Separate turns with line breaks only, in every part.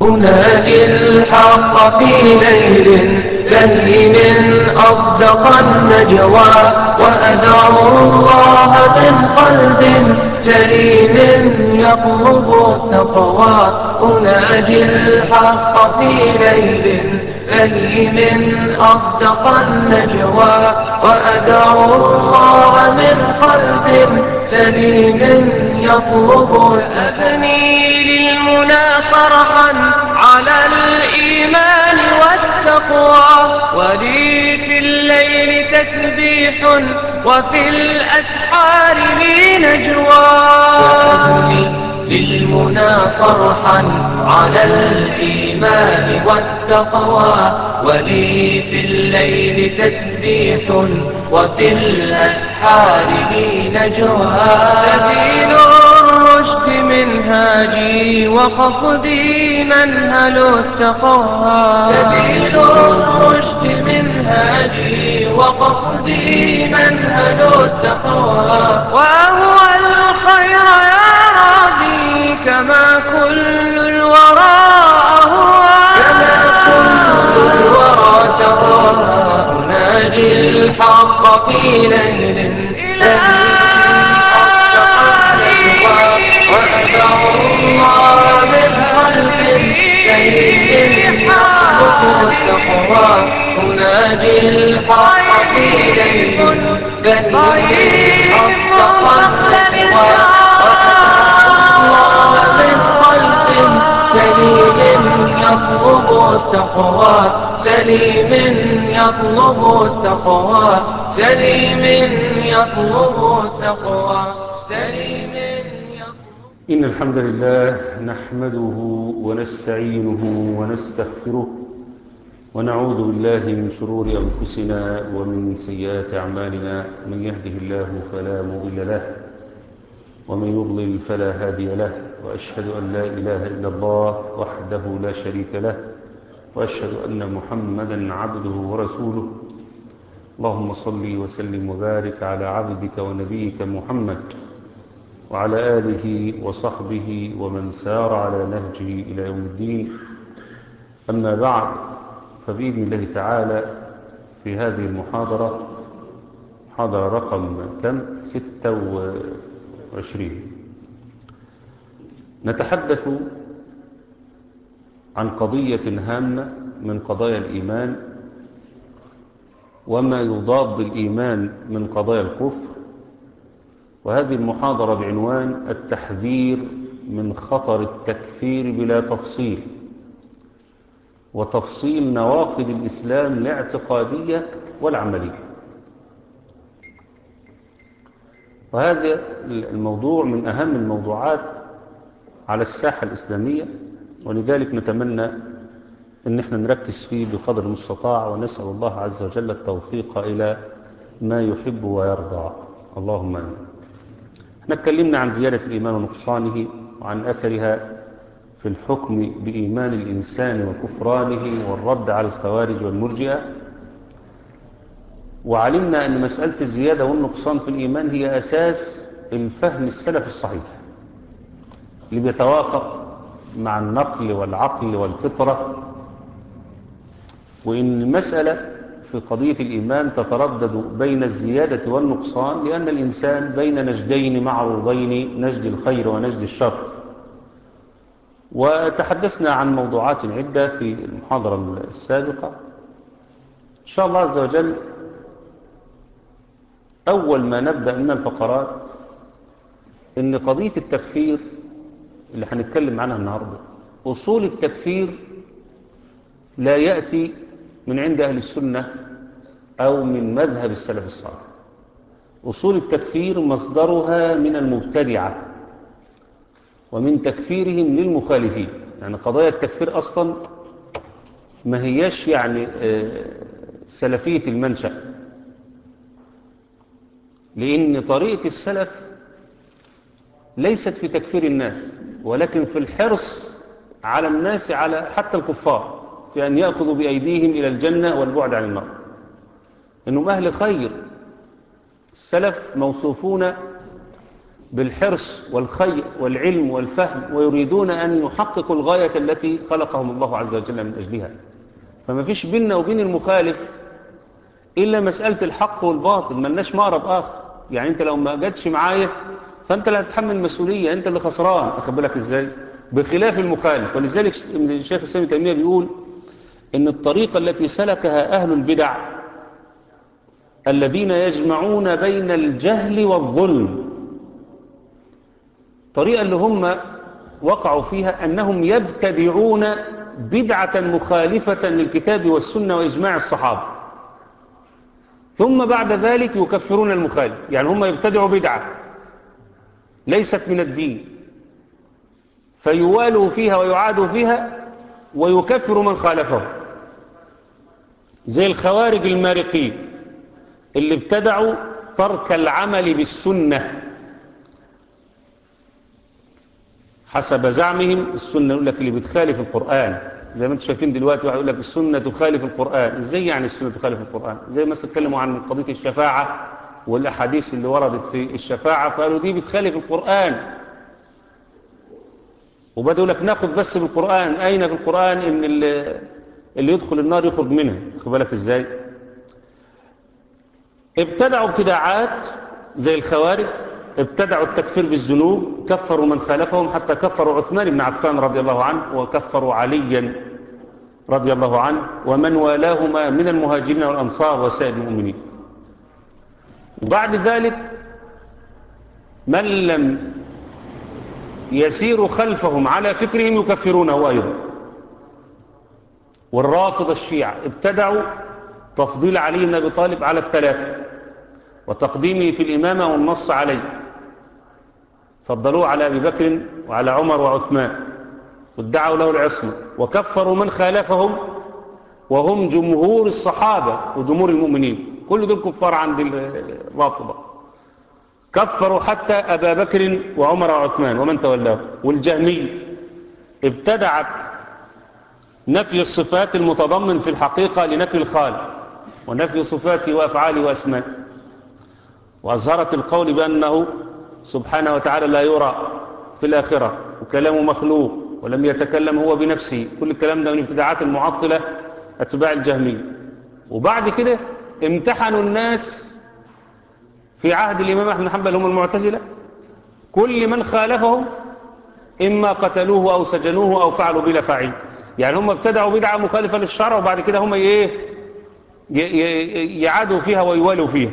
أنادي الحق في ليل لهل من أصدق النجوى وأدعو الله من قلب سليم يطلب التقوى أنادي الحق في ليل لهل من أصدق النجوى وأدعو الله من قلب سليم يطلب أبني للمنى فرحا على الإيمان والتقوى ولي في الليل تسبيح وفي الأسحار لي نجوى سأبني للمنى صرحا على الإيمان والتقوى ولي في الليل تسبيح وفي الأسحار لي نجوى سبيل الرشد منهاجي وقصدي منهل التقوى سبيل الرشد منهاجي وقصدي منهل التقوى وهو الخير يا ربي كما كل الورى أهوى كما كل الورى تهوى أناجي الحق في ليل وأدعو الله من قلب سليم يطلب التقوى أناجي الحق في ليل بهيم أصدق التقوى الله من قلب سليم يطلب التقوى سليم يطلب التقوى سليم يطلب التقوى سليم يطلب
إن الحمد لله نحمده ونستعينه ونستغفره ونعوذ بالله من شرور أنفسنا ومن سيئات أعمالنا من يهده الله فلا مضل له ومن يضلل فلا هادي له وأشهد أن لا إله إلا الله وحده لا شريك له وأشهد أن محمدا عبده ورسوله اللهم صل وسلم وبارك على عبدك ونبيك محمد وعلى آله وصحبه ومن سار على نهجه إلى يوم الدين أما بعد فبإذن الله تعالى في هذه المحاضرة محاضرة رقم كم؟ ستة وعشرين نتحدث عن قضية هامة من قضايا الإيمان وما يضاد الإيمان من قضايا الكفر وهذه المحاضرة بعنوان التحذير من خطر التكفير بلا تفصيل وتفصيل نواقض الإسلام الاعتقادية والعملية وهذا الموضوع من أهم الموضوعات على الساحة الإسلامية ولذلك نتمنى أن احنا نركز فيه بقدر المستطاع ونسأل الله عز وجل التوفيق إلى ما يحب ويرضى اللهم آمين احنا اتكلمنا عن زيادة الإيمان ونقصانه وعن أثرها في الحكم بإيمان الإنسان وكفرانه والرد على الخوارج والمرجئة وعلمنا أن مسألة الزيادة والنقصان في الإيمان هي أساس الفهم السلف الصحيح اللي بيتوافق مع النقل والعقل والفطرة وإن المسألة في قضية الإيمان تتردد بين الزيادة والنقصان لأن الإنسان بين نجدين معروضين نجد الخير ونجد الشر وتحدثنا عن موضوعات عدة في المحاضرة السابقة إن شاء الله عز وجل أول ما نبدأ من الفقرات إن قضية التكفير اللي هنتكلم عنها النهاردة أصول التكفير لا يأتي من عند أهل السنة أو من مذهب السلف الصالح أصول التكفير مصدرها من المبتدعة ومن تكفيرهم للمخالفين يعني قضايا التكفير أصلا ما هيش يعني سلفية المنشأ لأن طريقة السلف ليست في تكفير الناس ولكن في الحرص على الناس على حتى الكفار في أن يأخذوا بأيديهم إلى الجنة والبعد عن النار إنهم أهل خير السلف موصوفون بالحرص والخير والعلم والفهم ويريدون أن يحققوا الغاية التي خلقهم الله عز وجل من أجلها فما فيش بيننا وبين المخالف إلا مسألة الحق والباطل ملناش مقرب آخر يعني أنت لو ما جاتش معايا فأنت اللي هتتحمل المسؤولية أنت اللي خسران أخد بالك إزاي بخلاف المخالف ولذلك الشيخ الإسلام تيمية بيقول إن الطريقة التي سلكها أهل البدع الذين يجمعون بين الجهل والظلم الطريقة اللي هم وقعوا فيها أنهم يبتدعون بدعة مخالفة للكتاب والسنة وإجماع الصحابة ثم بعد ذلك يكفرون المخالف يعني هم يبتدعوا بدعة ليست من الدين فيوالوا فيها ويعادوا فيها ويكفر من خالفه زي الخوارج المارقين اللي ابتدعوا ترك العمل بالسنة حسب زعمهم السنة يقول لك اللي بتخالف القرآن زي ما انتم شايفين دلوقتي واحد يقول لك السنة تخالف القرآن ازاي يعني السنة تخالف القرآن زي ما اتكلموا عن قضية الشفاعة والأحاديث اللي وردت في الشفاعة فقالوا دي بتخالف القرآن وبدأوا لك ناخذ بس بالقرآن أين في القرآن إن اللي, اللي يدخل النار يخرج منها خد بالك إزاي ابتدعوا ابتداعات زي الخوارج ابتدعوا التكفير بالذنوب كفروا من خالفهم حتى كفروا عثمان بن عفان رضي الله عنه وكفروا عليا رضي الله عنه ومن والاهما من المهاجرين والأنصار وسائر المؤمنين وبعد ذلك من لم يسير خلفهم على فكرهم يكفرونه أيضا والرافض الشيعة ابتدعوا تفضيل علي بن أبي طالب على الثلاثة وتقديمه في الإمامة والنص عليه فضلوه على أبي بكر وعلى عمر وعثمان وادعوا له العصمة وكفروا من خالفهم وهم جمهور الصحابة وجمهور المؤمنين كل دول كفار عند الرافضة كفروا حتى أبا بكر وعمر وعثمان ومن تولاه والجهمي ابتدعت نفي الصفات المتضمن في الحقيقة لنفي الخالق ونفي صفاته وأفعاله وأسماء وأظهرت القول بأنه سبحانه وتعالى لا يرى في الآخرة وكلامه مخلوق ولم يتكلم هو بنفسه كل الكلام ده من ابتداعات المعطلة أتباع الجهمية وبعد كده امتحنوا الناس في عهد الإمام أحمد حنبل هم المعتزلة كل من خالفهم إما قتلوه أو سجنوه أو فعلوا بلا فعيل يعني هم ابتدعوا بدعة مخالفة للشرع وبعد كده هم ايه يعادوا فيها ويوالوا فيها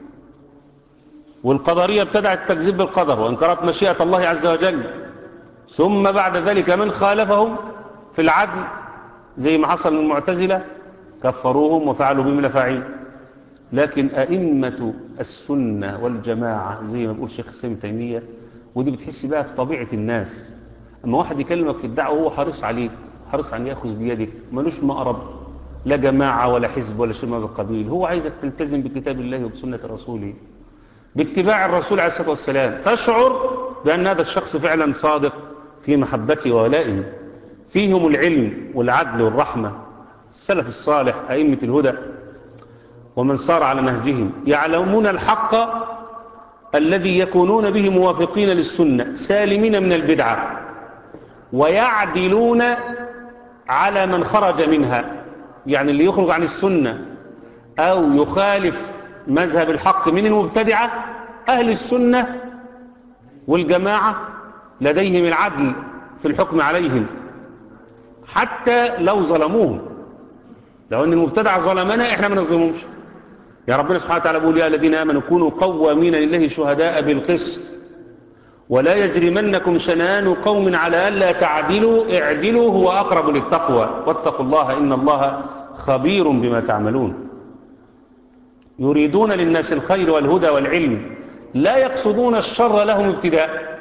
والقدرية ابتدعت التكذيب بالقدر وانكرت مشيئة الله عز وجل ثم بعد ذلك من خالفهم في العدل زي ما حصل من المعتزلة كفروهم وفعلوا بهم الافاعيل لكن أئمة السنة والجماعة زي ما بيقول شيخ السلام تيمية ودي بتحس بقى في طبيعة الناس أما واحد يكلمك في الدعوة وهو حريص عليك حريص أن يأخذ بيدك ملوش مقرب لا جماعة ولا حزب ولا شيء من هذا القبيل هو عايزك تلتزم بكتاب الله وبسنة رسوله باتباع الرسول عليه الصلاة والسلام تشعر بأن هذا الشخص فعلا صادق في محبته وولائه فيهم العلم والعدل والرحمة السلف الصالح أئمة الهدى ومن صار على نهجهم يعلمون الحق الذي يكونون به موافقين للسنة سالمين من البدعة ويعدلون على من خرج منها يعني اللي يخرج عن السنة أو يخالف مذهب الحق من المبتدعة أهل السنة والجماعة لديهم العدل في الحكم عليهم حتى لو ظلموهم لو أن المبتدع ظلمنا إحنا ما نظلمهمش يا ربنا سبحانه وتعالى بيقول يا الذين آمنوا كونوا قوامين لله شهداء بالقسط ولا يجرمنكم شنآن قوم على ألا تعدلوا اعدلوا هو أقرب للتقوى واتقوا الله إن الله خبير بما تعملون يريدون للناس الخير والهدى والعلم لا يقصدون الشر لهم ابتداء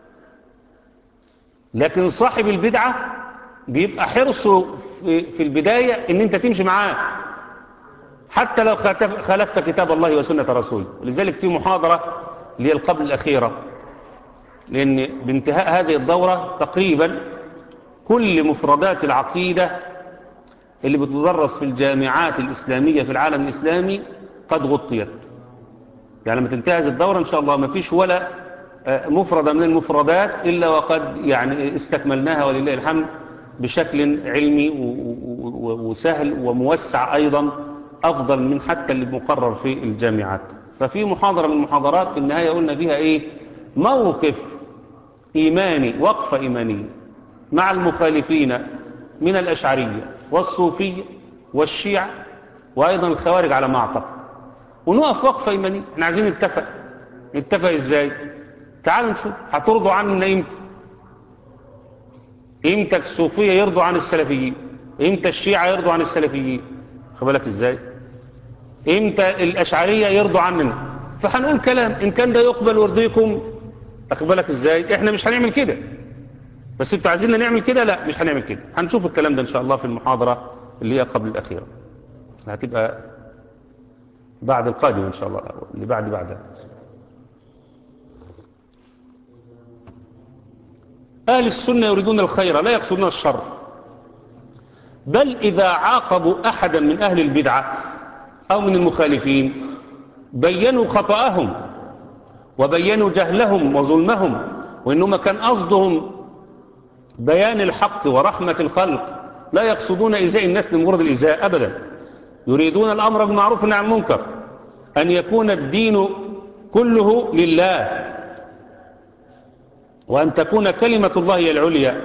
لكن صاحب البدعة بيبقى حرصه في البداية ان انت تمشي معاه حتى لو خالفت كتاب الله وسنة رسوله ولذلك في محاضرة اللي هي القبل الأخيرة لأن بانتهاء هذه الدورة تقريبا كل مفردات العقيدة اللي بتدرس في الجامعات الإسلامية في العالم الإسلامي قد غطيت يعني لما تنتهي هذه الدورة إن شاء الله ما فيش ولا مفردة من المفردات إلا وقد يعني استكملناها ولله الحمد بشكل علمي وسهل وموسع أيضا أفضل من حتى اللي مقرر في الجامعات ففي محاضرة من المحاضرات في النهاية قلنا فيها إيه موقف إيماني وقفة إيمانية مع المخالفين من الأشعرية والصوفية والشيعة وأيضا الخوارج على ما أعتقد ونقف وقفة إيمانية احنا عايزين نتفق نتفق إزاي تعالوا نشوف هترضوا عننا إمتى إمتى الصوفية يرضوا عن السلفيين إمتى الشيعة يرضوا عن السلفيين خد بالك إزاي إمتى الأشعرية يرضوا عننا فهنقول كلام إن كان ده يقبل ويرضيكم أخد بالك إزاي إحنا مش هنعمل كده بس انتوا عايزيننا نعمل كده لا مش هنعمل كده هنشوف الكلام ده ان شاء الله في المحاضرة اللي هي قبل الأخيرة هتبقى بعد القادم ان شاء الله اللي بعد بعدها أهل السنة يريدون الخير لا يقصدون الشر بل إذا عاقبوا أحدا من أهل البدعة أو من المخالفين بينوا خطأهم وبينوا جهلهم وظلمهم وإنما كان قصدهم بيان الحق ورحمة الخلق لا يقصدون إزاء الناس لمجرد الإزاء أبدا يريدون الأمر بالمعروف والنهي عن المنكر أن يكون الدين كله لله وأن تكون كلمة الله هي العليا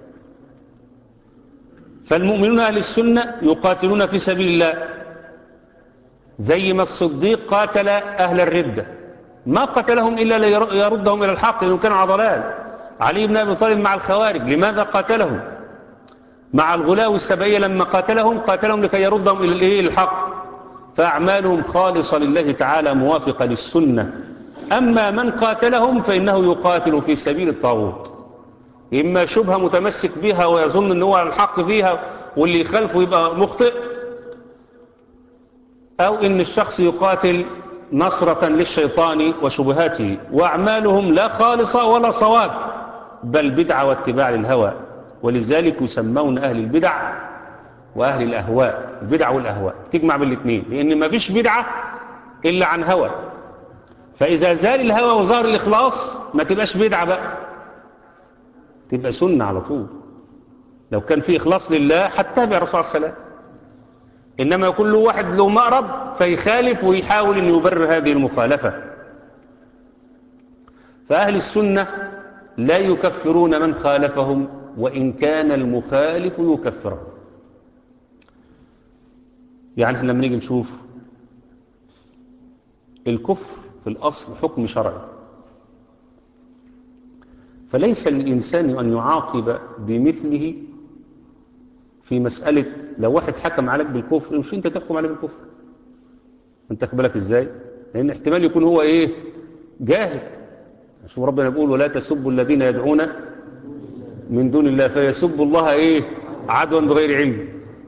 فالمؤمنون أهل السنة يقاتلون في سبيل الله زي ما الصديق قاتل أهل الردة ما قتلهم إلا ليردهم إلى الحق لأنهم كانوا عضلال علي بن أبي طالب مع الخوارج لماذا قاتلهم مع الغلاو السبعية لما قاتلهم قاتلهم لكي يردهم إلى الإيه الحق فأعمالهم خالصة لله تعالى موافقة للسنة أما من قاتلهم فإنه يقاتل في سبيل الطاغوت إما شبهة متمسك بها ويظن أنه على الحق فيها واللي يخالفه يبقى مخطئ أو إن الشخص يقاتل نصرة للشيطان وشبهاته وأعمالهم لا خالصة ولا صواب بل بدعة واتباع للهوى ولذلك يسمون أهل البدع وأهل الأهواء البدع والأهواء تجمع بالاثنين لأن ما فيش بدعة إلا عن هوى فإذا زال الهوى وظهر الإخلاص ما تبقاش بدعة بقى تبقى سنة على طول لو كان في إخلاص لله حتى الرسول صلى الله عليه وسلم إنما يكون له واحد له مقرب فيخالف ويحاول أن يبرر هذه المخالفة فأهل السنة لا يكفرون من خالفهم وإن كان المخالف يكفره يعني احنا لما نيجي نشوف الكفر في الأصل حكم شرعي فليس للإنسان أن يعاقب بمثله في مسألة لو واحد حكم عليك بالكفر مش انت تحكم عليه بالكفر انت بالك ازاي لان احتمال يكون هو ايه جاهل شوف ربنا بيقول ولا تسبوا الذين يدعون من دون الله فيسبوا الله ايه عدوا بغير علم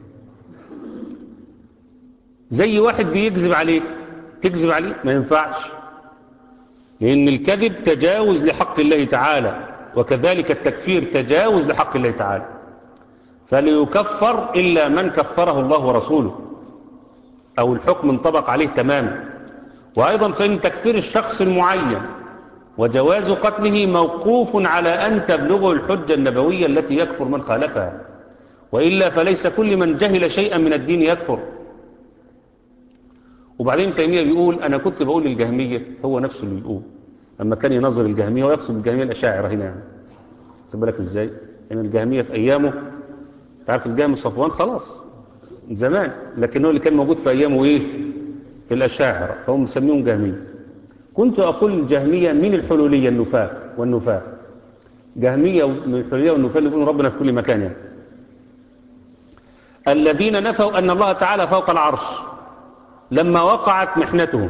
زي واحد بيكذب عليك تكذب عليه ما ينفعش لان الكذب تجاوز لحق الله تعالى وكذلك التكفير تجاوز لحق الله تعالى فليكفر إلا من كفره الله ورسوله أو الحكم انطبق عليه تماما وأيضا فإن تكفير الشخص المعين وجواز قتله موقوف على أن تبلغه الحجة النبوية التي يكفر من خالفها وإلا فليس كل من جهل شيئا من الدين يكفر وبعدين تيمية بيقول أنا كنت بقول للجهمية هو نفسه اللي بيقول أما كان ينظر الجهمية ويقصد الجهمية الأشاعرة هنا يعني خد بالك إزاي يعني الجهمية في أيامه تعرف الجهم صفوان خلاص من زمان لكن هو اللي كان موجود في أيامه إيه الأشاعرة فهم مسميهم جهمية كنت أقول الجهمية من الحلولية النفاق والنفاق جهمية من الحلولية والنفاق اللي يقولون ربنا في كل مكان يعني الذين نفوا أن الله تعالى فوق العرش لما وقعت محنتهم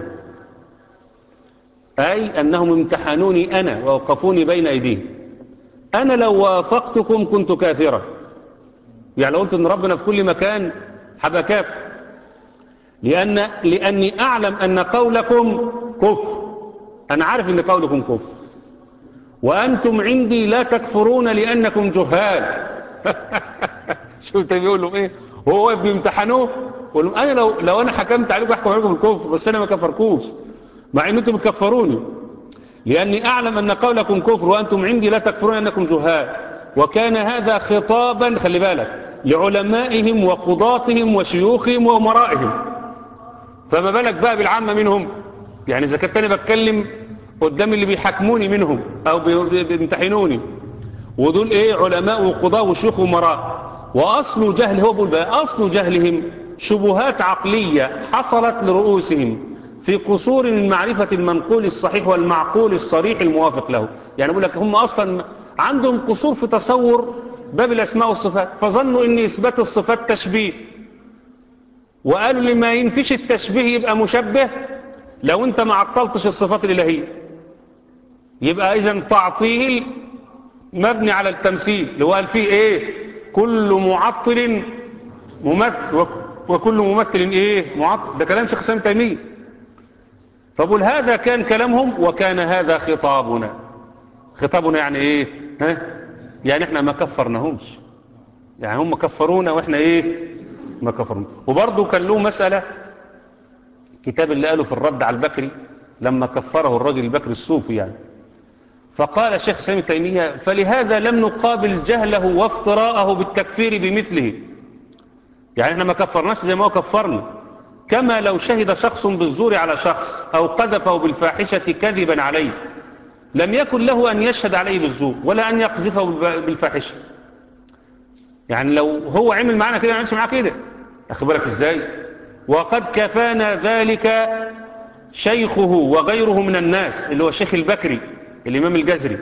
أي أنهم امتحنوني أنا ووقفوني بين أيديهم أنا لو وافقتكم كنت كافرا يعني لو قلت أن ربنا في كل مكان هبقى كافر لأن لأني أعلم أن قولكم كفر أنا عارف أن قولكم كفر وأنتم عندي لا تكفرون لأنكم جهال شفت بيقولوا إيه هو بيمتحنوه يقول لهم أنا لو, لو أنا حكمت عليكم أحكم عليكم الكفر بس أنا ما كفركوش مع أن أنتم بتكفروني لأني أعلم أن قولكم كفر وأنتم عندي لا تكفرون أنكم جهال وكان هذا خطابا خلي بالك لعلمائهم وقضاتهم وشيوخهم وأمرائهم فما بالك بقى بالعامة منهم يعني إذا كنت أنا بتكلم قدام اللي بيحكموني منهم أو بي- بيمتحنوني ودول إيه علماء وقضاء وشيوخ وأمراء وأصل جهل هو بيقول بقى أصل جهلهم شبهات عقلية حصلت لرؤوسهم في قصور من معرفة المنقول الصحيح والمعقول الصريح الموافق له يعني بقول لك هم أصلا عندهم قصور في تصور باب الأسماء والصفات فظنوا أن إثبات الصفات تشبيه وقالوا لما ينفيش التشبيه يبقى مشبه لو انت ما عطلتش الصفات الإلهية يبقى إذا تعطيل مبني على التمثيل اللي هو قال فيه ايه كل معطل ممثل وك- وكل ممثل ايه معطل ده كلام شيخ سامي تيميه فبقول هذا كان كلامهم وكان هذا خطابنا خطابنا يعني ايه ها يعني احنا ما كفرناهمش يعني هم كفرونا واحنا ايه ما كفرنا وبرضه كان له مسألة كتاب اللي قاله في الرد على البكري لما كفره الراجل البكري الصوفي يعني فقال الشيخ سامي تيمية فلهذا لم نقابل جهله وافتراءه بالتكفير بمثله يعني احنا ما كفرناش زي ما هو كفرنا كما لو شهد شخص بالزور على شخص أو قذفه بالفاحشة كذبا عليه لم يكن له أن يشهد عليه بالزور ولا أن يقذفه بالب- بالفاحشة يعني لو هو عمل معانا كده ما عملش معاه كده أخي بالك إزاي وقد كفانا ذلك شيخه وغيره من الناس اللي هو الشيخ البكري الإمام الجزري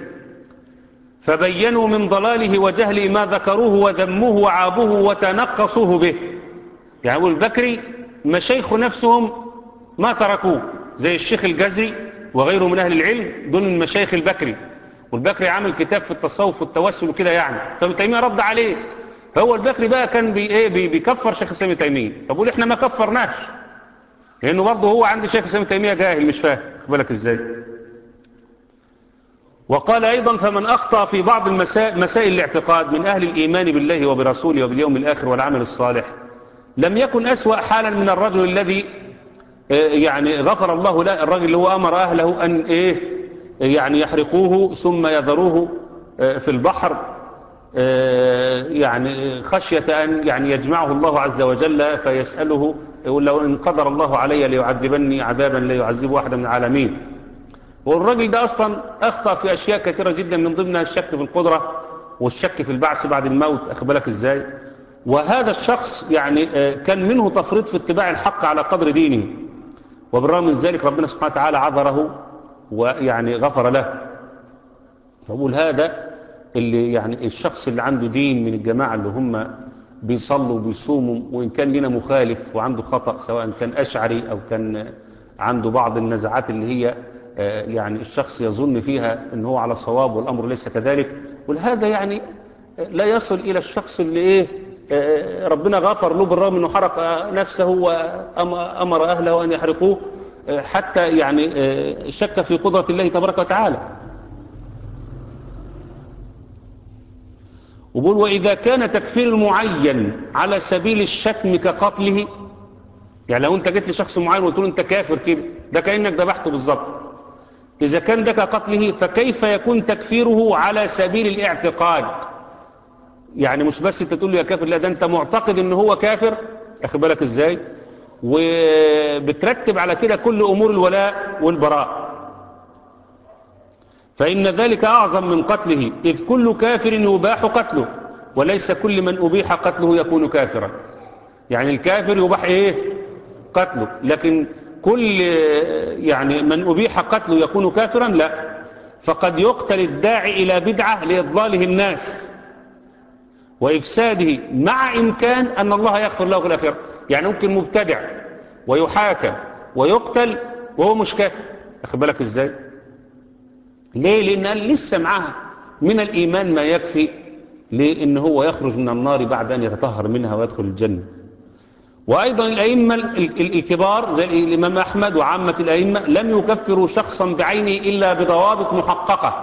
فبينوا من ضلاله وجهله ما ذكروه وذموه وعابوه وتنقصوه به يعني أبو البكري مشايخ نفسهم ما تركوه زي الشيخ الجزري وغيره من أهل العلم دول من مشايخ البكري والبكري عامل كتاب في التصوف والتوسل وكده يعني فابن تيمية رد عليه فهو البكري بقى كان بي ايه بي بيكفر شيخ الإسلام ابن تيمية فبقول احنا ما كفرناش لأنه برضه هو عند شيخ الإسلام ابن تيمية جاهل مش فاهم خد بالك ازاي وقال أيضا فمن أخطأ في بعض المسائل مسائل الاعتقاد من أهل الإيمان بالله وبرسوله وباليوم الآخر والعمل الصالح لم يكن أسوأ حالا من الرجل الذي آه، يعني غفر الله له الرجل اللي هو أمر أهله أن إيه يعني يحرقوه ثم يذروه آه، في البحر آه، يعني خشية أن يعني يجمعه الله عز وجل فيسأله يقول لو إن قدر الله علي ليعذبني عذابا لا يعذب واحدا من العالمين والراجل ده أصلا أخطأ في أشياء كثيرة جدا من ضمنها الشك في القدرة والشك في البعث بعد الموت أخبرك إزاي وهذا الشخص يعني آه، كان منه تفريط في اتباع الحق على قدر دينه وبالرغم من ذلك ربنا سبحانه وتعالى عذره ويعني غفر له فأقول هذا اللي يعني الشخص اللي عنده دين من الجماعة اللي هم بيصلوا وبيصوموا وإن كان لنا مخالف وعنده خطأ سواء كان أشعري أو كان عنده بعض النزعات اللي هي آه، يعني الشخص يظن فيها ان هو على صواب والأمر ليس كذلك ولهذا يعني آه، لا يصل إلى الشخص اللي إيه آه، ربنا غفر له بالرغم أنه حرق آه، نفسه وأمر أهله أن يحرقوه آه، حتى يعني آه، شك في قدرة الله تبارك وتعالى وبقول وإذا كان تكفير المعين على سبيل الشتم كقتله يعني لو انت جيت لشخص معين وتقول انت كافر كده ده كأنك ذبحته بالظبط إذا كان ده كقتله فكيف يكون تكفيره على سبيل الاعتقاد يعني مش بس انت تقول له يا كافر لا ده انت معتقد ان هو كافر اخد بالك ازاي وبترتب على كده كل امور الولاء والبراء فإن ذلك أعظم من قتله إذ كل كافر يباح قتله وليس كل من أبيح قتله يكون كافرا يعني الكافر يباح إيه قتله لكن كل يعني من أبيح قتله يكون كافرا لا فقد يقتل الداعي إلى بدعة لإضلاله الناس وإفساده مع إمكان أن الله يغفر له في الآخرة يعني ممكن مبتدع ويحاكم ويقتل وهو مش كافر أخذ بالك إزاي ليه لأن قال لسه معاها من الإيمان ما يكفي لأن هو يخرج من النار بعد أن يتطهر منها ويدخل الجنة وأيضا الأئمة ال- ال- الكبار زي الإمام أحمد وعامة الأئمة لم يكفروا شخصا بعينه إلا بضوابط محققة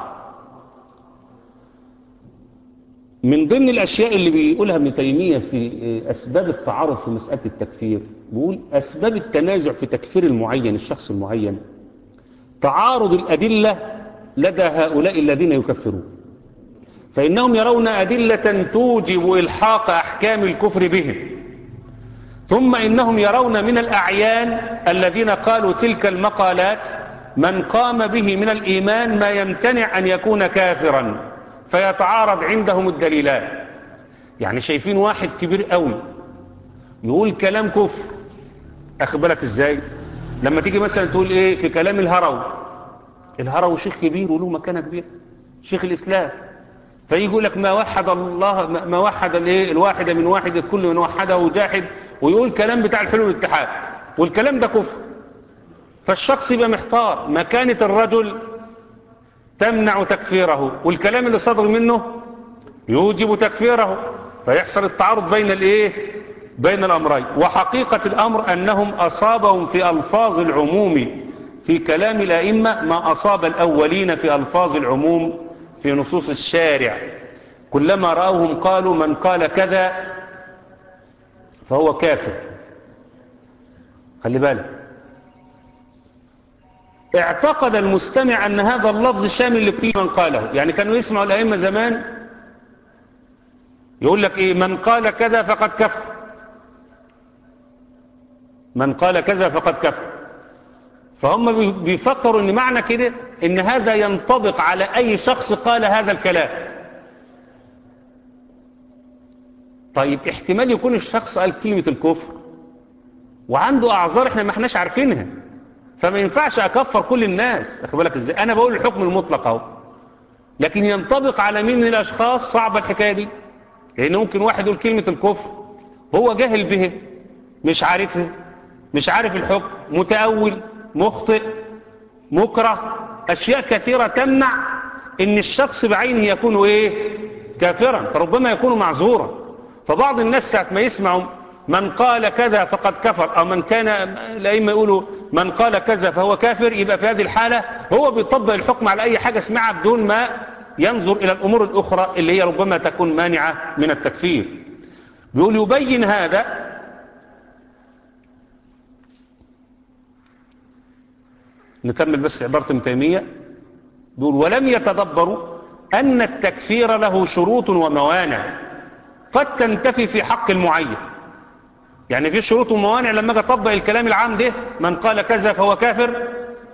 من ضمن الأشياء اللي بيقولها ابن تيمية في أسباب التعارض في مسألة التكفير بيقول أسباب التنازع في تكفير المعين الشخص المعين تعارض الأدلة لدى هؤلاء الذين يكفرون فإنهم يرون أدلة توجب إلحاق أحكام الكفر بهم ثم إنهم يرون من الأعيان الذين قالوا تلك المقالات من قام به من الإيمان ما يمتنع أن يكون كافرا فيتعارض عندهم الدليلان يعني شايفين واحد كبير قوي يقول كلام كفر أخبرك إزاي لما تيجي مثلا تقول إيه في كلام الهروي الهروي شيخ كبير وله مكانة كبيرة شيخ الإسلام فيجي يقول لك ما وحد الله ما وحد الايه الواحد من واحد كل من وحده وجاحد ويقول كلام بتاع الحلول والاتحاد والكلام ده كفر فالشخص يبقى محتار مكانة الرجل تمنع تكفيره والكلام اللي صدر منه يوجب تكفيره فيحصل التعارض بين الايه بين الامرين وحقيقة الامر انهم اصابهم في الفاظ العموم في كلام الائمة ما اصاب الاولين في الفاظ العموم في نصوص الشارع كلما رأوهم قالوا من قال كذا فهو كافر خلي بالك اعتقد المستمع أن هذا اللفظ شامل لكل من قاله يعني كانوا يسمعوا الأئمة زمان يقول لك إيه من قال كذا فقد كفر من قال كذا فقد كفر فهم بيفكروا ان معنى كده ان هذا ينطبق على اي شخص قال هذا الكلام طيب احتمال يكون الشخص قال كلمة الكفر وعنده اعذار احنا ما احناش عارفينها فما ينفعش اكفر كل الناس اخد بالك ازاي انا بقول الحكم المطلق اهو لكن ينطبق على مين من الاشخاص صعبة الحكاية دي لان ممكن واحد يقول كلمة الكفر هو جاهل به مش عارفها مش عارف الحكم متأول مخطئ مكره أشياء كثيرة تمنع ان الشخص بعينه يكون ايه كافرا فربما يكون معذورا فبعض الناس ساعة ما يسمعوا من قال كذا فقد كفر او من كان الائمه يقولوا من قال كذا فهو كافر يبقى في هذه الحالة هو بيطبق الحكم على اي حاجة اسمعها بدون ما ينظر الى الامور الاخرى اللي هي ربما تكون مانعة من التكفير بيقول يبين هذا نكمل بس عبارة ابن تيمية بيقول ولم يتدبروا أن التكفير له شروط وموانع قد تنتفي في حق المعين يعني في شروط وموانع لما اجي اطبق الكلام العام ده من قال كذا فهو كافر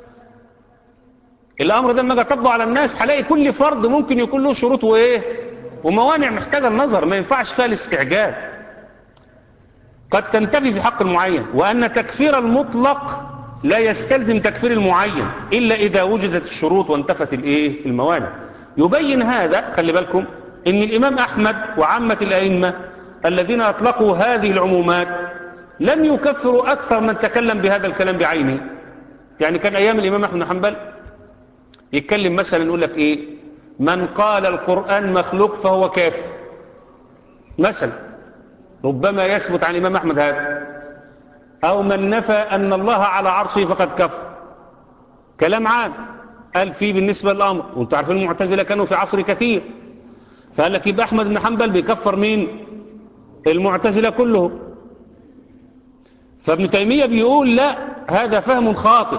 الامر ده لما اجي اطبقه على الناس هلاقي كل فرد ممكن يكون له شروط وايه وموانع محتاجه النظر ما ينفعش فيها الاستعجال قد تنتفي في حق المعين وان تكفير المطلق لا يستلزم تكفير المعين إلا إذا وجدت الشروط وانتفت الإيه الموانع يبين هذا خلي بالكم إن الإمام أحمد وعامة الأئمة الذين أطلقوا هذه العمومات لم يكفروا أكثر من تكلم بهذا الكلام بعينه يعني كان أيام الإمام أحمد بن حنبل يتكلم مثلا يقول لك إيه من قال القرآن مخلوق فهو كافر مثلا ربما يثبت عن الإمام أحمد هذا أو من نفى أن الله على عرشه فقد كفر كلام عام قال فيه بالنسبة للأمر وانتم عارفين المعتزلة كانوا في عصر كثير فقال لك يبقى أحمد بن حنبل بيكفر مين المعتزلة كلهم فابن تيمية بيقول لا هذا فهم خاطئ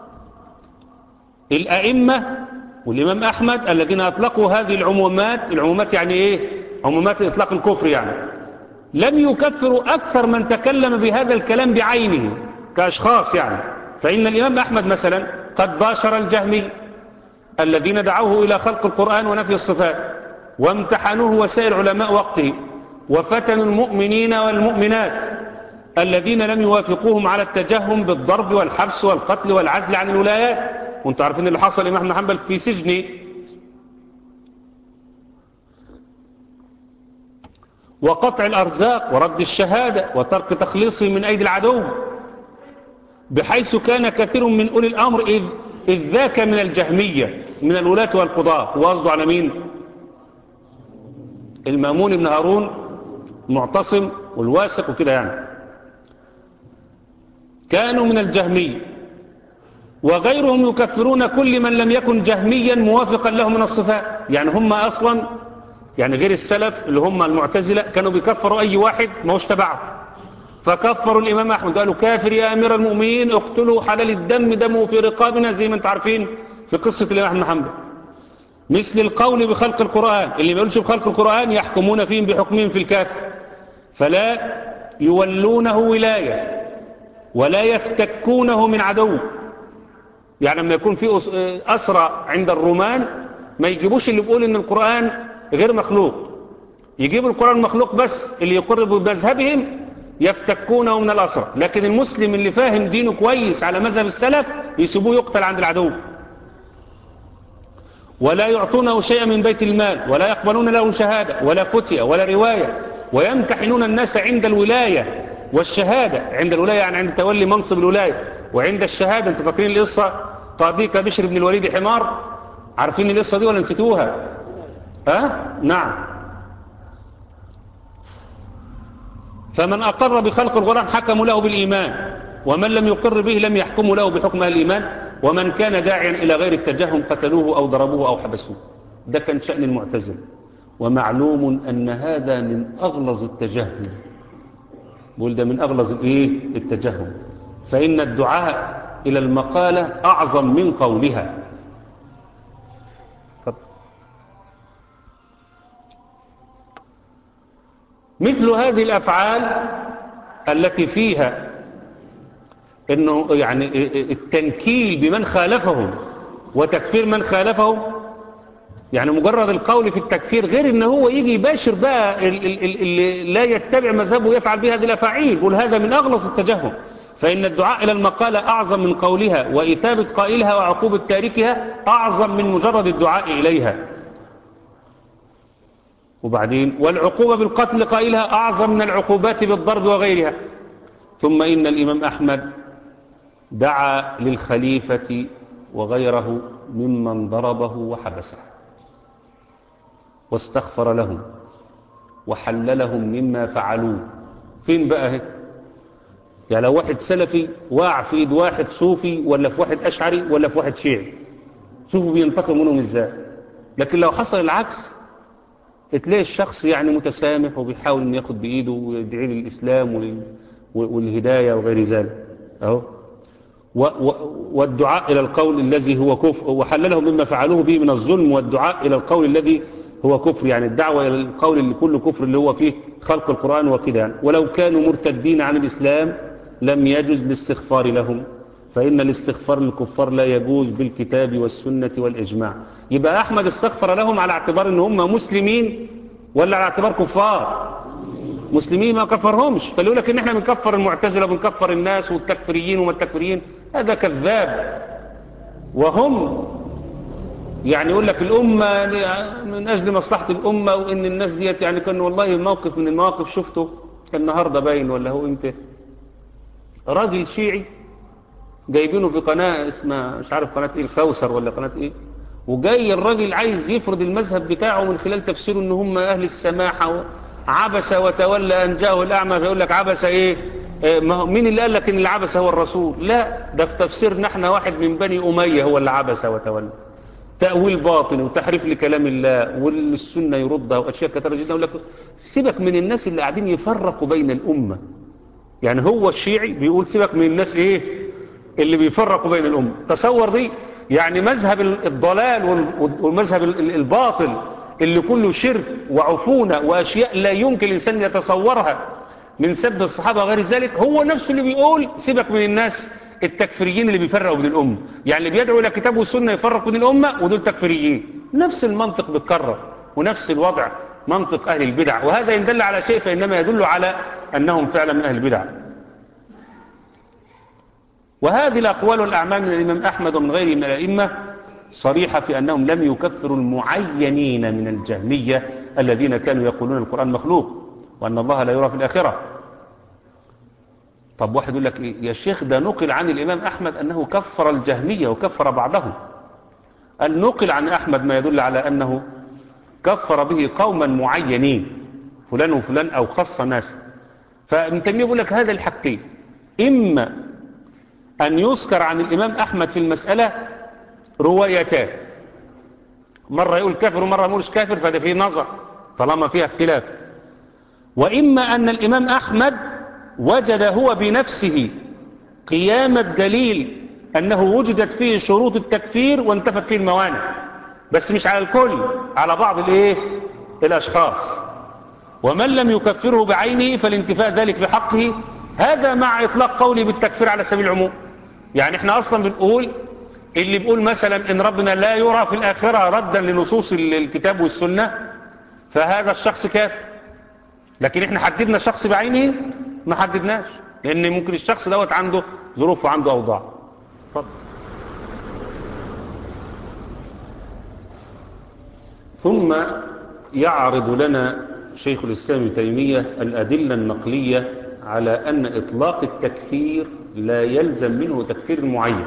الأئمة والإمام أحمد الذين أطلقوا هذه العمومات العمومات يعني إيه عمومات إطلاق الكفر يعني لم يكفروا أكثر من تكلم بهذا الكلام بعينه كأشخاص يعني فإن الإمام أحمد مثلا قد باشر الجهمي الذين دعوه إلى خلق القرآن ونفي الصفات وامتحنوه وسائر علماء وقته وفتنوا المؤمنين والمؤمنات الذين لم يوافقوهم على التجهم بالضرب والحبس والقتل والعزل عن الولايات وانتم عارفين اللي حصل الإمام بن حنبل في سجن وقطع الأرزاق ورد الشهادة وترك تخليصه من أيدي العدو بحيث كان كثير من أولي الأمر إذ, إذ ذاك من الجهمية من الولاة والقضاء وقصده على مين المأمون بن هارون المعتصم والواثق وكده يعني كانوا من الجهمية وغيرهم يكفرون كل من لم يكن جهميا موافقا له من الصفات يعني هم أصلا يعني غير السلف اللي هم المعتزلة كانوا بيكفروا أي واحد ما هوش تبعه فكفروا الإمام أحمد قالوا كافر يا أمير المؤمنين اقتلوا حلال الدم دمه في رقابنا زي ما انتم عارفين في قصة الإمام أحمد حنبل مثل القول بخلق القرآن اللي ما يقولش بخلق القرآن يحكمون فيهم بحكمهم في الكافر فلا يولونه ولاية ولا يفتكونه من عدو يعني لما يكون في أسرى عند الرومان ما يجيبوش اللي بيقول ان القرآن غير مخلوق يجيبوا القرآن مخلوق بس اللي يقر بمذهبهم يفتكونه من الأسرى لكن المسلم اللي فاهم دينه كويس على مذهب السلف يسيبوه يقتل عند العدو ولا يعطونه شيئا من بيت المال ولا يقبلون له شهادة ولا فتية ولا رواية ويمتحنون الناس عند الولاية والشهادة عند الولاية يعني عند تولي منصب الولاية وعند الشهادة انتوا فاكرين القصة قاضيك بشر بن الوليد حمار عارفين القصة دي ولا نسيتوها ها أه؟ نعم فمن أقر بخلق القرآن حكموا له بالإيمان ومن لم يقر به لم يحكموا له بحكم الإيمان ومن كان داعيا إلى غير التجهم قتلوه أو ضربوه أو حبسوه ده كان شأن المعتزل ومعلوم أن هذا من أغلظ التجهم بقول ده من أغلظ الإيه؟ التجهم فإن الدعاء إلى المقالة أعظم من قولها مثل هذه الأفعال التي فيها انه يعني التنكيل بمن خالفهم وتكفير من خالفهم يعني مجرد القول في التكفير غير ان هو يجي يباشر بقى اللي لا يتبع مذهبه ويفعل به هذه الافاعيل يقول هذا من اغلظ التجهم فان الدعاء الى المقاله اعظم من قولها واثابه قائلها وعقوبه تاركها اعظم من مجرد الدعاء اليها وبعدين والعقوبه بالقتل قائلها اعظم من العقوبات بالضرب وغيرها ثم ان الامام احمد دعا للخليفة وغيره ممن ضربه وحبسه واستغفر لهم وحللهم مما فعلوه فين بقى هيك يعني لو واحد سلفي واقع في ايد واحد صوفي ولا في واحد اشعري ولا في واحد شيعي شوفوا بينتقم منهم ازاي لكن لو حصل العكس تلاقي الشخص يعني متسامح وبيحاول انه ياخد بايده ويدعي للاسلام والهدايه وغير ذلك اهو والدعاء إلى القول الذي هو كفر وحللهم مما فعلوه به من الظلم والدعاء إلى القول الذي هو كفر يعني الدعوة إلى القول اللي كله كفر اللي هو فيه خلق القرآن وكده يعني ولو كانوا مرتدين عن الإسلام لم يجوز الاستغفار لهم فإن الاستغفار للكفار لا يجوز بالكتاب والسنة والإجماع يبقى أحمد استغفر لهم على اعتبار أن هم مسلمين ولا على اعتبار كفار مسلمين ما كفرهمش فليقول لك ان احنا بنكفر المعتزله وبنكفر الناس والتكفيريين وما التكفيريين هذا كذاب وهم يعني يقول لك الأمة من أجل مصلحة الأمة وإن الناس ديت يعني كان والله موقف من المواقف شفته النهاردة باين ولا هو إمتى راجل شيعي جايبينه في قناة اسمها مش عارف قناة إيه الكوثر ولا قناة إيه وجاي الراجل عايز يفرض المذهب بتاعه من خلال تفسيره إن هم أهل السماحة عبس وتولى أن جاءه الأعمى فيقول لك عبس إيه ما هو مين اللي قال لك ان العبس هو الرسول لا ده في تفسيرنا احنا واحد من بني أمية هو اللي عبس وتولى تأويل باطن وتحريف لكلام الله والسنة يردها وأشياء كثيرة جدا يقول لك سيبك من الناس اللي قاعدين يفرقوا بين الأمة يعني هو الشيعي بيقول سيبك من الناس ايه اللي بيفرقوا بين الأمة تصور دي يعني مذهب الضلال والمذهب الباطل اللي كله شرك وعفونة وأشياء لا يمكن الإنسان يتصورها من سب الصحابة وغير ذلك هو نفسه اللي بيقول سيبك من الناس التكفيريين اللي بيفرقوا بين الأمة يعني اللي بيدعوا إلى كتاب والسنة يفرق بين الأمة ودول تكفيريين نفس المنطق بيتكرر ونفس الوضع منطق أهل البدع وهذا إن دل على شيء فإنما يدل على أنهم فعلا من أهل البدع وهذه الأقوال والأعمال من الإمام أحمد ومن غيره من الأئمة صريحة في أنهم لم يكفروا المعينين من الجهمية الذين كانوا يقولون القرآن مخلوق وأن الله لا يرى في الآخرة طب واحد يقول لك إيه؟ يا شيخ ده نقل عن الإمام أحمد أنه كفر الجهمية وكفر بعضهم قال نقل عن أحمد ما يدل على أنه كفر به قوما معينين فلان وفلان أو خص ناس فابن تيمية يقول لك هذا الحاجتين إما أن يذكر عن الإمام أحمد في المسألة روايتان مرة يقول كافر ومرة يقولش كافر فده فيه نظر طالما فيها اختلاف وإما أن الإمام أحمد وجد هو بنفسه قيام الدليل أنه وجدت فيه شروط التكفير وانتفت فيه الموانع بس مش على الكل على بعض الايه الاشخاص ومن لم يكفره بعينه فالانتفاء ذلك في حقه هذا مع اطلاق قولي بالتكفير على سبيل العموم يعني احنا اصلا بنقول اللي بيقول مثلا ان ربنا لا يرى في الاخره ردا لنصوص الكتاب والسنه فهذا الشخص كافر لكن احنا حددنا شخص بعينه ما حددناش لان ممكن الشخص دوت عنده ظروف وعنده اوضاع اتفضل ثم يعرض لنا شيخ الاسلام ابن تيميه الادله النقليه على ان اطلاق التكفير لا يلزم منه تكفير معين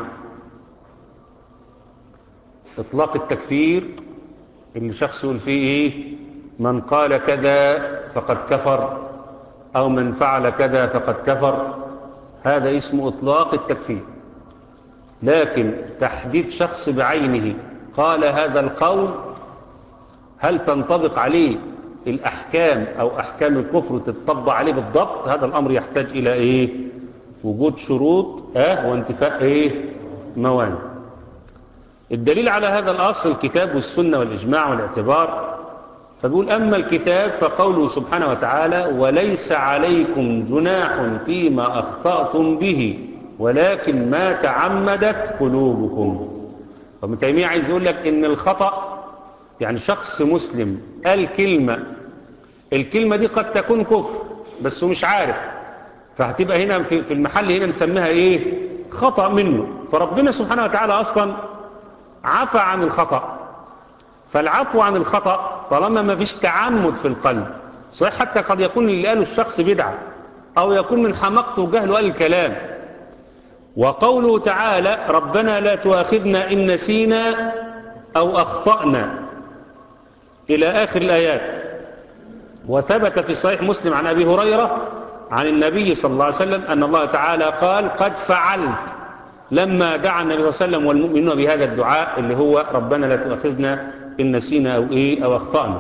اطلاق التكفير اللي شخص يقول فيه ايه من قال كذا فقد كفر او من فعل كذا فقد كفر هذا اسمه اطلاق التكفير لكن تحديد شخص بعينه قال هذا القول هل تنطبق عليه الأحكام أو أحكام الكفر تتطبق عليه بالضبط هذا الأمر يحتاج إلى إيه وجود شروط آه وانتفاء إيه موانع الدليل على هذا الأصل الكتاب والسنة والإجماع والاعتبار فبيقول أما الكتاب فقوله سبحانه وتعالى وليس عليكم جناح فيما أخطأتم به ولكن ما تعمدت قلوبكم فابن تيمية عايز يقول لك إن الخطأ يعني شخص مسلم قال كلمة الكلمة دي قد تكون كفر بس هو مش عارف فهتبقى هنا في المحل هنا نسميها ايه خطأ منه فربنا سبحانه وتعالى اصلا عفى عن الخطأ فالعفو عن الخطأ طالما ما فيش تعمد في القلب صحيح حتى قد يكون اللي قاله الشخص بدعة او يكون من حماقته وجهله قال الكلام وقوله تعالى ربنا لا تؤاخذنا إن نسينا أو أخطأنا إلى آخر الآيات وثبت في صحيح مسلم عن أبي هريرة عن النبي صلى الله عليه وسلم أن الله تعالى قال قد فعلت لما دعا النبي صلى الله عليه وسلم والمؤمنون بهذا الدعاء اللي هو ربنا لا تؤاخذنا إن نسينا أو إيه أو أخطأنا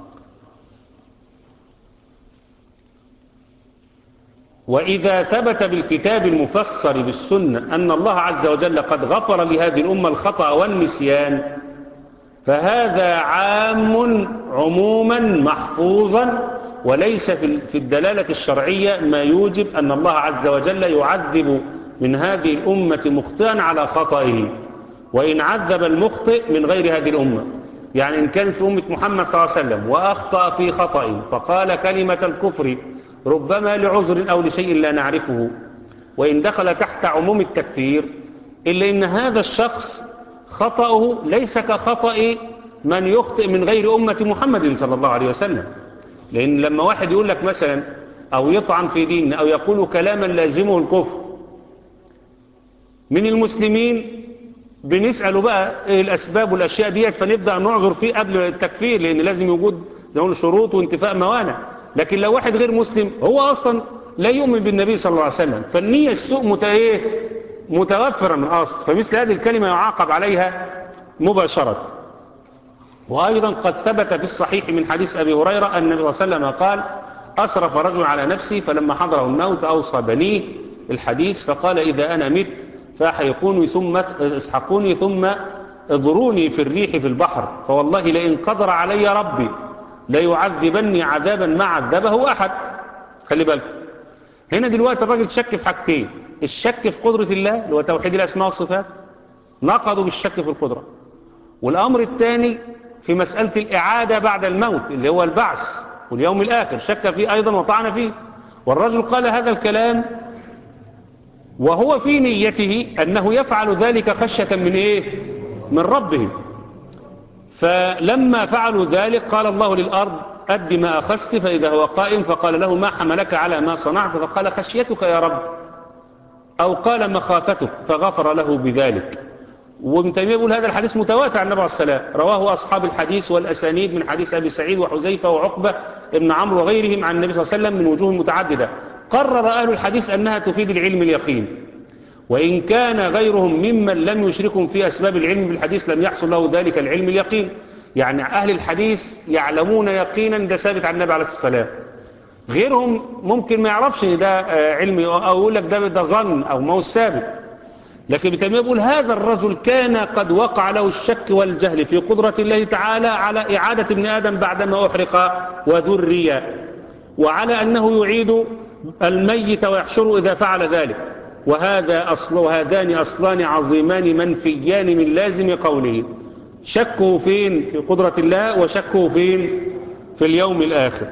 وإذا ثبت بالكتاب المفسر بالسنة أن الله عز وجل قد غفر لهذه الأمة الخطأ والنسيان فهذا عام عموما محفوظا وليس في الدلالة الشرعية ما يوجب أن الله عز وجل يعذب من هذه الأمة مخطئا على خطئه وإن عذب المخطئ من غير هذه الأمة يعني إن كان في أمة محمد صلى الله عليه وسلم وأخطأ في خطأ فقال كلمة الكفر ربما لعذر أو لشيء لا نعرفه وإن دخل تحت عموم التكفير إلا إن هذا الشخص خطأه ليس كخطأ من يخطئ من غير أمة محمد صلى الله عليه وسلم لأن لما واحد يقول لك مثلا أو يطعن في دين أو يقول كلاما لازمه الكفر من المسلمين بنسأله بقى إيه الأسباب والأشياء ديت فنبدأ نعذر فيه قبل التكفير لأن لازم يوجد نقول شروط وانتفاء موانع لكن لو واحد غير مسلم هو أصلا لا يؤمن بالنبي صلى الله عليه وسلم فالنية السوء مت... إيه؟ متوفرة من أصل فمثل هذه الكلمة يعاقب عليها مباشرة وأيضا قد ثبت في الصحيح من حديث أبي هريرة أن النبي صلى الله عليه وسلم قال أسرف رجل على نفسه فلما حضره الموت أوصى بنيه الحديث فقال إذا أنا مت فأحيقوني ثم اسحقوني ثم اضروني في الريح في البحر فوالله لئن قدر علي ربي ليعذبني عذابا ما عذبه أحد خلي بالك هنا دلوقتي الراجل شك في حاجتين الشك في قدرة الله اللي هو توحيد الأسماء والصفات نقضوا بالشك في القدرة والأمر الثاني في مسألة الإعادة بعد الموت اللي هو البعث واليوم الآخر شك فيه أيضا وطعن فيه والرجل قال هذا الكلام وهو في نيته أنه يفعل ذلك خشية من إيه؟ من ربه فلما فعلوا ذلك قال الله للأرض أد ما أخذت فإذا هو قائم فقال له ما حملك على ما صنعت فقال خشيتك يا رب أو قال مخافتك فغفر له بذلك وابن تيمية يقول هذا الحديث متواتر عن النبي عليه السلام رواه أصحاب الحديث والأسانيد من حديث أبي سعيد وحزيفة وعقبة ابن عمرو وغيرهم عن النبي صلى الله عليه وسلم من وجوه متعددة قرر أهل الحديث أنها تفيد العلم اليقين وإن كان غيرهم ممن لم يشركهم في أسباب العلم بالحديث لم يحصل له ذلك العلم اليقين يعني أهل الحديث يعلمون يقينا ده ثابت عن النبي عليه الصلاة والسلام غيرهم ممكن ما يعرفش ده علم أو يقول لك ده ده ظن أو ما هو ثابت لكن ابن تيمية بيقول هذا الرجل كان قد وقع له الشك والجهل في قدرة الله تعالى على إعادة ابن آدم بعدما أحرق وذري وعلى أنه يعيد الميت ويحشره إذا فعل ذلك وهذا أصل وهذان أصلان عظيمان منفيان من لازم قوله شكه فين في قدرة الله وشكه فين في اليوم الآخر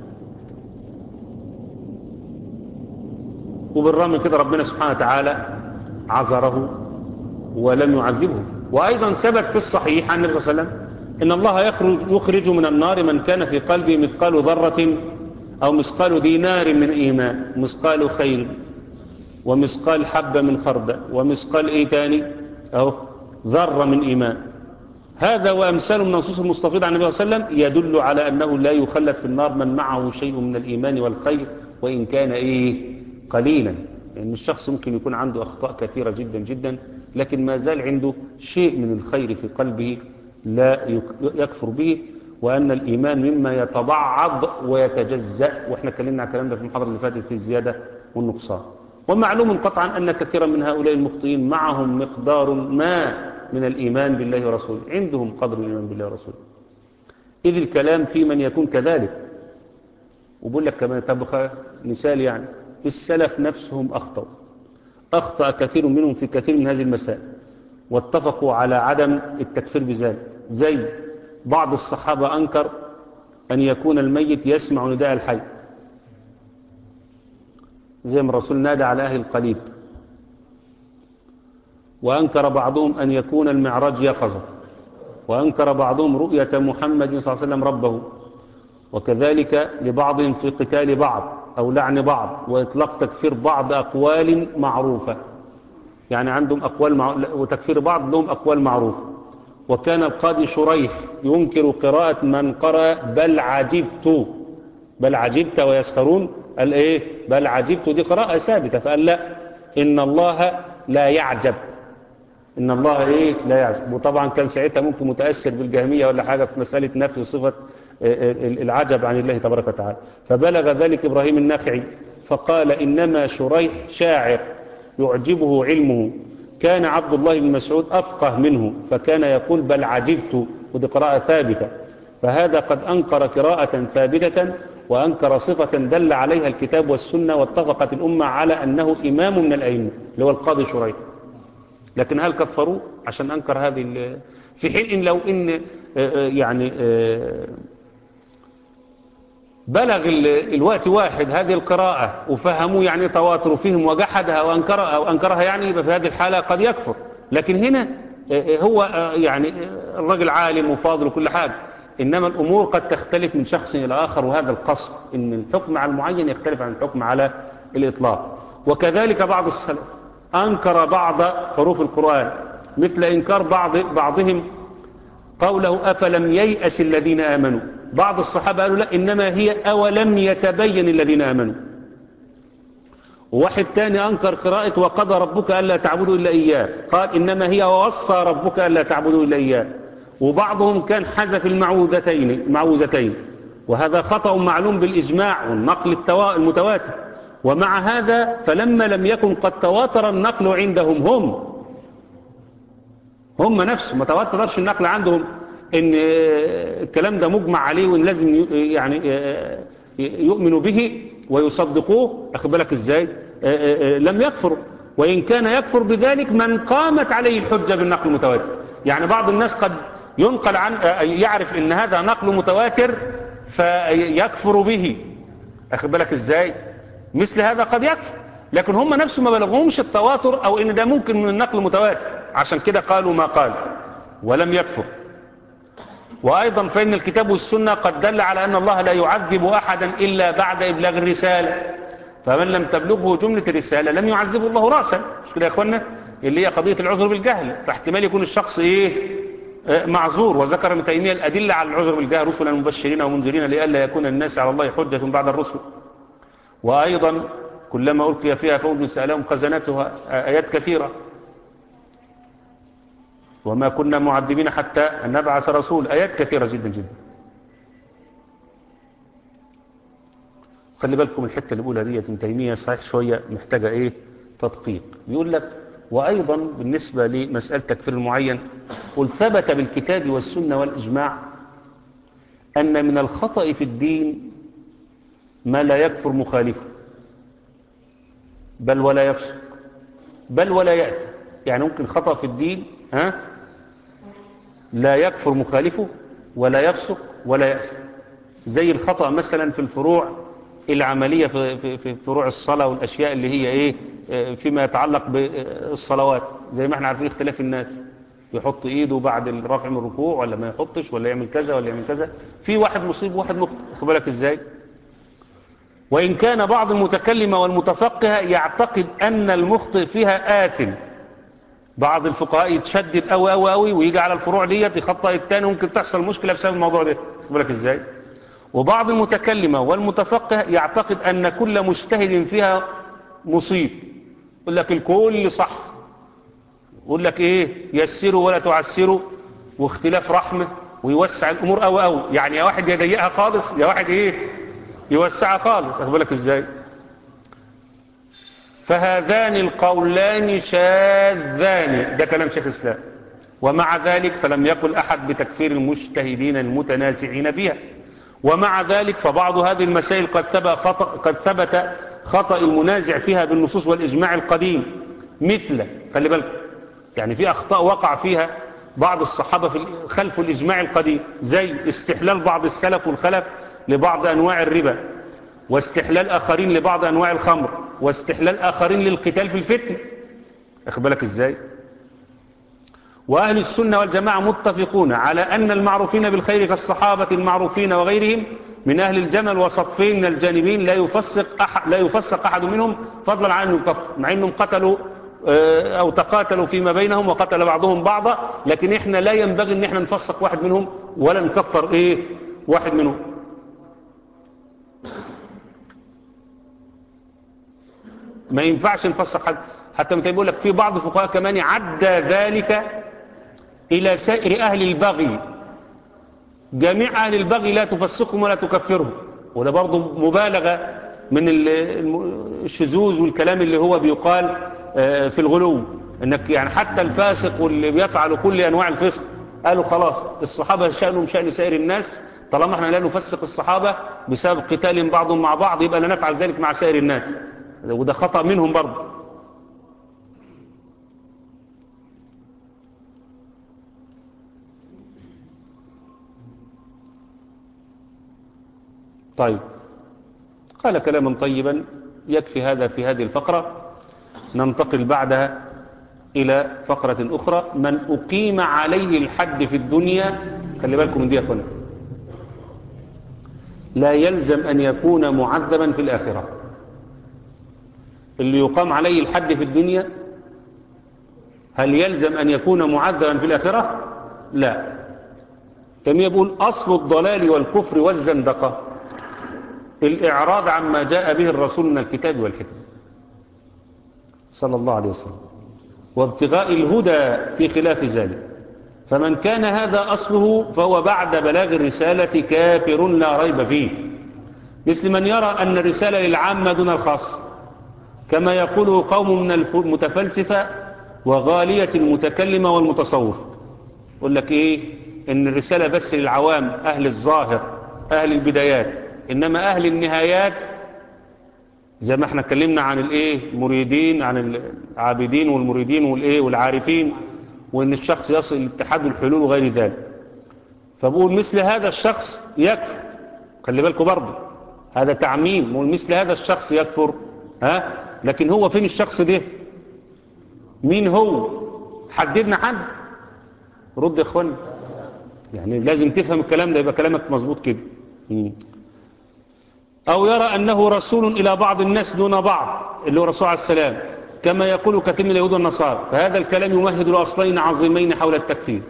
وبالرغم من كده ربنا سبحانه وتعالى عذره ولم يعذبه وأيضا ثبت في الصحيح عن النبي صلى الله عليه وسلم إن الله يخرج, يخرج من النار من كان في قلبه مثقال ذرة أو مثقال دينار من إيمان مثقال خير ومثقال حبة من خردة ومثقال إيه تاني أو ذرة من إيمان هذا وأمثال من نصوص المستفيض عن النبي صلى الله عليه وسلم يدل على أنه لا يخلد في النار من معه شيء من الإيمان والخير وإن كان إيه قليلا لأن يعني الشخص ممكن يكون عنده أخطاء كثيرة جدا جدا لكن ما زال عنده شيء من الخير في قلبه لا يكفر به وأن الإيمان مما يتبعض ويتجزأ وإحنا اتكلمنا عن الكلام ده في المحاضرة اللي فاتت في الزيادة والنقصان ومعلوم قطعا أن كثيرا من هؤلاء المخطئين معهم مقدار ما من الإيمان بالله ورسوله عندهم قدر الإيمان بالله ورسوله إذ الكلام في من يكون كذلك وبقول لك كمان تبقى مثال يعني السلف نفسهم أخطأوا أخطأ كثير منهم في كثير من هذه المسائل واتفقوا على عدم التكفير بذلك زي بعض الصحابة أنكر أن يكون الميت يسمع نداء الحي زي ما الرسول نادى على أهل القليب وأنكر بعضهم أن يكون المعراج يقظة وأنكر بعضهم رؤية محمد صلى الله عليه وسلم ربه وكذلك لبعضهم في قتال بعض أو لعن بعض وإطلاق تكفير بعض أقوال معروفة يعني عندهم أقوال مع... وتكفير بعض لهم أقوال معروفة وكان القاضي شريح ينكر قراءة من قرأ بل عجبت بل عجبت ويسخرون قال إيه بل عجبت دي قراءة ثابتة فقال لا إن الله لا يعجب إن الله إيه لا يعجب وطبعا كان ساعتها ممكن متأثر بالجهمية ولا حاجة في مسألة نفي صفة العجب عن الله تبارك وتعالى فبلغ ذلك إبراهيم النخعي فقال إنما شريح شاعر يعجبه علمه كان عبد الله بن مسعود أفقه منه فكان يقول بل عجبت ودي قراءة ثابتة فهذا قد أنكر قراءة ثابتة وأنكر صفة دل عليها الكتاب والسنة واتفقت الأمة على أنه إمام من الأئمة اللي هو القاضي شريح لكن هل كفروا عشان أنكر هذه في حين إن لو إن يعني بلغ الوقت واحد هذه القراءة وفهموا يعني تواتر فيهم وجحدها وأنكرها, أو أنكرها يعني يبقى في هذه الحالة قد يكفر لكن هنا هو يعني الرجل عالم وفاضل وكل حاجة إنما الأمور قد تختلف من شخص إلى آخر وهذا القصد إن الحكم على المعين يختلف عن الحكم على الإطلاق وكذلك بعض السلف أنكر بعض حروف القرآن مثل إنكار بعض بعضهم قوله أفلم ييأس الذين آمنوا بعض الصحابة قالوا لا إنما هي أولم يتبين الذين آمنوا وواحد تاني أنكر قراءة وقضى ربك ألا تعبدوا إلا إياه قال إنما هي ووصى ربك ألا تعبدوا إلا إياه وبعضهم كان حذف المعوذتين المعوذتين وهذا خطأ معلوم بالإجماع والنقل المتواتر ومع هذا فلما لم يكن قد تواتر النقل عندهم هم هم نفسهم ما تواترش النقل عندهم ان الكلام ده مجمع عليه وان لازم يعني يؤمنوا به ويصدقوه اخد بالك ازاي لم يكفروا وان كان يكفر بذلك من قامت عليه الحجه بالنقل المتواتر يعني بعض الناس قد ينقل عن يعرف ان هذا نقل متواتر فيكفر به اخد بالك ازاي مثل هذا قد يكفر لكن هم نفسهم ما بلغهمش التواتر او ان ده ممكن من النقل المتواتر عشان كده قالوا ما قال ولم يكفر وأيضا فإن الكتاب والسنة قد دل على أن الله لا يعذب أحدا إلا بعد إبلاغ الرسالة فمن لم تبلغه جملة الرسالة لم يعذبه الله رأسا مش كده يا أخوانا اللي هي قضية العذر بالجهل فاحتمال يكون الشخص إيه معذور وذكر ابن تيمية الأدلة على العذر بالجهل رسلا مبشرين ومنذرين لئلا يكون الناس على الله حجة بعد الرسل وأيضا كلما ألقي فيها فوج سألهم خزنتها آيات كثيرة وما كنا معذبين حتى نبعث رسول آيات كثيرة جدا جدا خلي بالكم الحتة اللي بقولها دي ابن تيمية صحيح شوية محتاجة ايه تدقيق بيقول لك وأيضا بالنسبة لمسألة تكفير المعين قل ثبت بالكتاب والسنة والإجماع أن من الخطأ في الدين ما لا يكفر مخالفه بل ولا يفسق بل ولا يأثم يعني ممكن خطأ في الدين ها لا يكفر مخالفه ولا يفسق ولا يأثم زي الخطأ مثلا في الفروع العملية في, في, في فروع الصلاة والأشياء اللي هي إيه فيما يتعلق بالصلوات زي ما احنا عارفين اختلاف الناس يحط ايده بعد الرفع من الركوع ولا ما يحطش ولا يعمل كذا ولا يعمل كذا في واحد مصيب وواحد مخطئ خد بالك ازاي وإن كان بعض المتكلمة والمتفقهة يعتقد أن المخطئ فيها آثم بعض الفقهاء يتشدد قوي قوي قوي ويجي على الفروع ديت يخطئ الثاني وممكن تحصل مشكلة بسبب الموضوع ده خد بالك ازاي وبعض المتكلمة والمتفقه يعتقد أن كل مجتهد فيها مصيب يقول لك الكل صح يقول لك ايه يسروا ولا تعسروا واختلاف رحمة ويوسع الأمور قوي قوي يعني يا واحد يضيقها خالص يا واحد ايه يوسعها خالص اخد بالك ازاي فهذان القولان شاذان ده كلام شيخ الإسلام ومع ذلك فلم يقل أحد بتكفير المجتهدين المتنازعين فيها ومع ذلك فبعض هذه المسائل قد ثبت خطأ, قد ثبت خطأ المنازع فيها بالنصوص والإجماع القديم مثل خلي بالك يعني في أخطاء وقع فيها بعض الصحابة في خلف الإجماع القديم زي استحلال بعض السلف والخلف لبعض أنواع الربا واستحلال آخرين لبعض أنواع الخمر واستحلال آخرين للقتال في الفتن أخد بالك إزاي وأهل السنة والجماعة متفقون على أن المعروفين بالخير كالصحابة المعروفين وغيرهم من أهل الجمل وصفين من الجانبين لا يفسق أحد, لا يفسق أحد منهم فضلا عن أنه يكفر مع أنهم قتلوا أو تقاتلوا فيما بينهم وقتل بعضهم بعضا لكن إحنا لا ينبغي أن إحنا نفسق واحد منهم ولا نكفر إيه واحد منهم ما ينفعش نفسق حد حتى متى يقول لك في بعض الفقهاء كمان عدى ذلك إلى سائر أهل البغي جميع أهل البغي لا تفسقهم ولا تكفرهم وده برضه مبالغة من الشذوذ والكلام اللي هو بيقال في الغلو انك يعني حتى الفاسق واللي بيفعل كل انواع الفسق قالوا خلاص الصحابة شأنهم شأن سائر الناس طالما احنا لا نفسق الصحابة بسبب قتال بعضهم مع بعض يبقى لا نفعل ذلك مع سائر الناس وده خطأ منهم برضه طيب قال كلاما طيبا يكفي هذا في هذه الفقرة ننتقل بعدها إلى فقرة أخرى من أقيم عليه الحد في الدنيا خلي بالكم من دي يا أخوانا لا يلزم أن يكون معذبا في الآخرة اللي يقام عليه الحد في الدنيا هل يلزم أن يكون معذبا في الآخرة لا تيمية يقول أصل الضلال والكفر والزندقة الإعراض عما جاء به الرسول من الكتاب والحكمة صلى الله عليه وسلم وابتغاء الهدى في خلاف ذلك فمن كان هذا أصله فهو بعد بلاغ الرسالة كافر لا ريب فيه مثل من يرى أن الرسالة للعامة دون الخاص كما يقول قوم من المتفلسفة وغالية المتكلمة والمتصوف يقول لك إيه إن الرسالة بس للعوام أهل الظاهر أهل البدايات إنما أهل النهايات زي ما احنا اتكلمنا عن الايه مريدين عن العابدين والمريدين والايه والعارفين وان الشخص يصل لاتحاد الحلول وغير ذلك فبقول مثل هذا الشخص يكفر خلي بالكم برضه هذا تعميم بقول مثل هذا الشخص يكفر ها لكن هو فين الشخص ده مين هو حددنا حد رد يا اخوان يعني لازم تفهم الكلام ده يبقى كلامك مظبوط كده أو يرى أنه رسول إلى بعض الناس دون بعض اللي هو رسول عليه السلام كما يقول كثير من اليهود والنصارى فهذا الكلام يمهد لأصلين عظيمين حول التكفير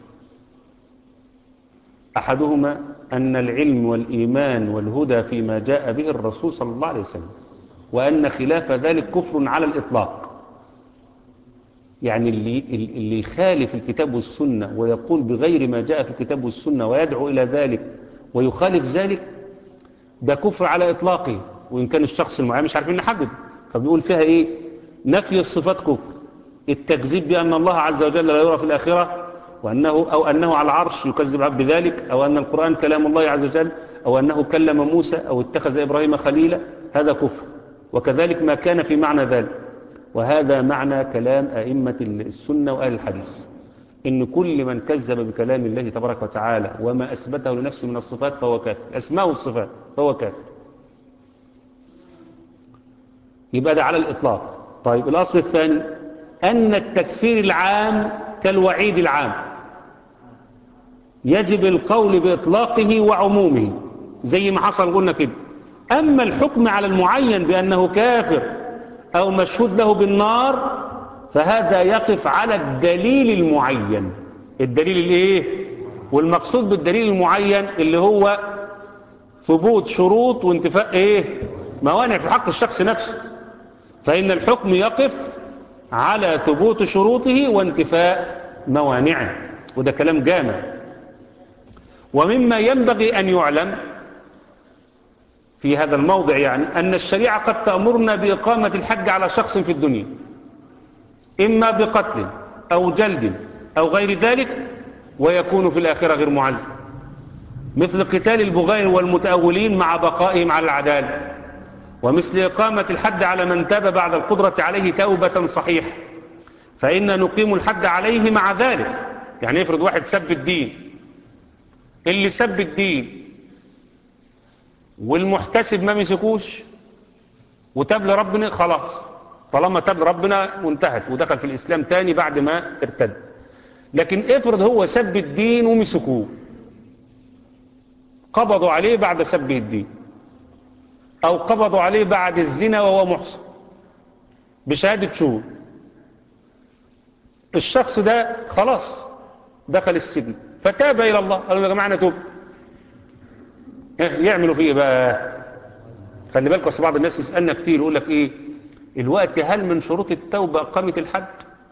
أحدهما أن العلم والإيمان والهدى فيما جاء به الرسول صلى الله عليه وسلم وأن خلاف ذلك كفر على الإطلاق يعني اللي, اللي يخالف الكتاب والسنة ويقول بغير ما جاء في الكتاب والسنة ويدعو إلى ذلك ويخالف ذلك ده كفر على إطلاقه وإن كان الشخص المعين مش عارفين نحدد فبيقول فيها إيه نفي الصفات كفر التكذيب بأن الله عز وجل لا يرى في الآخرة وأنه أو أنه على العرش يكذب بذلك أو أن القرآن كلام الله عز وجل أو أنه كلم موسى أو اتخذ إبراهيم خليلا هذا كفر وكذلك ما كان في معنى ذلك وهذا معنى كلام أئمة السنة وأهل الحديث إن كل من كذب بكلام الله تبارك وتعالى وما أثبته لنفسه من الصفات فهو كافر الأسماء والصفات فهو كافر يبقى ده على الإطلاق طيب الأصل الثاني أن التكفير العام كالوعيد العام يجب القول بإطلاقه وعمومه زي ما حصل قلنا كده أما الحكم على المعين بأنه كافر أو مشهود له بالنار فهذا يقف على الدليل المعين الدليل الايه والمقصود بالدليل المعين اللي هو ثبوت شروط وانتفاء ايه موانع في حق الشخص نفسه فإن الحكم يقف على ثبوت شروطه وانتفاء موانعه وده كلام جامع ومما ينبغي أن يعلم في هذا الموضع يعني أن الشريعة قد تأمرنا بإقامة الحج على شخص في الدنيا إما بقتل أو جلد أو غير ذلك ويكون في الآخرة غير معز مثل قتال البغاير والمتأولين مع بقائهم على العدالة ومثل إقامة الحد على من تاب بعد القدرة عليه توبة صحيحة فإن نقيم الحد عليه مع ذلك يعني افرض واحد سب الدين اللي سب الدين والمحتسب ما مسكوش وتاب لربنا خلاص طالما تاب لربنا وانتهت ودخل في الإسلام تاني بعد ما ارتد لكن افرض هو سب الدين ومسكوه قبضوا عليه بعد سب الدين أو قبضوا عليه بعد الزنا وهو محصن بشهادة شهود الشخص ده خلاص دخل السجن فتاب إلى الله قالوا يا جماعة أنا تبت يعملوا فيه بقى خلي بالك اصل بعض الناس يسألنا كتير يقول لك ايه الوقت هل من شروط التوبة إقامة الحد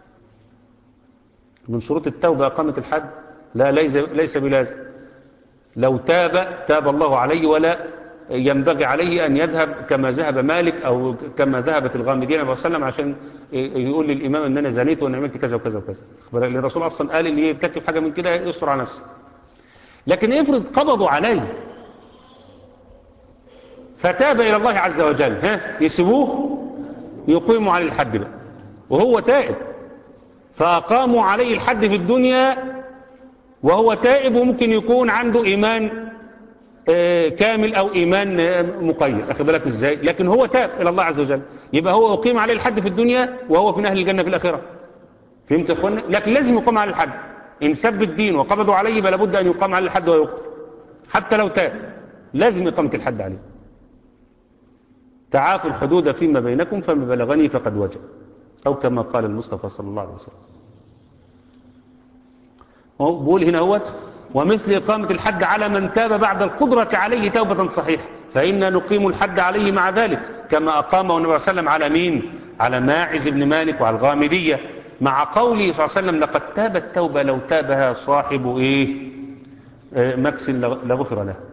من شروط التوبة إقامة الحد لا ليس, ليس بلازم لو تاب تاب الله عليه ولا ينبغي عليه أن يذهب كما ذهب مالك أو كما ذهبت الغامدين عليه وسلم عشان يقول للإمام أن أنا زنيت وأنا عملت كذا وكذا وكذا لأن الرسول أصلا قال اللي يرتكب حاجة من كده يسر على نفسه لكن افرض قبضوا عليه فتاب إلى الله عز وجل ها يسيبوه يقيموا عليه الحد بقى وهو تائب فأقاموا عليه الحد في الدنيا وهو تائب وممكن يكون عنده إيمان آه كامل أو إيمان آه مقيد أخذ بالك إزاي لكن هو تاب إلى الله عز وجل يبقى هو أقيم عليه الحد في الدنيا وهو في أهل الجنة في الآخرة فهمت يا أخوانا لكن لازم يقام عليه الحد إن سب الدين وقبضوا عليه يبقى لابد أن يقام عليه الحد ويقتل حتى لو تاب لازم إقامة الحد عليه تعافوا الحدود فيما بينكم فما بلغني فقد وجب أو كما قال المصطفى صلى الله عليه وسلم بقول هنا هو ومثل إقامة الحد على من تاب بعد القدرة عليه توبة صحيحة فإن نقيم الحد عليه مع ذلك كما أقامه النبي صلى الله عليه وسلم على مين على ماعز بن مالك وعلى الغامدية مع قوله صلى الله عليه وسلم لقد تاب التوبة لو تابها صاحب إيه آه مكس لغفر له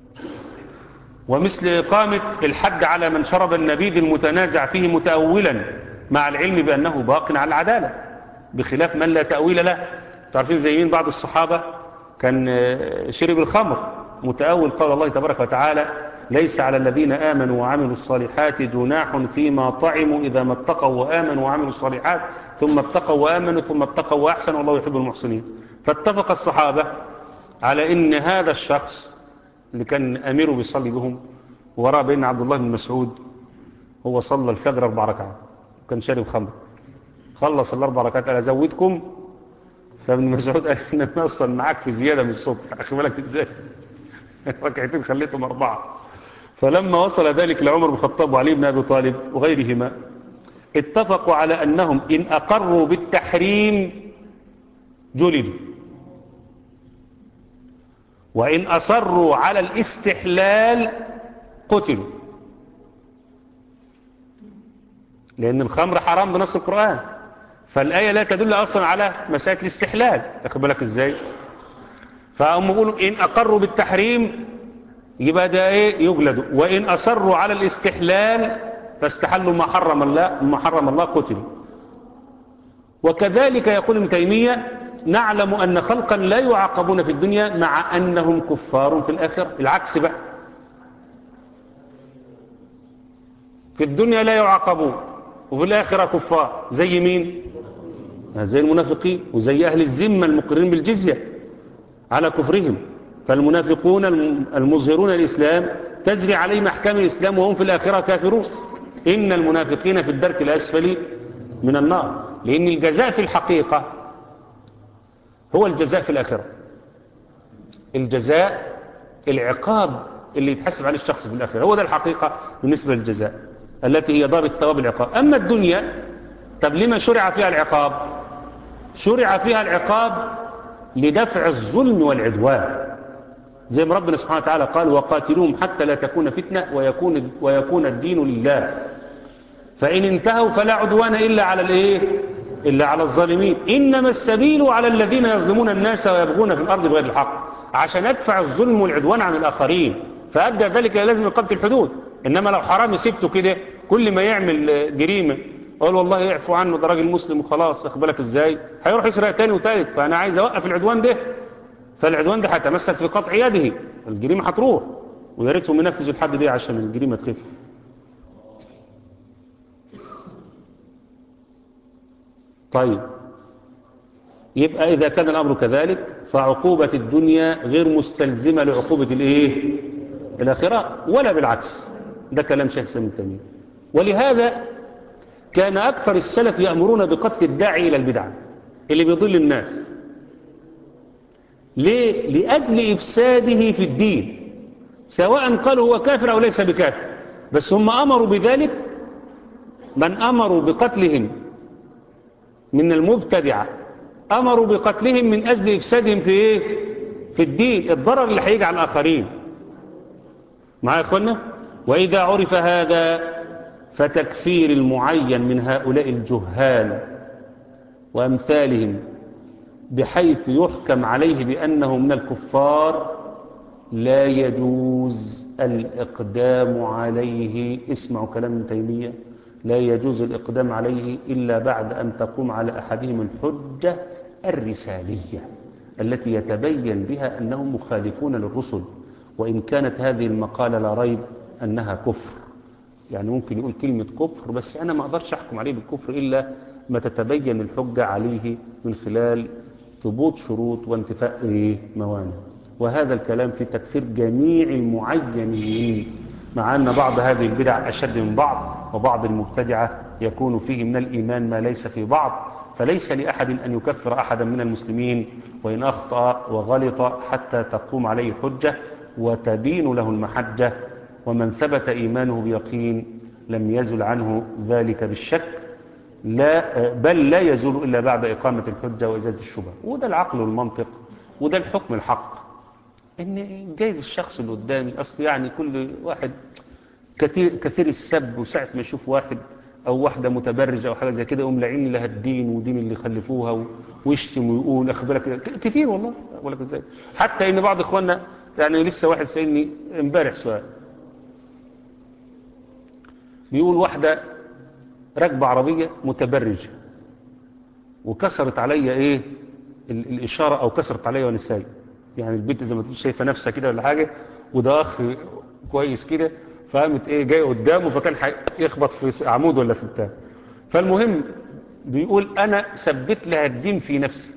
ومثل إقامة الحد على من شرب النبيذ المتنازع فيه متأولا مع العلم بأنه باق على العدالة بخلاف من لا تأويل له تعرفين زي مين بعض الصحابة كان شرب الخمر متأول قول الله تبارك وتعالى ليس على الذين آمنوا وعملوا الصالحات جناح فيما طعموا إذا ما اتقوا وآمنوا وعملوا الصالحات ثم اتقوا وآمنوا ثم اتقوا وأحسنوا والله يحب المحسنين فاتفق الصحابة على إن هذا الشخص اللي كان أميره بيصلي بهم وراء بين عبد الله بن مسعود هو صلى الفجر أربع ركعات وكان شارب خمر خلص الأربع ركعات قال أزودكم فابن مسعود قال إن أنا أصلا معاك في زيادة من الصبح أخي بالك إزاي ركعتين خليتهم أربعة فلما وصل ذلك لعمر بن الخطاب وعلي بن أبي طالب وغيرهما اتفقوا على أنهم إن أقروا بالتحريم جلدوا وإن أصروا على الاستحلال قتلوا لأن الخمر حرام بنص القرآن فالآية لا تدل أصلا على مسألة الاستحلال أخذ بالك إزاي فهم يقولوا إن أقروا بالتحريم يبقى ده إيه يجلدوا وإن أصروا على الاستحلال فاستحلوا ما حرم الله ما حرم الله قتلوا وكذلك يقول ابن تيمية نعلم أن خلقا لا يعاقبون في الدنيا مع أنهم كفار في الآخرة العكس بقى في الدنيا لا يعاقبون وفي الآخرة كفار زي مين زي المنافقين وزي أهل الذمة المقرين بالجزية على كفرهم فالمنافقون المظهرون الإسلام تجري عليهم أحكام الإسلام وهم في الآخرة كافرون إن المنافقين في الدرك الأسفل من النار لأن الجزاء في الحقيقة هو الجزاء في الآخرة الجزاء العقاب اللي يتحسب عليه الشخص في الآخرة هو ده الحقيقة بالنسبة للجزاء التي هي دار الثواب العقاب أما الدنيا طب لما شرع فيها العقاب شرع فيها العقاب لدفع الظلم والعدوان زي ما ربنا سبحانه وتعالى قال وقاتلوهم حتى لا تكون فتنة ويكون, ويكون الدين لله فإن انتهوا فلا عدوان إلا على الإيه إلا على الظالمين إنما السبيل على الذين يظلمون الناس ويبغون في الأرض بغير الحق عشان أدفع الظلم والعدوان عن الآخرين فأدى ذلك لازم إقامة الحدود إنما لو حرامي سبته كده كل ما يعمل جريمة قال والله يعفو عنه ده راجل مسلم وخلاص واخد بالك ازاي هيروح يسرق تاني وتالت فانا عايز اوقف العدوان ده فالعدوان ده هيتمثل في قطع يده الجريمه هتروح ويا ريتهم ينفذوا الحد دي عشان الجريمه تخف طيب يبقى اذا كان الامر كذلك فعقوبه الدنيا غير مستلزمه لعقوبه الايه الاخره ولا بالعكس ده كلام شيخ سامي تيميه ولهذا كان أكثر السلف يأمرون بقتل الداعي إلى البدعة اللي بيضل الناس ليه؟ لأجل إفساده في الدين سواء قالوا هو كافر أو ليس بكافر بس هم أمروا بذلك من أمروا بقتلهم من المبتدعة أمروا بقتلهم من أجل إفسادهم في إيه؟ في الدين الضرر اللي هيجي على الآخرين معايا يا إخوانا وإذا عرف هذا فتكفير المعين من هؤلاء الجهال وأمثالهم بحيث يحكم عليه بأنه من الكفار لا يجوز الإقدام عليه اسمعوا كلام ابن تيمية لا يجوز الإقدام عليه إلا بعد أن تقوم على أحدهم الحجة الرسالية التي يتبين بها أنهم مخالفون للرسل وإن كانت هذه المقالة لا ريب أنها كفر يعني ممكن يقول كلمة كفر بس أنا ما أقدرش أحكم عليه بالكفر إلا ما تتبين الحجة عليه من خلال ثبوت شروط وانتفاء موانع وهذا الكلام في تكفير جميع المعينين مع أن بعض هذه البدع أشد من بعض وبعض المبتدعة يكون فيه من الإيمان ما ليس في بعض فليس لأحد أن يكفر أحدا من المسلمين وإن أخطأ وغلط حتى تقوم عليه حجة وتبين له المحجة ومن ثبت إيمانه بيقين لم يزل عنه ذلك بالشك لا بل لا يزول إلا بعد إقامة الحجة وإزالة الشبهة وده العقل والمنطق وده الحكم الحق إن جايز الشخص اللي قدامي أصل يعني كل واحد كثير, كثير السب وساعة ما يشوف واحد أو واحدة متبرجة أو حاجة زي كده يقوم لعين لها الدين ودين اللي خلفوها ويشتم ويقول أخبرك كتير والله أقول لك إزاي حتى إن بعض إخواننا يعني لسه واحد سألني امبارح سؤال بيقول واحدة راكبة عربية متبرجة وكسرت عليا ايه الاشارة او كسرت عليا وانا سايق يعني البنت زي ما تقول شايفة نفسها كده ولا حاجة وده اخ كويس كده فقامت ايه جاي قدامه فكان يخبط في عمود ولا في بتاع فالمهم بيقول انا ثبت لها الدين في نفسي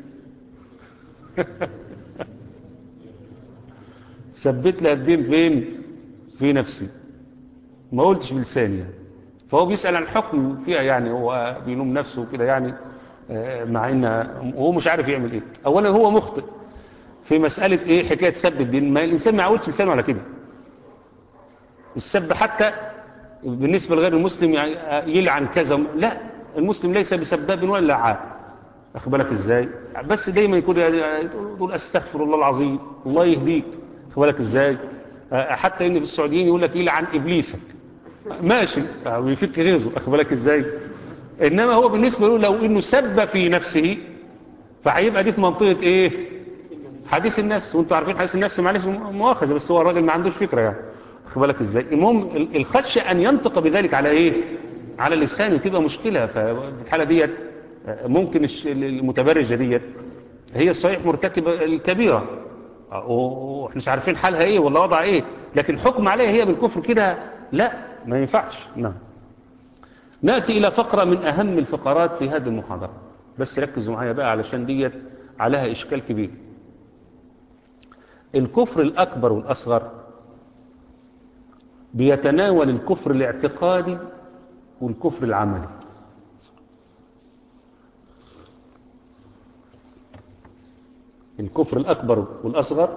ثبت لها الدين فين في نفسي ما قلتش بلساني يعني. فهو بيسأل عن الحكم فيها يعني هو بيلوم نفسه كده يعني مع ان هو مش عارف يعمل ايه اولا هو مخطئ في مسألة ايه حكاية سب الدين ما الانسان ما يعودش لسانه على كده السب حتى بالنسبة لغير المسلم يعني يلعن كذا لا المسلم ليس بسباب ولا لعان اخد بالك ازاي بس دايما يكون يقول استغفر الله العظيم الله يهديك اخد بالك ازاي حتى ان في السعوديين يقول لك يلعن ابليسك ماشي ويفك غيظه اخد بالك ازاي انما هو بالنسبه له لو انه سب في نفسه فهيبقى دي في منطقه ايه حديث النفس وانتوا عارفين حديث النفس معلش مؤاخذه بس هو الراجل ما عندوش فكره يعني اخد بالك ازاي المهم الخشيه ان ينطق بذلك على ايه على لسانه تبقى مشكله ففي الحاله ديت ممكن الش- المتبرجة ديت هي صحيح مرتكبة الكبيرة واحنا مش عارفين حالها ايه ولا وضعها ايه لكن حكم عليها هي بالكفر كده لا ما ينفعش نعم نأتي إلى فقرة من أهم الفقرات في هذه المحاضرة بس ركزوا معايا بقى علشان ديت عليها إشكال كبير الكفر الأكبر والأصغر بيتناول الكفر الاعتقادي والكفر العملي الكفر الأكبر والأصغر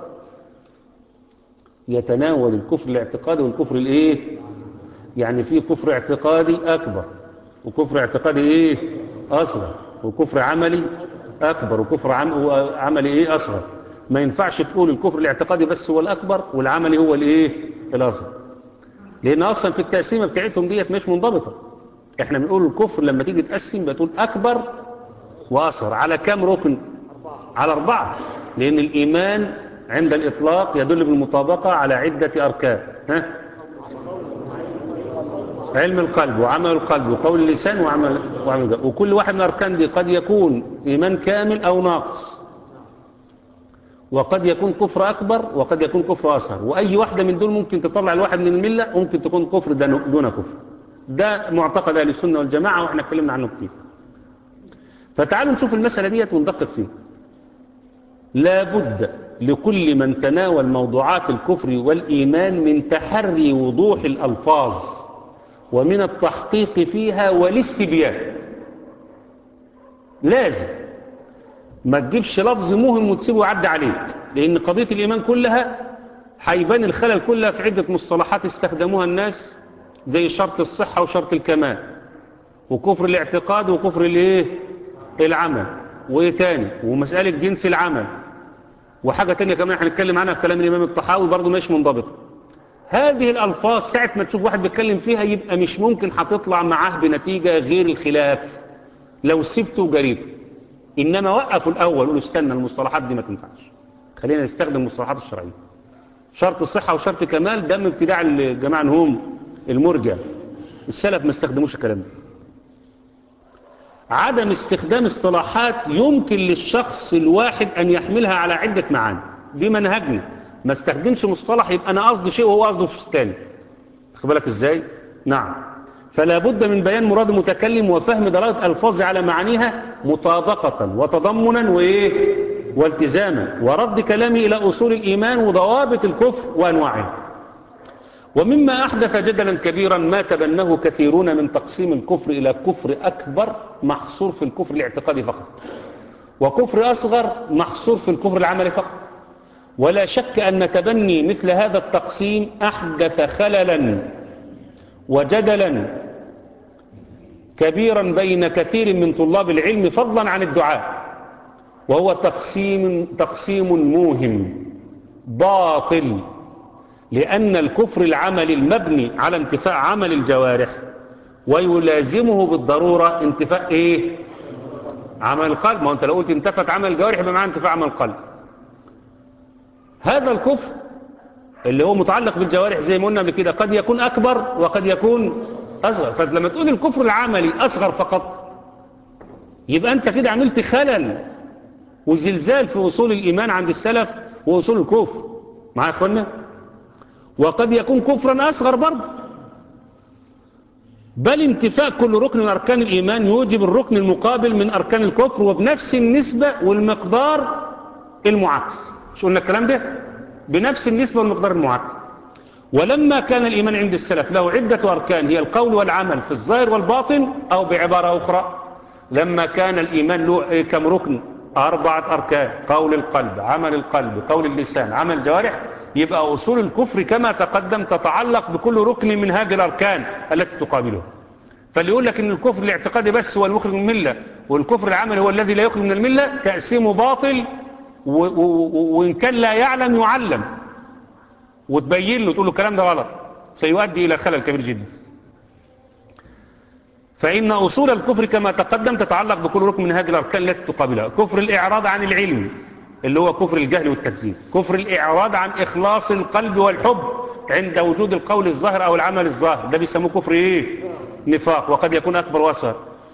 يتناول الكفر الاعتقادي والكفر الايه يعني في كفر اعتقادي أكبر وكفر اعتقادي ايه أصغر وكفر عملي أكبر وكفر عم عملي ايه أصغر ما ينفعش تقول الكفر الاعتقادي بس هو الأكبر والعملي هو الايه الأصغر لأن أصلا في التقسيمة بتاعتهم ديت مش منضبطة احنا بنقول الكفر لما تيجي تقسم بتقول أكبر وأصغر على كام ركن على أربعة لأن الإيمان عند الإطلاق يدل بالمطابقة على عدة أركان ها؟ علم القلب وعمل القلب وقول اللسان وعمل, وعمل ده. وكل واحد من الأركان دي قد يكون إيمان كامل أو ناقص وقد يكون كفر أكبر وقد يكون كفر أصغر وأي واحدة من دول ممكن تطلع الواحد من الملة ممكن تكون كفر دون كفر ده معتقد أهل السنة والجماعة وإحنا اتكلمنا عنه كتير فتعالوا نشوف المسألة ديت وندقق فيها لا بد لكل من تناول موضوعات الكفر والإيمان من تحري وضوح الألفاظ ومن التحقيق فيها والاستبيان لازم ما تجيبش لفظ مهم وتسيبه يعدي عليك لأن قضية الإيمان كلها هيبان الخلل كلها في عدة مصطلحات استخدموها الناس زي شرط الصحة وشرط الكمال وكفر الاعتقاد وكفر الايه العمل وايه تاني ومسألة جنس العمل وحاجة تانية كمان هنتكلم عنها في كلام الإمام الطحاوي برضه مش منضبطة هذه الألفاظ ساعة ما تشوف واحد بيتكلم فيها يبقى مش ممكن هتطلع معاه بنتيجة غير الخلاف لو سبته وجريته إنما وقفوا الأول قولوا استنى المصطلحات دي ما تنفعش خلينا نستخدم المصطلحات الشرعية شرط الصحة وشرط كمال ده من ابتداع الجماعة هم المرجع السلف ما استخدموش الكلام ده عدم استخدام اصطلاحات يمكن للشخص الواحد أن يحملها على عدة معاني دي منهجنا ما استخدمش مصطلح يبقى أنا قصدي شيء وهو قصده شيء تاني خد بالك إزاي؟ نعم فلا بد من بيان مراد المتكلم وفهم دلالة ألفاظ على معانيها مطابقة وتضمنا وإيه؟ والتزاما ورد كلامي إلى أصول الإيمان وضوابط الكفر وأنواعه ومما أحدث جدلا كبيرا ما تبناه كثيرون من تقسيم الكفر إلى كفر أكبر محصور في الكفر الاعتقادي فقط وكفر أصغر محصور في الكفر العملي فقط ولا شك أن تبني مثل هذا التقسيم أحدث خللا وجدلا كبيرا بين كثير من طلاب العلم فضلا عن الدعاء وهو تقسيم, تقسيم موهم باطل لأن الكفر العملي المبني على انتفاء عمل الجوارح ويلازمه بالضرورة انتفاء ايه عمل القلب ما انت لو قلت انتفت عمل الجوارح يبقى معنى انتفاء عمل القلب هذا الكفر اللي هو متعلق بالجوارح زي ما قلنا قبل كده قد يكون أكبر وقد يكون أصغر فلما تقول الكفر العملي أصغر فقط يبقى أنت كده عملت خلل وزلزال في أصول الإيمان عند السلف وأصول الكفر معايا يا أخوانا وقد يكون كفرا أصغر برضه بل انتفاء كل ركن من أركان الإيمان يوجب الركن المقابل من أركان الكفر وبنفس النسبة والمقدار المعاكس شو قلنا الكلام ده بنفس النسبة والمقدار المعاكس ولما كان الإيمان عند السلف له عدة أركان هي القول والعمل في الظاهر والباطن أو بعبارة أخرى لما كان الإيمان له كم ركن أربعة أركان قول القلب عمل القلب قول اللسان عمل الجوارح يبقى أصول الكفر كما تقدم تتعلق بكل ركن من هذه الأركان التي تقابله فاللي يقول لك أن الكفر الاعتقادي بس هو المخرج من الملة والكفر العملي هو الذي لا يخرج من الملة تقسيمه باطل وإن كان لا يعلم يعلم وتبين له تقول له الكلام ده غلط سيؤدي إلى خلل كبير جدا فإن أصول الكفر كما تقدم تتعلق بكل ركن من هذه الأركان التي تقابلها كفر الإعراض عن العلم اللي هو كفر الجهل والتكذيب كفر الإعراض عن إخلاص القلب والحب عند وجود القول الظاهر أو العمل الظاهر ده بيسموه كفر إيه نفاق وقد يكون أكبر وأصغر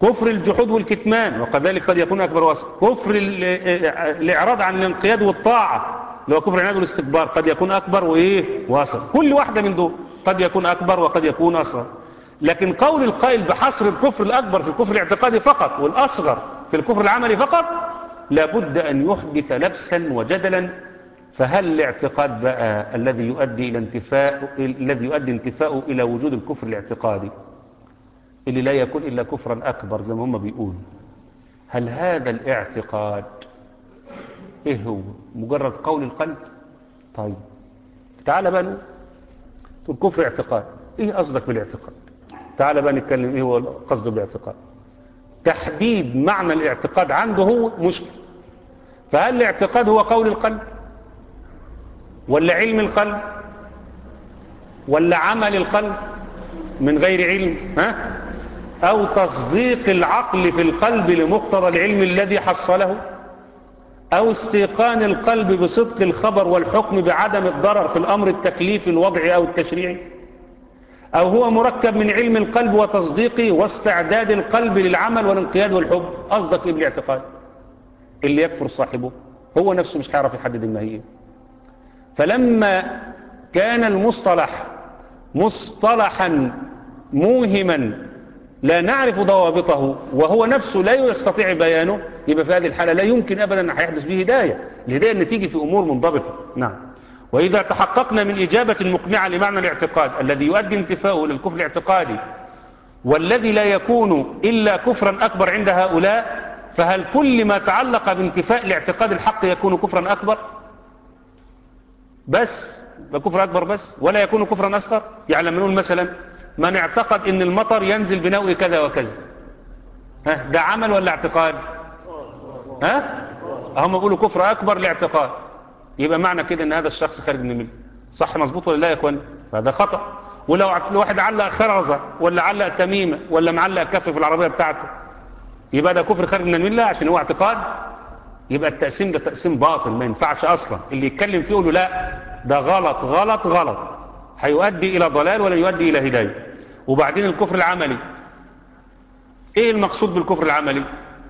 كفر الجحود والكتمان وكذلك قد يكون أكبر وأصغر كفر ال- الإعراض عن الانقياد والطاعة اللي هو كفر العناد والاستكبار قد يكون أكبر وإيه وأصغر كل واحدة من دول قد يكون أكبر وقد يكون أصغر لكن قول القائل بحصر الكفر الأكبر في الكفر الاعتقادي فقط والأصغر في الكفر العملي فقط لابد أن يحدث لبسا وجدلا فهل الاعتقاد بقى الذي يؤدي إلى انتفاء الذي يؤدي انتفاءه إلى وجود الكفر الاعتقادي اللي لا يكون إلا كفرا أكبر زي ما هم بيقولوا هل هذا الاعتقاد إيه هو مجرد قول القلب طيب تعال بقى نقول تقول كفر اعتقاد إيه قصدك بالاعتقاد تعال بقى نتكلم إيه هو قصده بالاعتقاد تحديد معنى الاعتقاد عنده هو مشكل فهل الاعتقاد هو قول القلب ولا علم القلب ولا عمل القلب من غير علم ها أو تصديق العقل في القلب لمقتضى العلم الذي حصله أو استيقان القلب بصدق الخبر والحكم بعدم الضرر في الأمر التكليفي الوضعي أو التشريعي أو هو مركب من علم القلب وتصديقه واستعداد القلب للعمل والانقياد والحب قصدك إيه بالاعتقاد اللي يكفر صاحبه هو نفسه مش هيعرف يحدد الماهية فلما كان المصطلح مصطلحا موهما لا نعرف ضوابطه وهو نفسه لا يستطيع بيانه يبقى في هذه الحالة لا يمكن أبدا أن هيحدث به هداية الهداية اللي تيجي في أمور منضبطة نعم وإذا تحققنا من إجابة مقنعة لمعنى الاعتقاد الذي يؤدي انتفاؤه للكفر الاعتقادي والذي لا يكون إلا كفرا أكبر عند هؤلاء فهل كل ما تعلق بانتفاء الاعتقاد الحق يكون كفرا أكبر بس يبقى كفر أكبر بس ولا يكون كفرا أصغر يعني لما نقول مثلا من اعتقد ان المطر ينزل بنوء كذا وكذا ها ده عمل ولا اعتقاد ها هم بيقولوا كفر اكبر لاعتقاد يبقى معنى كده ان هذا الشخص خارج من المله صح مظبوط ولا لا يا اخوان فهذا خطا ولو واحد علق خرزه ولا علق تميمه ولا معلق كف في العربيه بتاعته يبقى ده كفر خارج من المله عشان هو اعتقاد يبقى التقسيم ده تقسيم باطل ما ينفعش اصلا اللي يتكلم فيه يقول له لا ده غلط غلط غلط هيؤدي إلى ضلال ولا يؤدي إلى هداية وبعدين الكفر العملي إيه المقصود بالكفر العملي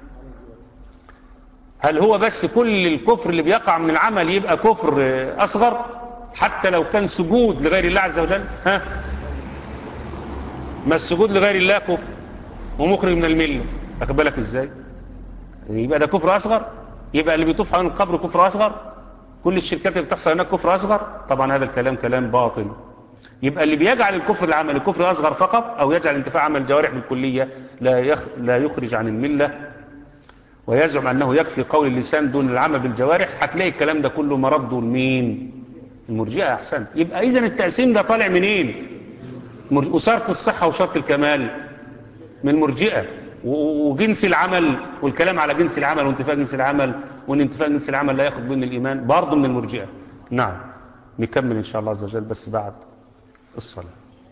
هل هو بس كل الكفر اللي بيقع من العمل يبقى كفر أصغر حتى لو كان سجود لغير الله عز وجل ها ما السجود لغير الله كفر ومخرج من الملة أخد بالك إزاي يبقى ده كفر أصغر يبقى اللي بيطوف حوالين القبر كفر أصغر كل الشركات اللي بتحصل هناك كفر أصغر طبعا هذا الكلام كلام باطل يبقى اللي بيجعل الكفر العملي كفر أصغر فقط أو يجعل انتفاع عمل الجوارح بالكلية لا, يخ لا يخرج عن الملة ويزعم أنه يكفي قول اللسان دون العمل بالجوارح هتلاقي الكلام ده كله مرده لمين المرجئة أحسن يبقى إذا التقسيم ده طالع منين أسارة الصحة وشرط الكمال من المرجئة وجنس العمل والكلام على جنس العمل وانتفاء جنس العمل وان انتفاء جنس العمل لا ياخذ من الإيمان برضه من المرجئة نعم نكمل إن شاء الله عز وجل بس بعد الصلاة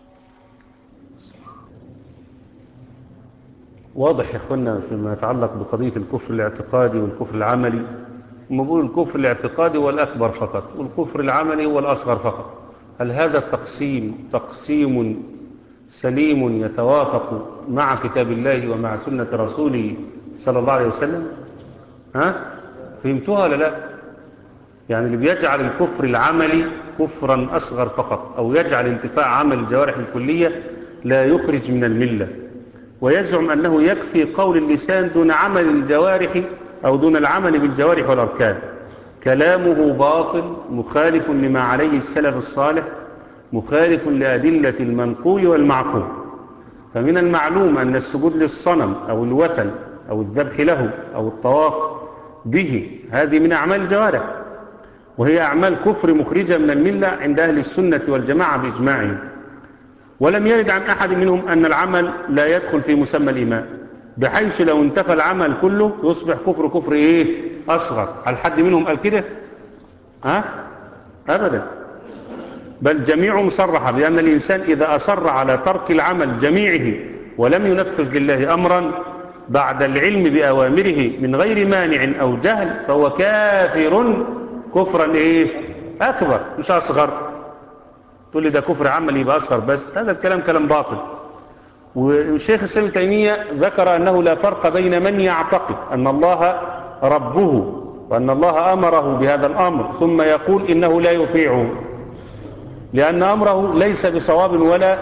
واضح يا اخوانا فيما يتعلق بقضية الكفر الاعتقادي والكفر العملي هم بيقولوا الكفر الاعتقادي هو الأكبر فقط والكفر العملي هو الأصغر فقط هل هذا التقسيم تقسيم سليم يتوافق مع كتاب الله ومع سنة رسوله صلى الله عليه وسلم ها فهمتوها ولا لا يعني اللي بيجعل الكفر العملي كفرا أصغر فقط أو يجعل انتفاع عمل الجوارح الكلية لا يخرج من الملة ويزعم أنه يكفي قول اللسان دون عمل الجوارح أو دون العمل بالجوارح والأركان كلامه باطل مخالف لما عليه السلف الصالح مخالف لأدلة المنقول والمعقول فمن المعلوم أن السجود للصنم أو الوثن أو الذبح له أو الطواف به هذه من أعمال الجوارح وهي أعمال كفر مخرجة من الملة عند أهل السنة والجماعة بإجماعهم ولم يرد عن أحد منهم أن العمل لا يدخل في مسمى الإيمان بحيث لو انتفى العمل كله يصبح كفر كفر إيه أصغر هل حد منهم قال كده ها أبدا بل جميعهم صرح بأن الإنسان إذا أصر على ترك العمل جميعه ولم ينفذ لله أمرا بعد العلم بأوامره من غير مانع أو جهل فهو كافر كفرا إيه أكبر مش أصغر تقول لي ده كفر عمل يبقى أصغر بس هذا الكلام كلام باطل والشيخ الإسلام ابن تيمية ذكر أنه لا فرق بين من يعتقد أن الله ربه وأن الله أمره بهذا الأمر ثم يقول إنه لا يطيعه لأن أمره ليس بصواب ولا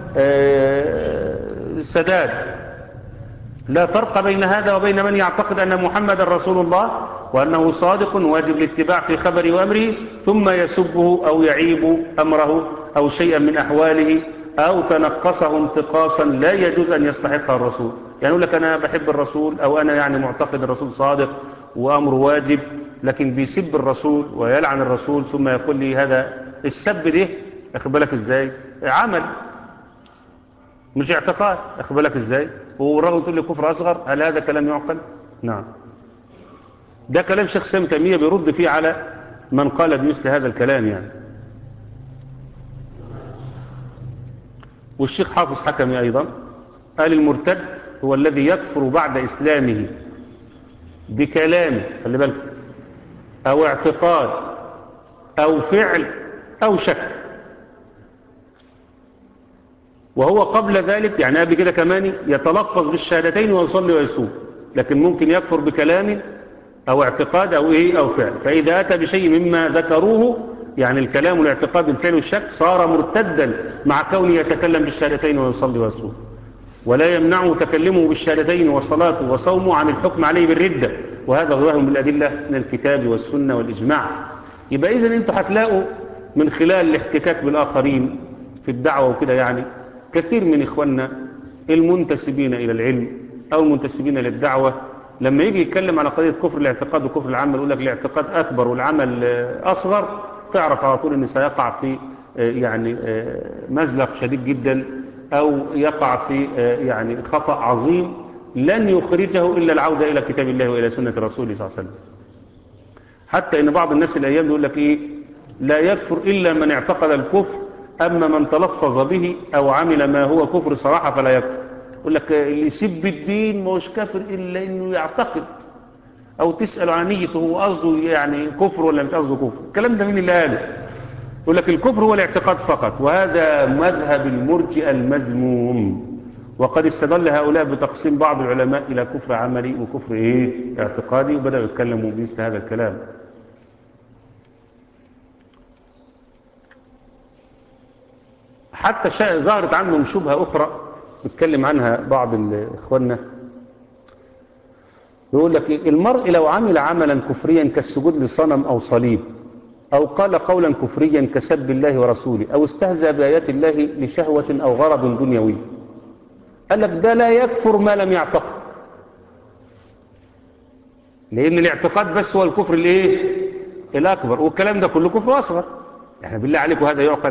آه، سداد لا فرق بين هذا وبين من يعتقد أن محمد رسول الله وأنه صادق واجب الاتباع في خبره وأمره ثم يسبه أو يعيب أمره أو شيئا من أحواله أو تنقصه انتقاصا لا يجوز أن يستحقها الرسول يعني يقول لك أنا بحب الرسول أو أنا يعني معتقد الرسول صادق وأمره واجب لكن بيسب الرسول ويلعن الرسول ثم يقول لي هذا السب ده أخذ بالك إزاي عمل مش اعتقاد أخذ بالك إزاي والرغم تقول لي كفر أصغر هل هذا كلام يعقل نعم ده كلام شيخ سامي تيمية بيرد فيه على من قال بمثل هذا الكلام يعني والشيخ حافظ حكمي أيضا قال المرتد هو الذي يكفر بعد إسلامه بكلام خلي بالك أو اعتقاد أو فعل أو شك وهو قبل ذلك يعني قبل كده كمان يتلفظ بالشهادتين ويصلي ويصوم لكن ممكن يكفر بكلام أو اعتقاد أو إيه أو فعل فإذا أتى بشيء مما ذكروه يعني الكلام والاعتقاد بالفعل والشك صار مرتدا مع كونه يتكلم بالشهادتين ويصلي ويصوم ولا يمنعه تكلمه بالشهادتين وصلاته وصومه عن الحكم عليه بالردة وهذا ظاهر بالأدلة من الكتاب والسنة والإجماع يبقى إذن أنتوا هتلاقوا من خلال الاحتكاك بالآخرين في الدعوة وكده يعني كثير من إخواننا المنتسبين إلى العلم أو المنتسبين للدعوة لما يجي يتكلم على قضية كفر الاعتقاد وكفر العمل يقول لك الاعتقاد أكبر والعمل أصغر تعرف على طول أن سيقع في يعني مزلق شديد جدا أو يقع في يعني خطأ عظيم لن يخرجه إلا العودة إلى كتاب الله وإلى سنة رسوله صلى الله عليه وسلم حتى إن بعض الناس الأيام يقول لك إيه لا يكفر إلا من اعتقد الكفر أما من تلفظ به أو عمل ما هو كفر صراحة فلا يكفر يقول لك اللي يسب الدين ما هوش كافر إلا إنه يعتقد أو تسأل عن نيته هو قصده يعني كفر ولا مش قصده كفر الكلام ده مين اللي قاله يقول لك الكفر هو الاعتقاد فقط وهذا مذهب المرجئة المذموم وقد استدل هؤلاء بتقسيم بعض العلماء إلى كفر عملي وكفر إيه اعتقادي وبدأوا يتكلموا بمثل هذا الكلام حتى ظهرت عنهم شبهة أخرى نتكلم عنها بعض إخواننا يقول لك المرء لو عمل عملا كفريا كالسجود لصنم أو صليب أو قال قولا كفريا كسب الله ورسوله أو استهزأ بآيات الله لشهوة أو غرض دنيوي قال لك ده لا يكفر ما لم يعتقد لأن الاعتقاد بس هو الكفر الايه الأكبر والكلام ده كله كفر أصغر يعني بالله عليكم هذا يعقل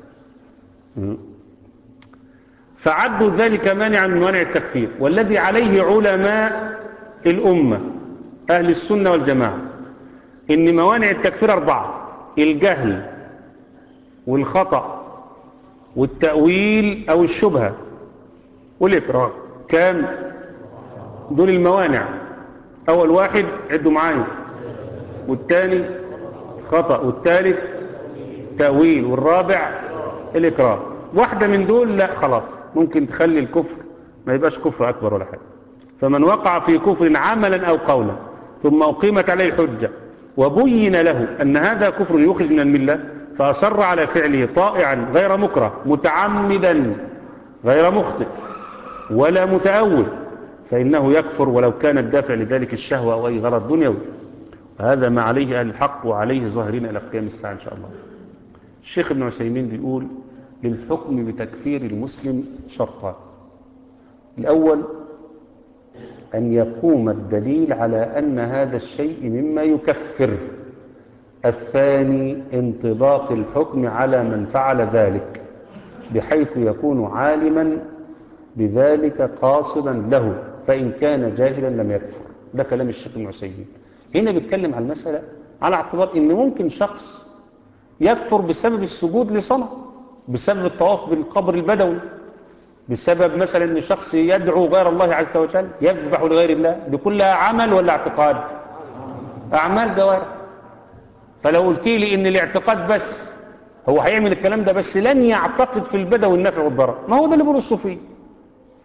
فعدوا ذلك مانعا من منع التكفير والذي عليه علماء الأمة أهل السنة والجماعة إن موانع التكفير أربعة الجهل والخطأ والتأويل أو الشبهة والإكراه كام دول الموانع أول واحد عدوا معايا والثاني خطأ والثالث تأويل والرابع الإكراه واحدة من دول لا خلاص ممكن تخلي الكفر ما يبقاش كفر أكبر ولا حاجة فمن وقع في كفر عملا أو قولا ثم أقيمت عليه الحجة وبين له أن هذا كفر يخرج من الملة فأصر على فعله طائعا غير مكره متعمدا غير مخطئ ولا متأول فإنه يكفر ولو كان الدافع لذلك الشهوة أو أي غرض دنيوي هذا ما عليه أهل الحق وعليه ظاهرين إلى قيام الساعة إن شاء الله الشيخ ابن عثيمين بيقول للحكم بتكفير المسلم شرطان الأول أن يقوم الدليل على أن هذا الشيء مما يكفر الثاني انطباق الحكم على من فعل ذلك بحيث يكون عالما بذلك قاصدا له فإن كان جاهلا لم يكفر ده كلام الشيخ ابن عثيمين هنا بيتكلم عن المسألة على اعتبار ان ممكن شخص يكفر بسبب السجود لصنم بسبب الطواف بالقبر البدوي بسبب مثلا ان شخص يدعو غير الله عز وجل يذبح لغير الله دي كلها عمل ولا اعتقاد اعمال جوارح فلو قلت لي ان الاعتقاد بس هو هيعمل الكلام ده بس لن يعتقد في البدوي النفع والضرر ما هو ده اللي بيقوله الصوفيه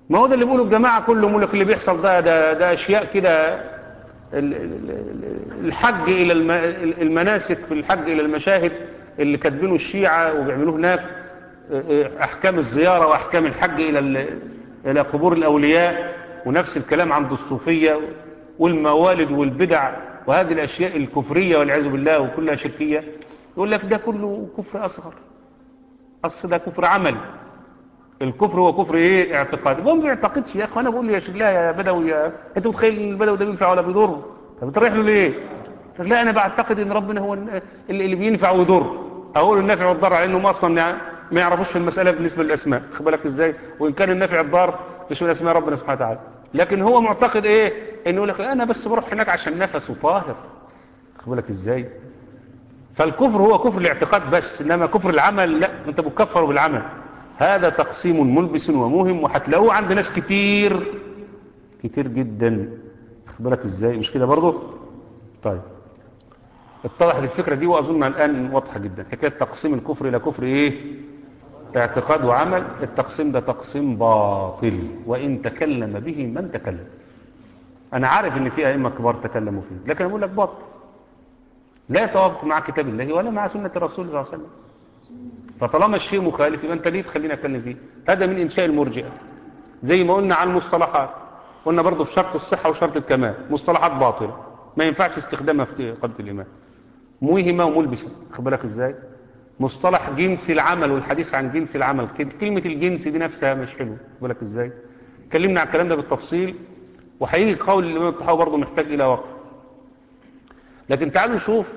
ما هو ده اللي بيقولوا الجماعة كلهم يقول لك اللي بيحصل ده ده, ده أشياء كده ال- ال- ال- الحج إلى الم- المناسك في الحج إلى المشاهد اللي كاتبينه الشيعة وبيعملوه هناك أحكام الزيارة وأحكام الحج إلى ال- إلى قبور الأولياء ونفس الكلام عند الصوفية والموالد والبدع وهذه الأشياء الكفرية والعياذ بالله وكلها شركية يقول لك ده كله كفر أصغر أصل ده كفر عمل الكفر هو كفر ايه اعتقادي هو ما بيعتقدش يا اخي انا بقول له يا شيخ لا يا بدوي يا انت متخيل ان البدوي ده بينفع ولا بيضر طب بتريح له ليه يقول لا انا بعتقد ان ربنا هو اللي اللي بينفع ويضر اقول النافع والضر على انهم اصلا ما يعرفوش في المساله بالنسبه للاسماء خد بالك ازاي وان كان النافع الضار مش من اسماء ربنا سبحانه وتعالى لكن هو معتقد ايه انه يقول لك انا بس بروح هناك عشان نفسه طاهر خد بالك ازاي فالكفر هو كفر الاعتقاد بس انما كفر العمل لا انت بتكفر بالعمل هذا تقسيم ملبس ومهم وهتلاقوه عند ناس كتير كتير جدا خد بالك ازاي مش كده برضه طيب اتضحت الفكره دي واظن الان واضحه جدا حكايه تقسيم الكفر الى كفر ايه اعتقاد وعمل التقسيم ده تقسيم باطل وان تكلم به من تكلم انا عارف ان في ائمه كبار تكلموا فيه لكن اقول لك باطل لا يتوافق مع كتاب الله ولا مع سنه الرسول صلى الله عليه وسلم فطالما الشيء مخالف يبقى انت ليه تخليني اتكلم فيه هذا من انشاء المرجئه زي ما قلنا عن المصطلحات قلنا برضه في شرط الصحه وشرط الكمال مصطلحات باطله ما ينفعش استخدامها في قضيه الايمان موهمه وملبسه خد بالك ازاي مصطلح جنس العمل والحديث عن جنس العمل كلمه الجنس دي نفسها مش حلوه خد بالك ازاي اتكلمنا عن الكلام ده بالتفصيل وهيجي قول الامام الطحاوي برضه محتاج الى وقف لكن تعالوا نشوف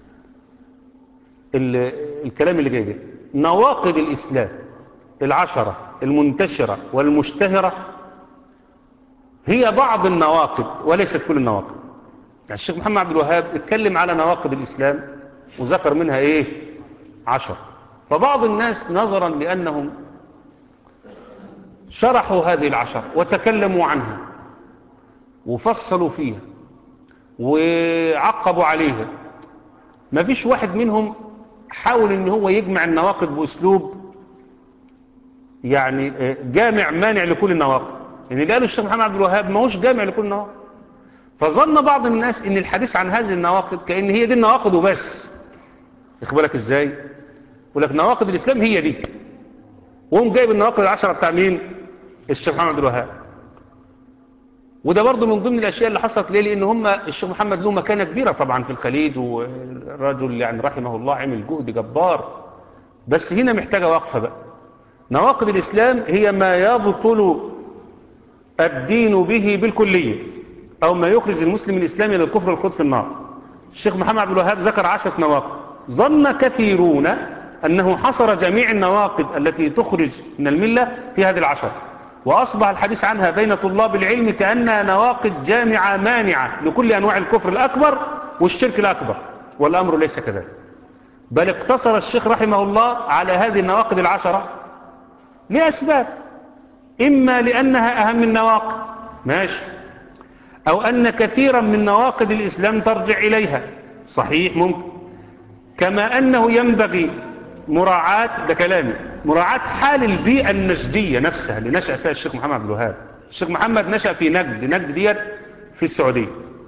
الكلام اللي جاي ده نواقض الإسلام العشرة المنتشرة والمشتهرة هي بعض النواقض وليست كل النواقض يعني الشيخ محمد عبد الوهاب اتكلم على نواقض الإسلام وذكر منها ايه عشر فبعض الناس نظرا لأنهم شرحوا هذه العشر وتكلموا عنها وفصلوا فيها وعقبوا عليها ما فيش واحد منهم حاول ان هو يجمع النواقض باسلوب يعني جامع مانع لكل النواقض يعني اللي قاله الشيخ محمد عبد الوهاب ما هوش جامع لكل النواقض فظن بعض الناس ان الحديث عن هذه النواقض كأن هي دي النواقض وبس يخد بالك ازاي يقول لك نواقض الاسلام هي دي وهم جايب النواقض العشرة بتاع مين الشيخ محمد عبد الوهاب وده برضه من ضمن الاشياء اللي حصلت ليه لان هم الشيخ محمد له مكانه كبيره طبعا في الخليج والرجل يعني رحمه الله عمل جهد جبار بس هنا محتاجه وقفه بقى نواقض الاسلام هي ما يبطل الدين به بالكليه او ما يخرج المسلم الاسلامي الى الكفر والخوض في النار الشيخ محمد عبد الوهاب ذكر عشره نواقض ظن كثيرون انه حصر جميع النواقض التي تخرج من المله في هذه العشره وأصبح الحديث عنها بين طلاب العلم كأنها نواقض جامعة مانعة لكل أنواع الكفر الأكبر والشرك الأكبر والأمر ليس كذلك بل اقتصر الشيخ رحمه الله على هذه النواقض العشرة لأسباب إما لأنها أهم النواقض ماشي أو أن كثيرا من نواقض الإسلام ترجع إليها صحيح ممكن كما أنه ينبغي مراعاة ده كلامي مراعاة حال البيئة النجدية نفسها اللي نشأ فيها الشيخ محمد عبد الوهاب الشيخ محمد نشأ في نجد نجد ديت في السعودية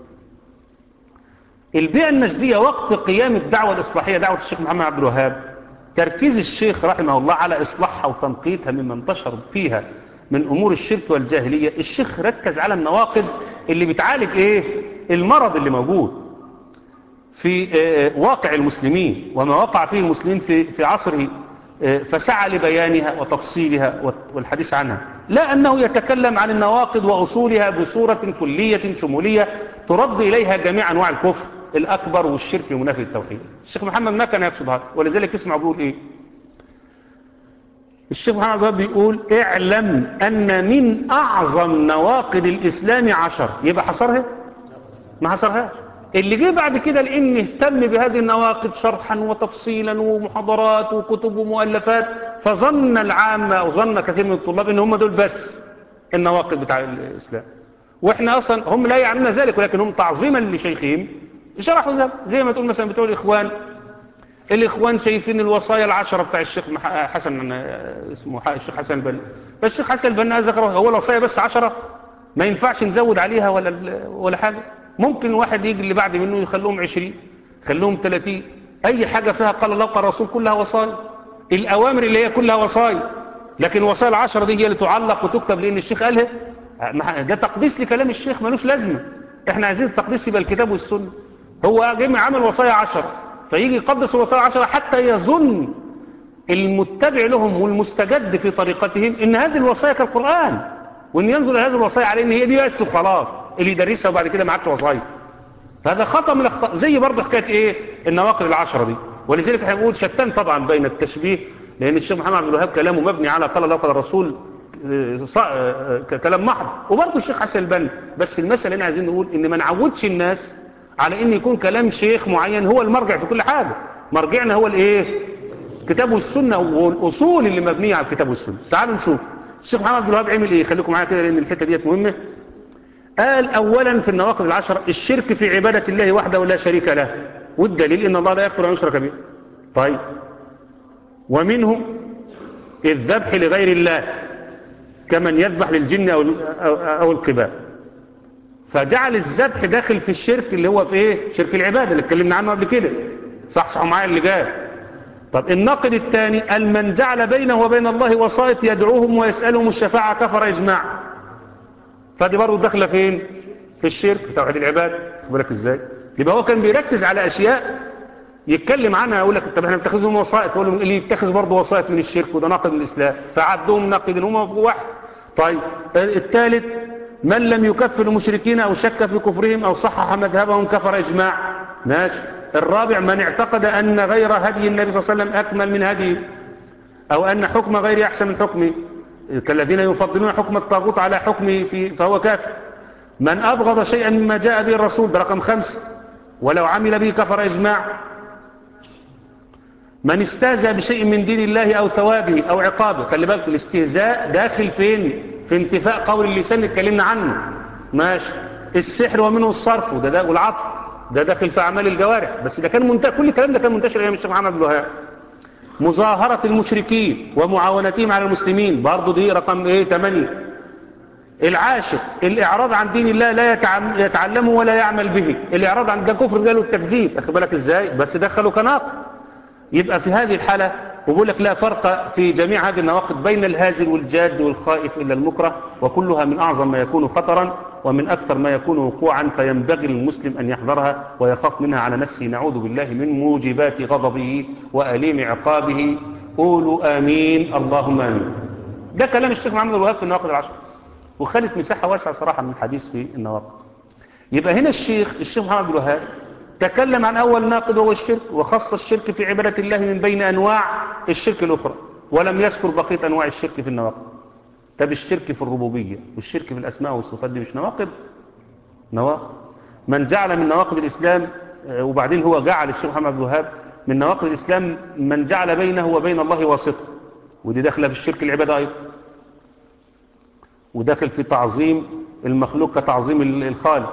البيئة النجدية وقت قيام الدعوة الإصلاحية دعوة الشيخ محمد عبد الوهاب تركيز الشيخ رحمه الله على إصلاحها وتنقيتها مما انتشر فيها من أمور الشرك والجاهلية الشيخ ركز على النواقض اللي بتعالج إيه المرض اللي موجود في واقع المسلمين وما وقع فيه المسلمين في في عصره فسعى لبيانها وتفصيلها والحديث عنها لا أنه يتكلم عن النواقض وأصولها بصورة كلية شمولية ترد إليها جميع أنواع الكفر الأكبر والشرك المنافي للتوحيد الشيخ محمد ما كان يقصد هذا ولذلك اسمع بيقول إيه الشيخ محمد باب بيقول اعلم أن من أعظم نواقض الإسلام عشر يبقى حصرها ما حصرهاش اللي جه بعد كده لان اهتم بهذه النواقض شرحا وتفصيلا ومحاضرات وكتب ومؤلفات فظن العامة او ظن كثير من الطلاب ان هم دول بس النواقض بتاع الاسلام واحنا اصلا هم لا يعلمون ذلك ولكن هم تعظيما لشيخهم شرحوا ذلك زي ما تقول مثلا بتوع الاخوان الاخوان شايفين الوصايا العشرة بتاع الشيخ مح- حسن اسمه ح- الشيخ حسن البنا فالشيخ حسن البنا ذكر هو الوصايا بس عشرة ما ينفعش نزود عليها ولا ال- ولا حاجة ممكن واحد يجي اللي بعد منه يخلوهم 20 خلوهم 30 اي حاجة فيها قال الله قال الرسول كلها وصايا الاوامر اللي هي كلها وصايا لكن الوصايا العشرة دي هي اللي تعلق وتكتب لان الشيخ قالها ما- ده تقديس لكلام الشيخ ملوش لازمه احنا عايزين التقديس يبقى الكتاب والسنه هو جمع عمل وصايا عشرة فيجي يقدس الوصايا عشرة حتى يظن المتبع لهم والمستجد في طريقتهم ان هذه الوصايا كالقرآن وان ينظر هذه الوصايا على ان هي دي بس وخلاص اللي يدرسها وبعد كده ما عادش وصايا فهذا خطأ من الاخطاء زي برضه حكايه ايه النواقض العشرة دي ولذلك احنا بنقول شتان طبعا بين التشبيه لان الشيخ محمد عبد الوهاب كلامه مبني على قال الله قال الرسول آه، ص- آه، ك- كلام محض وبرضه الشيخ حسن البنا بس المسألة اللي احنا عايزين نقول ان ما نعودش الناس على ان يكون كلام شيخ معين هو المرجع في كل حاجة مرجعنا هو الايه الكتاب والسنة والاصول اللي مبنية على الكتاب والسنة تعالوا نشوف الشيخ محمد عبد الوهاب عمل ايه خليكم معايا كده لان الحتة ديت مهمة قال اولا في النواقض العشرة الشرك في عبادة الله وحده لا شريك له والدليل ان الله لا يغفر ان يشرك به طيب ومنه الذبح لغير الله كمن يذبح للجن أو, أو, أو القباء فجعل الذبح داخل في الشرك اللي هو في ايه شرك العبادة اللي اتكلمنا عنه قبل كده صح صح معايا اللي جاي طب الناقد الثاني قال من جعل بينه وبين الله وسائط يدعوهم ويسألهم الشفاعة كفر إجماع فدي برضه داخله فين في الشرك في توحيد العباد خد بالك ازاي يبقى هو كان بيركز على اشياء يتكلم عنها يقول لك طب احنا بنتخذهم وسائط يقول لهم اللي يتخذ برضه وسائط من الشرك وده ناقض من الاسلام فعدهم ناقض هم واحد طيب الثالث من لم يكفر المشركين او شك في كفرهم او صحح مذهبهم كفر اجماع ماشي الرابع من اعتقد ان غير هدي النبي صلى الله عليه وسلم اكمل من هديه أو أن حكم غير أحسن من حكمه كالذين يفضلون حكم الطاغوت على حكمه في فهو كافر من أبغض شيئا مما جاء به الرسول ده رقم خمسة ولو عمل به كفر إجماع من استهزأ بشيء من دين الله أو ثوابه أو عقابه خلي بالك الاستهزاء داخل فين في انتفاء قول اللسان اللي اتكلمنا عنه ماشي السحر ومنه الصرف وده ده والعطف ده داخل في أعمال الجوارح بس ده كان منتشر كل الكلام ده كان منتشر أيام الشيخ محمد بن الوهاب مظاهرة المشركين ومعاونتهم على المسلمين برضو دي رقم ايه 8 العاشر الإعراض عن دين الله لا يتعم- يتعلمه ولا يعمل به الإعراض عن ده كفر قالوا التكذيب أخد بالك إزاي بس دخلوا كناقض يبقى في هذه الحالة وبقول لك لا فرق في جميع هذه النواقض بين الهازل والجاد والخائف إلا المكره وكلها من أعظم ما يكون خطرا ومن أكثر ما يكون وقوعا فينبغي للمسلم أن يحذرها ويخاف منها على نفسه نعوذ بالله من موجبات غضبه وأليم عقابه قولوا آمين اللهم آمين ده كلام الشيخ محمد الوهاب في النواقض العشر وخدت مساحة واسعة صراحة من الحديث في النواقض يبقى هنا الشيخ الشيخ محمد الوهاب تكلم عن أول ناقض وهو الشرك وخص الشرك في عبادة الله من بين أنواع الشرك الأخرى ولم يذكر بقية أنواع الشرك في النواقض طب الشرك في الربوبية والشرك في الأسماء والصفات دي مش نواقض نواقض من جعل من نواقض الإسلام آه، وبعدين هو جعل الشيخ محمد عبد الوهاب من نواقض الإسلام من جعل بينه وبين الله واسطة ودي داخله في الشرك العبادة أيضا وداخل في تعظيم المخلوق كتعظيم ال- الخالق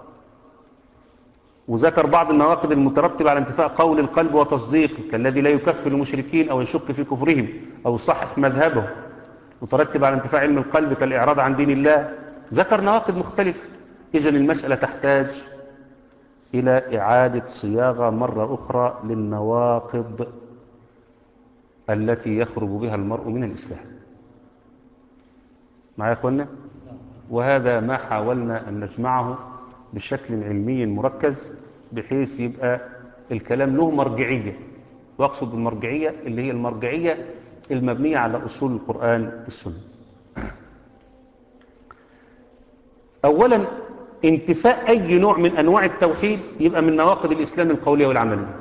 وذكر بعض النواقض المترتبة على انتفاء قول القلب وتصديقه كالذي لا يكفر المشركين أو يشك في كفرهم أو يصحح مذهبه مترتب على انتفاع علم القلب كالإعراض عن دين الله ذكر نواقض مختلفة إذا المسألة تحتاج إلى إعادة صياغة مرة أخرى للنواقض التي يخرج بها المرء من الإسلام معايا يا أخوانا وهذا ما حاولنا أن نجمعه بشكل علمي مركز بحيث يبقى الكلام له مرجعية وأقصد بالمرجعية اللي هي المرجعية المبنية على أصول القرآن والسنة أولا انتفاء أي نوع من أنواع التوحيد يبقى من نواقض الإسلام القولية والعملية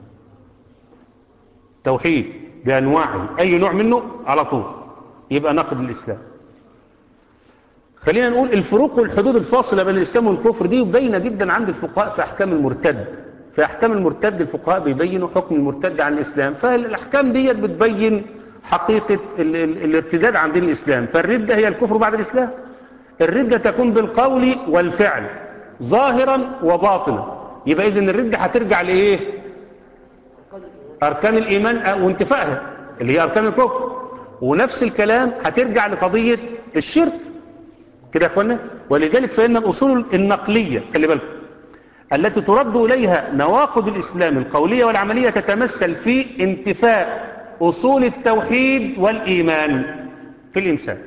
توحيد بأنواعه أي نوع منه على طول يبقى ناقض الإسلام خلينا نقول الفروق والحدود الفاصلة بين الإسلام والكفر دي باينة جدا عند الفقهاء في أحكام المرتد في أحكام المرتد الفقهاء بيبينوا حكم المرتد عن الإسلام فالأحكام ديت بتبين حقيقة ال ال الارتداد عن دين الإسلام فالردة هي الكفر بعد الإسلام الردة تكون بالقول والفعل ظاهرا وباطنا يبقى إذن الردة هترجع لإيه أركان الإيمان وانتفائها اللي هي أركان الكفر ونفس الكلام هترجع لقضية الشرك كده يا أخوانا ولذلك فإن الأصول النقلية خلي بالكم التي ترد إليها نواقض الإسلام القولية والعملية تتمثل في انتفاء أصول التوحيد والإيمان في الإنسان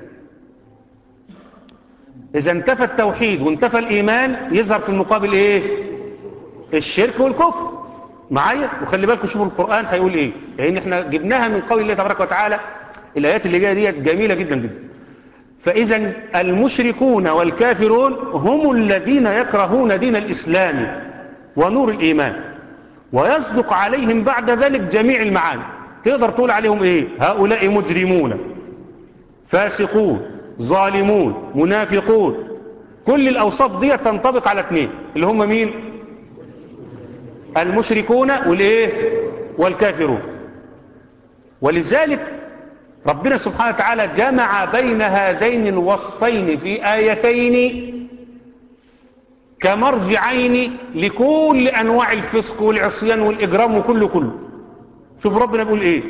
إذا انتفى التوحيد وانتفى الإيمان يظهر في المقابل إيه الشرك والكفر معايا وخلي بالكم شوفوا القرآن هيقول إيه لأن احنا جبناها من قول الله تبارك وتعالى الآيات اللي جاية ديت جميلة جدا جدا فإذا المشركون والكافرون هم الذين يكرهون دين الإسلام ونور الإيمان ويصدق عليهم بعد ذلك جميع المعاني تقدر تقول عليهم إيه هؤلاء مجرمون فاسقون ظالمون منافقون كل الأوصاف دي تنطبق على اثنين اللي هم مين المشركون والإيه والكافرون ولذلك ربنا سبحانه وتعالى جمع بين هذين الوصفين في آيتين كمرجعين لكل أنواع الفسق والعصيان والإجرام وكله كله شوف ربنا بيقول إيه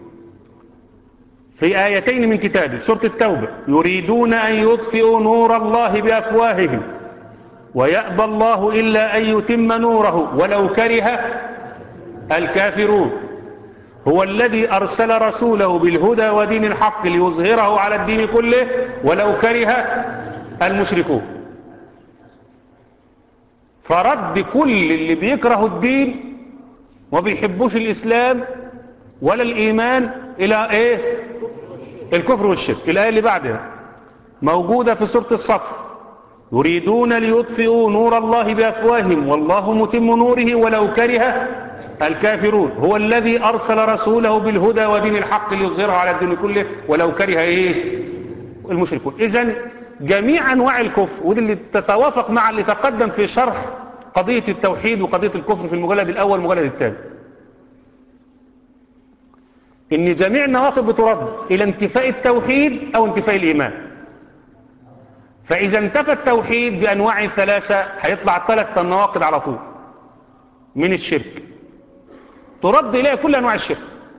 في آيتين من كتابه سورة التوبة يريدون أن يطفئوا نور الله بأفواههم ويأبى الله إلا أن يتم نوره ولو كره الكافرون هو الذي أرسل رسوله بالهدى ودين الحق ليظهره على الدين كله ولو كره المشركون فرد كل اللي بيكره الدين وبيحبوش الإسلام ولا الإيمان إلى إيه الكفر والشرك الآية اللي بعدها موجودة في سورة الصف يريدون ليطفئوا نور الله بأفواههم والله متم نوره ولو كره الكافرون هو الذي أرسل رسوله بالهدى ودين الحق ليظهره على الدين كله ولو كره إيه المشركون إذن جميع أنواع الكفر ودي اللي تتوافق مع اللي تقدم في شرح قضية التوحيد وقضية الكفر في المجلد الأول والمجلد الثاني إن جميع النواقض بترد إلى انتفاء التوحيد أو انتفاء الإيمان فإذا انتفى التوحيد بأنواع ثلاثة هيطلع ثلاث النواقض على طول من الشرك ترد إليها كل أنواع الشرك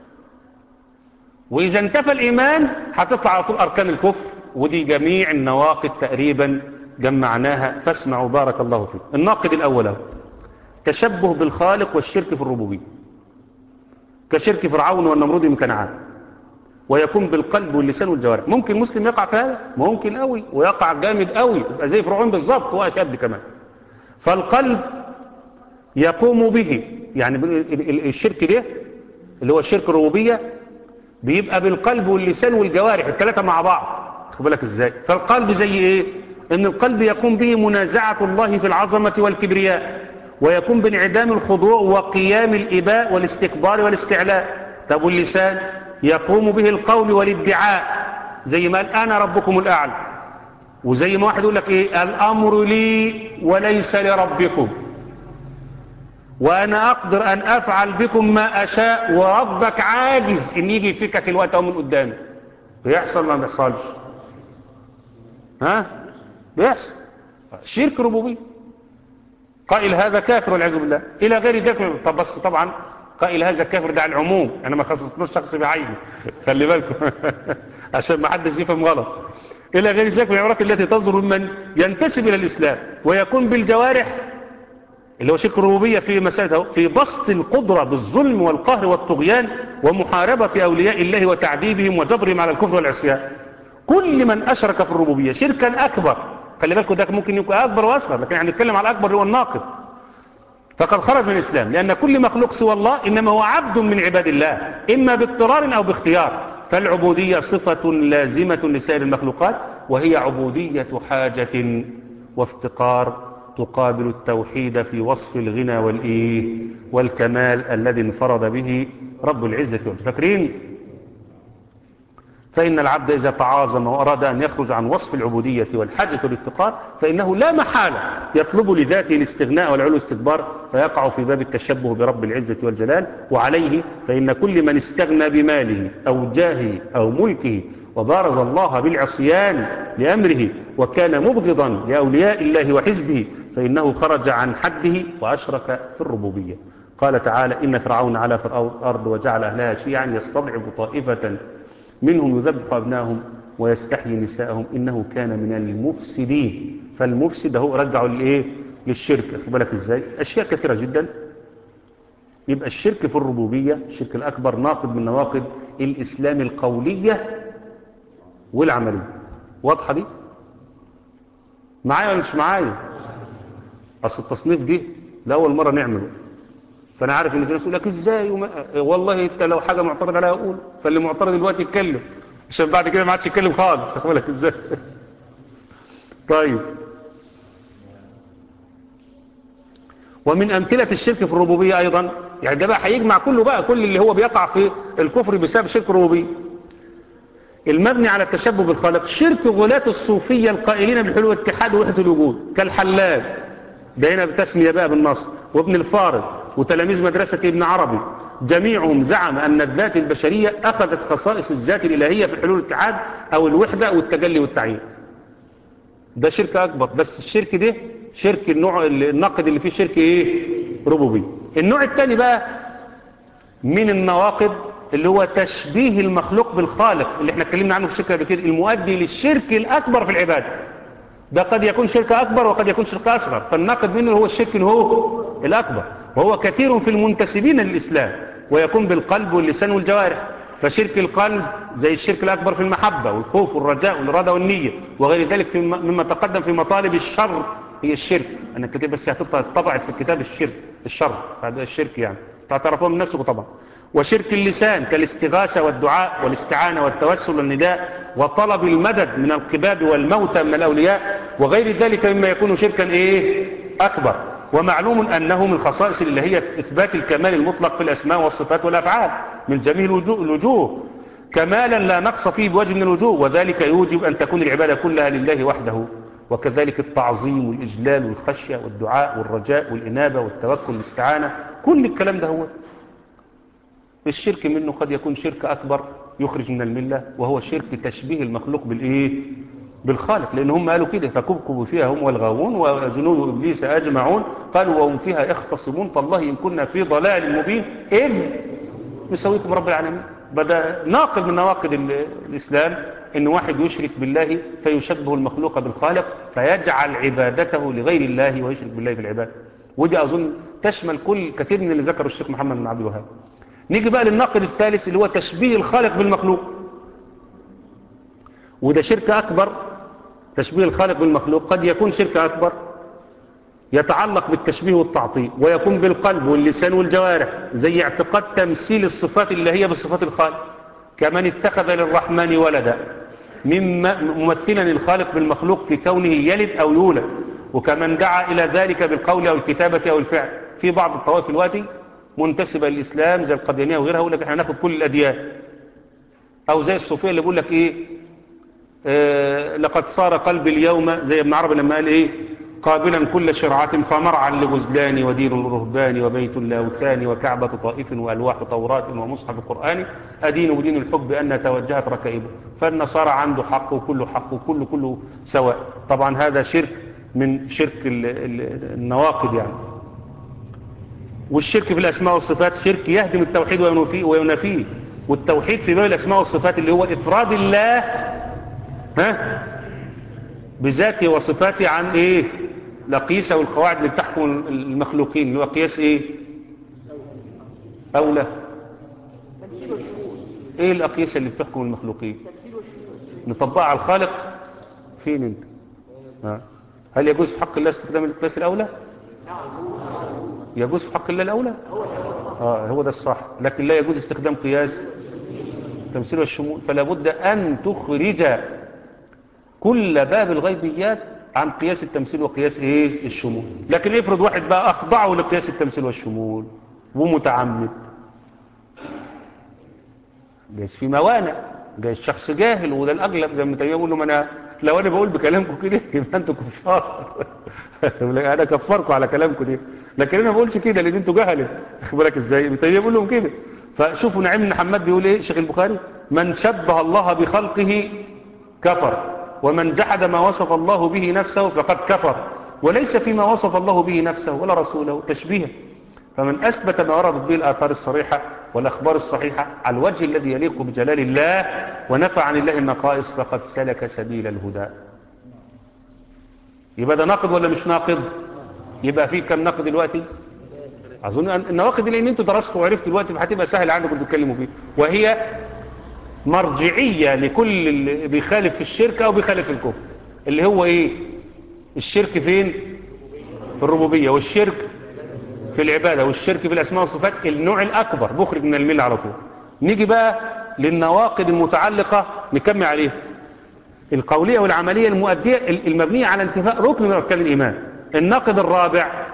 وإذا انتفى الإيمان هتطلع على طول أركان الكفر ودي جميع النواقض تقريبا جمعناها فاسمعوا بارك الله فيك الناقض الأول تشبه بالخالق والشرك في الربوبية كشرك فرعون والنمرود من كنعان ويكون بالقلب واللسان والجوارح ممكن مسلم يقع في هذا ممكن قوي ويقع جامد قوي يبقى زي فرعون بالظبط واشد كمان فالقلب يقوم به يعني الشرك ده اللي هو الشرك الربوبيه بيبقى بالقلب واللسان والجوارح الثلاثه مع بعض خد بالك ازاي فالقلب زي ايه ان القلب يقوم به منازعه الله في العظمه والكبرياء ويكون بانعدام الخضوع وقيام الإباء والاستكبار والاستعلاء طب واللسان يقوم به القول والادعاء زي ما قال أنا ربكم الأعلى وزي ما واحد يقول لك إيه الأمر لي وليس لربكم وأنا أقدر أن أفعل بكم ما أشاء وربك عاجز إن يجي يفكك الوقت أو من قدامي بيحصل ما بيحصلش ها بيحصل شرك ربوبيه قائل هذا كافر والعياذ بالله الى غير ذلك طب بس طبعا قائل هذا كافر ده على العموم انا ما خصصناش شخص بعينه خلي بالكم عشان ما حدش يفهم غلط الى غير ذلك من العبارات التي تصدر ممن ينتسب الى الاسلام ويكون بالجوارح اللي هو شرك الربوبيه في مسائل في بسط القدره بالظلم والقهر والطغيان ومحاربه اولياء الله وتعذيبهم وجبرهم على الكفر والعصيان كل من اشرك في الربوبيه شركا اكبر خلي بالكم ده ممكن يكون أكبر وأصغر لكن احنا هنتكلم على الأكبر اللي هو الناقض فقد خرج من الإسلام لأن كل مخلوق سوى الله إنما هو عبد من عباد الله إما باضطرار أو باختيار فالعبودية صفة لازمة لسائر المخلوقات وهي عبودية حاجة وافتقار تقابل التوحيد في وصف الغنى والإيه والكمال الذي انفرد به رب العزة والفكرين فإن العبد إذا تعاظم وأراد أن يخرج عن وصف العبودية والحاجة والافتقار فإنه لا محالة يطلب لذاته الاستغناء والعلو والاستكبار فيقع في باب التشبه برب العزة والجلال وعليه فإن كل من استغنى بماله أو جاهه أو ملكه وبارز الله بالعصيان لأمره وكان مبغضا لأولياء الله وحزبه فإنه خرج عن حده وأشرك في الربوبية قال تعالى إن فرعون على في الأرض وجعل أهلها شيعا يستضعف طائفة منهم يذبح أبنائهم ويستحيي نساءهم إنه كان من المفسدين فالمفسد هو رجعوا لإيه للشرك أخذ بالك إزاي أشياء كثيرة جدا يبقى الشرك في الربوبية الشرك الأكبر ناقض من نواقض الإسلام القولية والعملية واضحة دي معايا ولا مش معايا أصل التصنيف دي لأول مرة نعمله فأنا عارف إن في ناس يقول لك إزاي وما... والله أنت لو حاجة معترض عليها أقول فاللي معترض دلوقتي يتكلم عشان بعد كده ما عادش يتكلم خالص أخد بالك إزاي طيب ومن أمثلة الشرك في الربوبية أيضا يعني ده بقى هيجمع كله بقى كل اللي هو بيقع في الكفر بسبب شرك الربوبية المبني على التشبه بالخالق شرك غلاة الصوفية القائلين بالحلول والاتحاد ووحدة الوجود كالحلال ده هنا بتسمية بقى بالنص وابن الفارض وتلاميذ مدرسة ابن عربي جميعهم زعم أن الذات البشرية أخذت خصائص الذات الإلهية في الحلول والاتحاد أو الوحدة والتجلي والتعيين ده شرك أكبر بس الشرك ده شرك النوع الناقد اللي فيه شرك ايه ربوبي النوع الثاني بقى من النواقض اللي هو تشبيه المخلوق بالخالق اللي احنا اتكلمنا عنه في الشرك قبل كده المؤدي للشرك الاكبر في العباده ده قد يكون شرك اكبر وقد يكون شرك اصغر فالناقد منه هو الشرك اللي هو الاكبر وهو كثير في المنتسبين للاسلام ويكون بالقلب واللسان والجوارح فشرك القلب زي الشرك الأكبر في المحبة والخوف والرجاء والإرادة والنية وغير ذلك في مما تقدم في مطالب الشر هي الشرك أنا كتب بس هتبقى طبعت في الكتاب الشرك الشر هذا الشرك يعني تعترفون من نفسكم طبعا وشرك اللسان كالاستغاثة والدعاء والاستعانة والتوسل والنداء وطلب المدد من القباب والموتى من الأولياء وغير ذلك مما يكون شركا إيه أكبر ومعلوم أنه من خصائص اللي هي إثبات الكمال المطلق في الأسماء والصفات والأفعال من جميع الوجوه, الوجوه كمالا لا نقص فيه بوجه من الوجوه وذلك يوجب أن تكون العبادة كلها لله وحده وكذلك التعظيم والإجلال والخشية والدعاء والرجاء والإنابة والتوكل والاستعانة كل الكلام ده هو الشرك منه قد يكون شرك أكبر يخرج من الملة وهو شرك تشبيه المخلوق بالإيه بالخالق لأن هم قالوا كده فكبكبوا فيها هم والغاوون وجنود إبليس أجمعون قالوا وهم فيها يختصمون تالله إن كنا في ضلال مبين إذ نسويكم رب العالمين بدأ ناقض من نواقض الإسلام إن واحد يشرك بالله فيشبه المخلوق بالخالق فيجعل عبادته لغير الله ويشرك بالله في العبادة ودي أظن تشمل كل كثير من اللي ذكره الشيخ محمد بن عبد الوهاب نيجي بقى للناقض الثالث اللي هو تشبيه الخالق بالمخلوق وده شرك أكبر تشبيه الخالق بالمخلوق قد يكون شرك أكبر يتعلق بالتشبيه والتعطيل ويكون بالقلب واللسان والجوارح زي اعتقاد تمثيل الصفات اللي هي بصفات الخالق كمن اتخذ للرحمن ولدا مما ممثلا الخالق بالمخلوق في كونه يلد أو يولد وكمن دعا إلى ذلك بالقول أو الكتابة أو الفعل في بعض الطوائف الوقت منتسبة للإسلام زي القديانية وغيرها يقول لك احنا ناخد كل الأديان أو زي الصوفية اللي بيقول لك إيه آه لقد صار قلبي اليوم زي ابن عربي لما قال إيه قابلا كل شرعة فمرعا لغزلان ودين الرهبان وبيت اللاوثان وكعبة طائف وألواح توراة ومصحف قرآن أدين ودين الحب أن توجهت ركائبه فالنصارى عنده حق وكله حق وكله كله سواء طبعا هذا شرك من شرك النواقض يعني والشرك في الأسماء والصفات شرك يهدم التوحيد وينفيه, وينفيه والتوحيد في باب الأسماء والصفات اللي هو إفراد الله ها بذاته وصفاته عن ايه الأقيسة والقواعد اللي بتحكم المخلوقين اللي هو قياس ايه أولى ايه الأقيسة اللي بتحكم المخلوقين نطبقها على الخالق فين انت ها. هل يجوز في حق الله استخدام القياس الأولى يجوز في حق الله الأولى آه هو ده الصح لكن لا يجوز استخدام قياس تمثيل والشمول فلا بد أن تخرج كل باب الغيبيات عن قياس التمثيل وقياس ايه الشمول لكن افرض واحد بقى اخضعه لقياس التمثيل والشمول ومتعمد جايز في موانع جايز شخص جاهل وده الاغلب زي ما تيميه يقول له ما انا لو انا بقول بكلامكم كده يبقى انتوا كفار انا كفركم على كلامكم ده لكن انا ما بقولش كده لان انتوا جهله واخد بالك ازاي ابن تيميه بيقول لهم كده فشوفوا نعيم بن حماد بيقول ايه شيخ البخاري من شبه الله بخلقه كفر ومن جحد ما وصف الله به نفسه فقد كفر وليس فيما وصف الله به نفسه ولا رسوله تشبيها فمن أثبت ما وردت به الآثار الصريحة والأخبار الصحيحة على الوجه الذي يليق بجلال الله ونفى عن الله النقائص فقد سلك سبيل الهدى يبقى ده ناقض ولا مش ناقض يبقى فيه كم ناقض دلوقتي أظن أن النواقض اللي أنتوا درستوا وعرفتوا دلوقتي فهتبقى سهل عندكم تتكلموا فيه وهي مرجعية لكل اللي بيخالف في الشرك أو بيخالف في الكفر اللي هو إيه الشرك فين في الربوبية والشرك في العبادة والشرك في الأسماء والصفات النوع الأكبر مخرج من الملة على طول نيجي بقى للنواقض المتعلقة نكمل عليها القولية والعملية المؤدية المبنية على انتفاء ركن من أركان الإيمان الناقض الرابع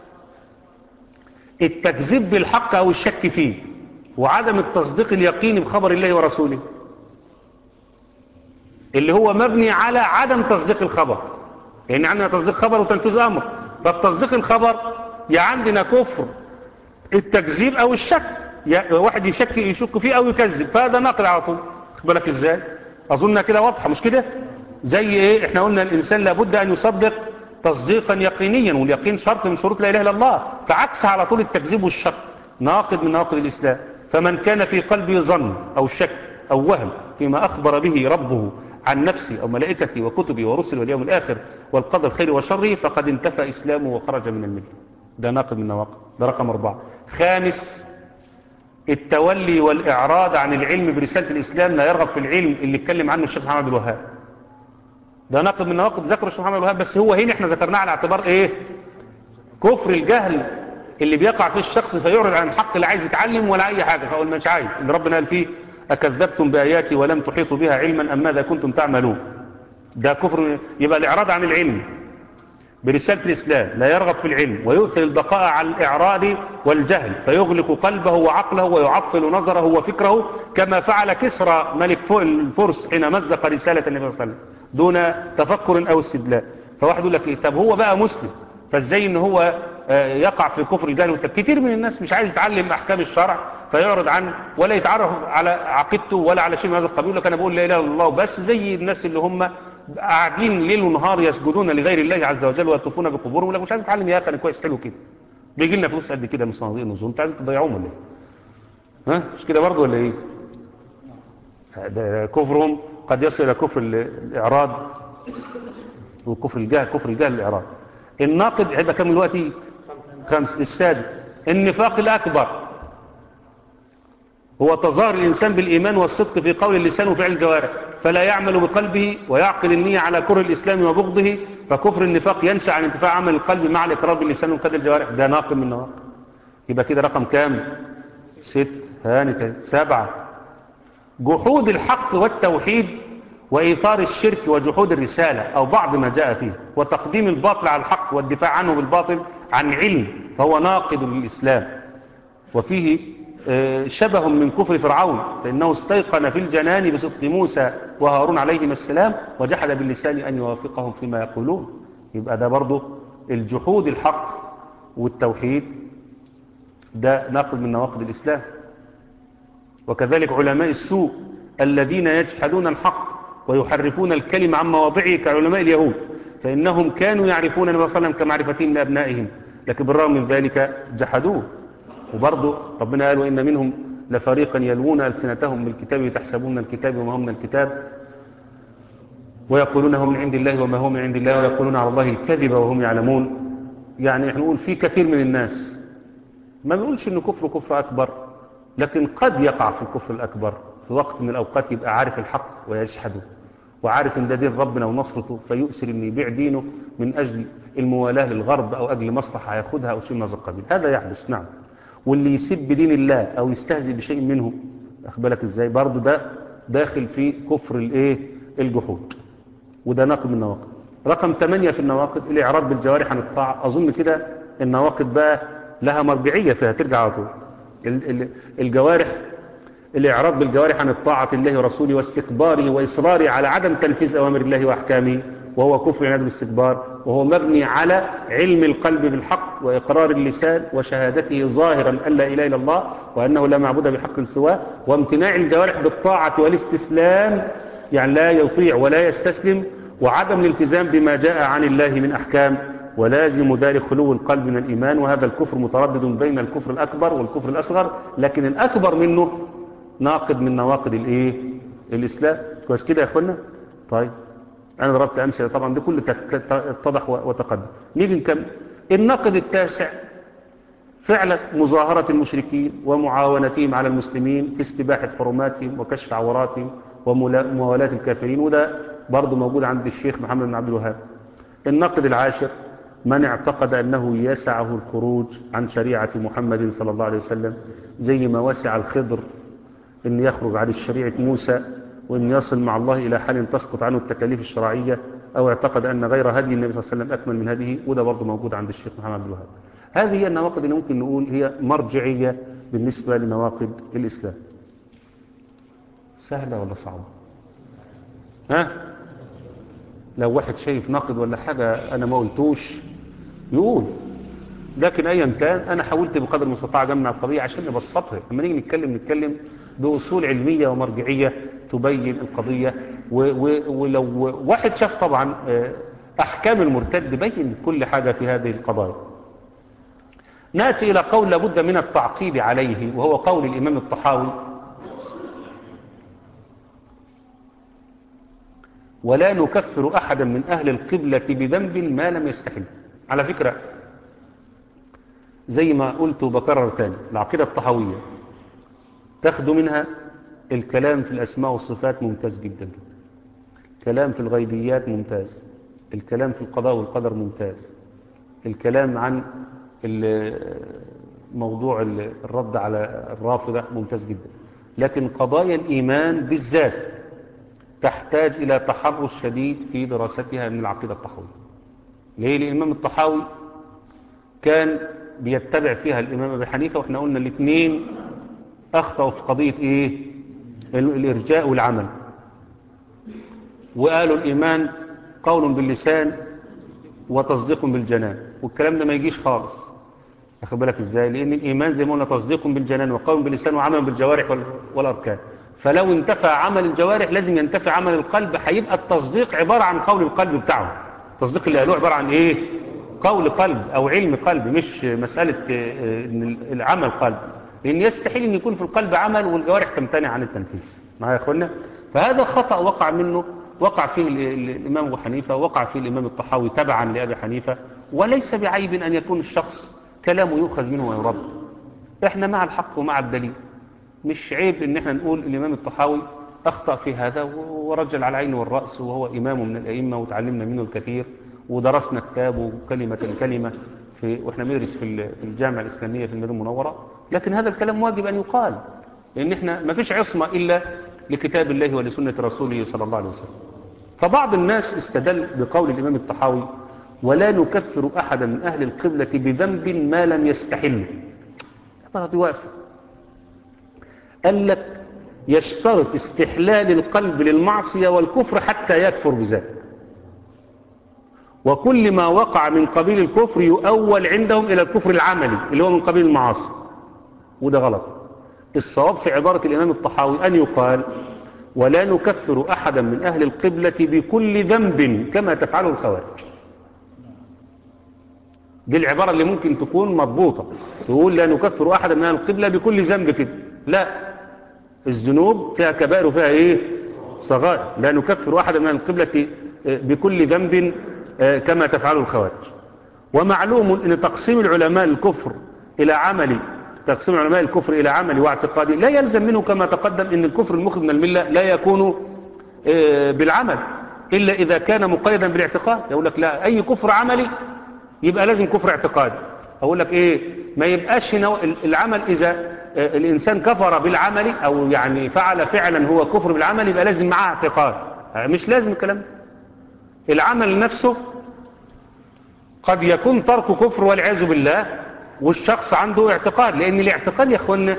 التكذيب بالحق أو الشك فيه وعدم التصديق اليقيني بخبر الله ورسوله اللي هو مبني على عدم تصديق الخبر لأن عندنا تصديق خبر وتنفيذ أمر ففي تصديق الخبر يا عندنا كفر التكذيب أو الشك يا واحد يشك يشك فيه أو يكذب فهذا ناقض على طول خد بالك إزاي أظن كده واضحة مش كده زي إيه إحنا قلنا الإنسان لابد أن يصدق تصديقا يقينيا واليقين شرط من شروط لا إله إلا الله فعكس على طول التكذيب والشك ناقض من نواقض الإسلام فمن كان في قلبه ظن أو شك أو وهم فيما أخبر به ربه عن نفسه أو ملائكته وكتبه ورسله واليوم الآخر والقدر خير وشره فقد انتفى إسلامه وخرج من المله ده ناقض من النواقض ده رقم أربعة خامس التولي والإعراض عن العلم برسالة الإسلام لا يرغب في العلم اللي اتكلم عنه الشيخ محمد الوهاب ده ناقض من النواقض ذكر الشيخ محمد الوهاب بس هو هنا احنا ذكرناه على اعتبار ايه كفر الجهل اللي بيقع فيه الشخص فيعرض عن الحق لا عايز يتعلم ولا اي حاجة فاقول مش عايز اللي ربنا قال فيه أكذبتم بآياتي ولم تحيطوا بها علما أم ماذا كنتم تعملون ده كفر يبقى الإعراض عن العلم برسالة الإسلام لا يرغب في العلم ويؤثر البقاء على الإعراض والجهل فيغلق قلبه وعقله ويعطل نظره وفكره كما فعل كسرى ملك الفرس حين مزق رسالة النبي صلى الله عليه وسلم دون تفكر أو استدلال فواحد يقول لك إيه طب هو بقى مسلم فازاي ان هو يقع في كفر الجهل والتك كتير من الناس مش عايز يتعلم احكام الشرع فيعرض عن ولا يتعرف على عقيدته ولا على شيء من هذا القبيل لك انا بقول لا اله الا الله بس زي الناس اللي هم قاعدين ليل ونهار يسجدون لغير الله عز وجل ويطوفون بقبورهم لك مش عايز اتعلم يا اخي انا كويس حلو كده بيجي لنا فلوس قد كده من صناديق النزول انت عايز تضيعوهم ولا ايه ها مش كده برضه ولا ايه ده كفرهم قد يصل الى كفر الاعراض وكفر الجهل كفر الجهل الاعراض الناقد هيبقى كام دلوقتي خمس السادس النفاق الأكبر هو تظاهر الإنسان بالإيمان والصدق في قول اللسان وفعل الجوارح فلا يعمل بقلبه ويعقل النية على كره الإسلام وبغضه فكفر النفاق ينشأ عن انتفاع عمل القلب مع الإقرار باللسان وقدر الجوارح ده ناقل من النواقل يبقى كده رقم كام ست هانت سبعة جحود الحق والتوحيد وإيثار الشرك وجحود الرسالة أو بعض ما جاء فيه وتقديم الباطل على الحق والدفاع عنه بالباطل عن علم فهو ناقض للإسلام وفيه شبه من كفر فرعون فإنه استيقن في الجنان بصدق موسى وهارون عليهما السلام وجحد باللسان أن يوافقهم فيما يقولون يبقى ده برضه الجحود الحق والتوحيد ده ناقض من نواقض الإسلام وكذلك علماء السوء الذين يجحدون الحق ويحرفون الكلمة عن مواضعه كعلماء اليهود فإنهم كانوا يعرفون النبي صلى الله عليه وسلم كمعرفتهم لأبنائهم لكن بالرغم من ذلك جحدوه وبرضه ربنا قال وإن منهم لفريقا يلوون ألسنتهم بالكتاب تحسبون من الكتاب وما هم من الكتاب ويقولون هم من عند الله وما هو من عند الله ويقولون على الله الكذب وهم يعلمون يعني احنا نقول في كثير من الناس ما بنقولش انه كفر كفر أكبر لكن قد يقع في الكفر الأكبر في وقت من الأوقات يبقى عارف الحق ويجحده وعارف ان ده دين ربنا ونصرته فيؤسر ان يبيع دينه من أجل الموالاة للغرب أو أجل مصلحة هياخدها أو شيء من هذا القبيل هذا يحدث نعم واللي يسب دين الله أو يستهزئ بشيء منه أخبرك إزاي برضه ده داخل في كفر الايه الجحود وده ناقض من النواقض رقم 8 في النواقض الإعراض بالجوارح عن الطاعة أظن كده النواقض بقى لها مرجعية فيها ترجع على طول الجوارح الإعراض بالجوارح عن الطاعة الله ورسوله واستكباره وإصراره على عدم تنفيذ أوامر الله وأحكامه وهو كفر عناد الاستكبار وهو مبني على علم القلب بالحق وإقرار اللسان وشهادته ظاهرا أن لا إله إلا الله وأنه لا معبود بحق سواه وامتناع الجوارح بالطاعة والاستسلام يعني لا يطيع ولا يستسلم وعدم الالتزام بما جاء عن الله من أحكام ولازم ذلك خلو القلب من الإيمان وهذا الكفر متردد بين الكفر الأكبر والكفر الأصغر لكن الأكبر منه ناقض من نواقض الإيه؟ الإسلام كويس كده يا أخوانا طيب أنا ضربت أمثلة طبعا ده كله اتضح وتقدم نيجي نكمل الناقض التاسع فعلا مظاهرة المشركين ومعاونتهم على المسلمين في استباحة حرماتهم وكشف عوراتهم وموالاة الكافرين وده برضه موجود عند الشيخ محمد بن عبد الوهاب النقد العاشر من اعتقد أنه يسعه الخروج عن شريعة محمد صلى الله عليه وسلم زي ما وسع الخضر أن يخرج عن شريعة موسى وأن يصل مع الله إلى حال تسقط عنه التكاليف الشرعية أو اعتقد أن غير هدي النبي صلى الله عليه وسلم أكمل من هذه وده برضه موجود عند الشيخ محمد عبد الوهاب هذه هي النواقض اللي ممكن نقول هي مرجعية بالنسبة لنواقض الإسلام سهلة ولا صعبة ها لو واحد شايف ناقد ولا حاجة أنا ما قلتوش يقول لكن أيا كان أنا حاولت بقدر المستطاع أجمع القضية عشان نبسطها لما نيجي نتكلم نتكلم بأصول علمية ومرجعية تبين القضية و و ولو واحد شاف طبعا أحكام المرتد بين كل حاجة في هذه القضايا نأتي إلى قول لابد من التعقيب عليه وهو قول الإمام الطحاوي ولا نكفر أحدا من أهل القبلة بذنب ما لم يستحل على فكرة زي ما قلت وبكرر تاني العقيدة الطحاوية تاخدوا منها الكلام في الأسماء والصفات ممتاز جدا جدا الكلام في الغيبيات ممتاز الكلام في القضاء والقدر ممتاز الكلام عن موضوع الرد على الرافضة ممتاز جدا لكن قضايا الإيمان بالذات تحتاج إلى تحرش شديد في دراستها من العقيدة الطحاوية ليه الإمام الطحاوي كان بيتبع فيها الإمام أبي حنيفة وإحنا قلنا الاثنين أخطأوا في قضية إيه الإرجاء والعمل وقالوا الإيمان قول باللسان وتصديق بالجنان والكلام ده ما يجيش خالص أخذ بالك إزاي لأن الإيمان زي ما قلنا تصديق بالجنان وقول باللسان وعمل بالجوارح والأركان فلو انتفع عمل الجوارح لازم ينتفع عمل القلب هيبقى التصديق عبارة عن قول القلب بتاعه التصديق اللي قالوه عبارة عن إيه قول قلب أو علم قلب مش مسألة العمل قلب لأن يستحيل أن يكون في القلب عمل والجوارح تمتنع عن التنفيذ معايا يا أخوانا فهذا خطأ وقع منه وقع فيه الإمام أبو حنيفة وقع فيه الإمام الطحاوي تبعا لأبي حنيفة وليس بعيب أن يكون الشخص كلامه يؤخذ منه ويرد احنا مع الحق ومع الدليل مش عيب ان احنا نقول الامام الطحاوي اخطأ في هذا ورجل على العين والرأس وهو امام من الائمة وتعلمنا منه الكثير ودرسنا كتابه كلمة كلمة في واحنا بندرس في الجامعة الاسلامية في المدينة المنورة لكن هذا الكلام واجب ان يقال لان احنا ما فيش عصمة الا لكتاب الله ولسنة رسوله صلى الله عليه وسلم فبعض الناس استدل بقول الامام الطحاوي ولا نكفر أحدا من أهل القبلة بذنب ما لم يستحل دي واقفة قال لك يشترط استحلال القلب للمعصية والكفر حتى يكفر بذلك وكل ما وقع من قبيل الكفر يؤول عندهم إلى الكفر العملي اللي هو من قبيل المعاصي وده غلط الصواب في عبارة الإمام الطحاوي أن يقال ولا نكفر أحدا من أهل القبلة بكل ذنب كما تفعله الخوارج دي العبارة اللي ممكن تكون مضبوطة تقول لا نكفر أحدا من القبلة بكل ذنب كده لا الذنوب فيها كبائر وفيها إيه صغائر لا نكفر أحدا من القبلة بكل ذنب كما تفعله الخوارج ومعلوم أن تقسيم العلماء الكفر إلى عملي تقسيم علماء الكفر إلى عملي واعتقادي لا يلزم منه كما تقدم أن الكفر المخرج من الملة لا يكون بالعمل إلا إذا كان مقيدا بالاعتقاد يقول لك لا أي كفر عملي يبقى لازم كفر اعتقادي أقول لك إيه ما يبقاش العمل إذا الإنسان كفر بالعمل أو يعني فعل فعلا هو كفر بالعمل يبقى لازم معاه اعتقاد مش لازم الكلام العمل نفسه قد يكون ترك كفر والعياذ بالله والشخص عنده اعتقاد لأن الاعتقاد يا أخوانا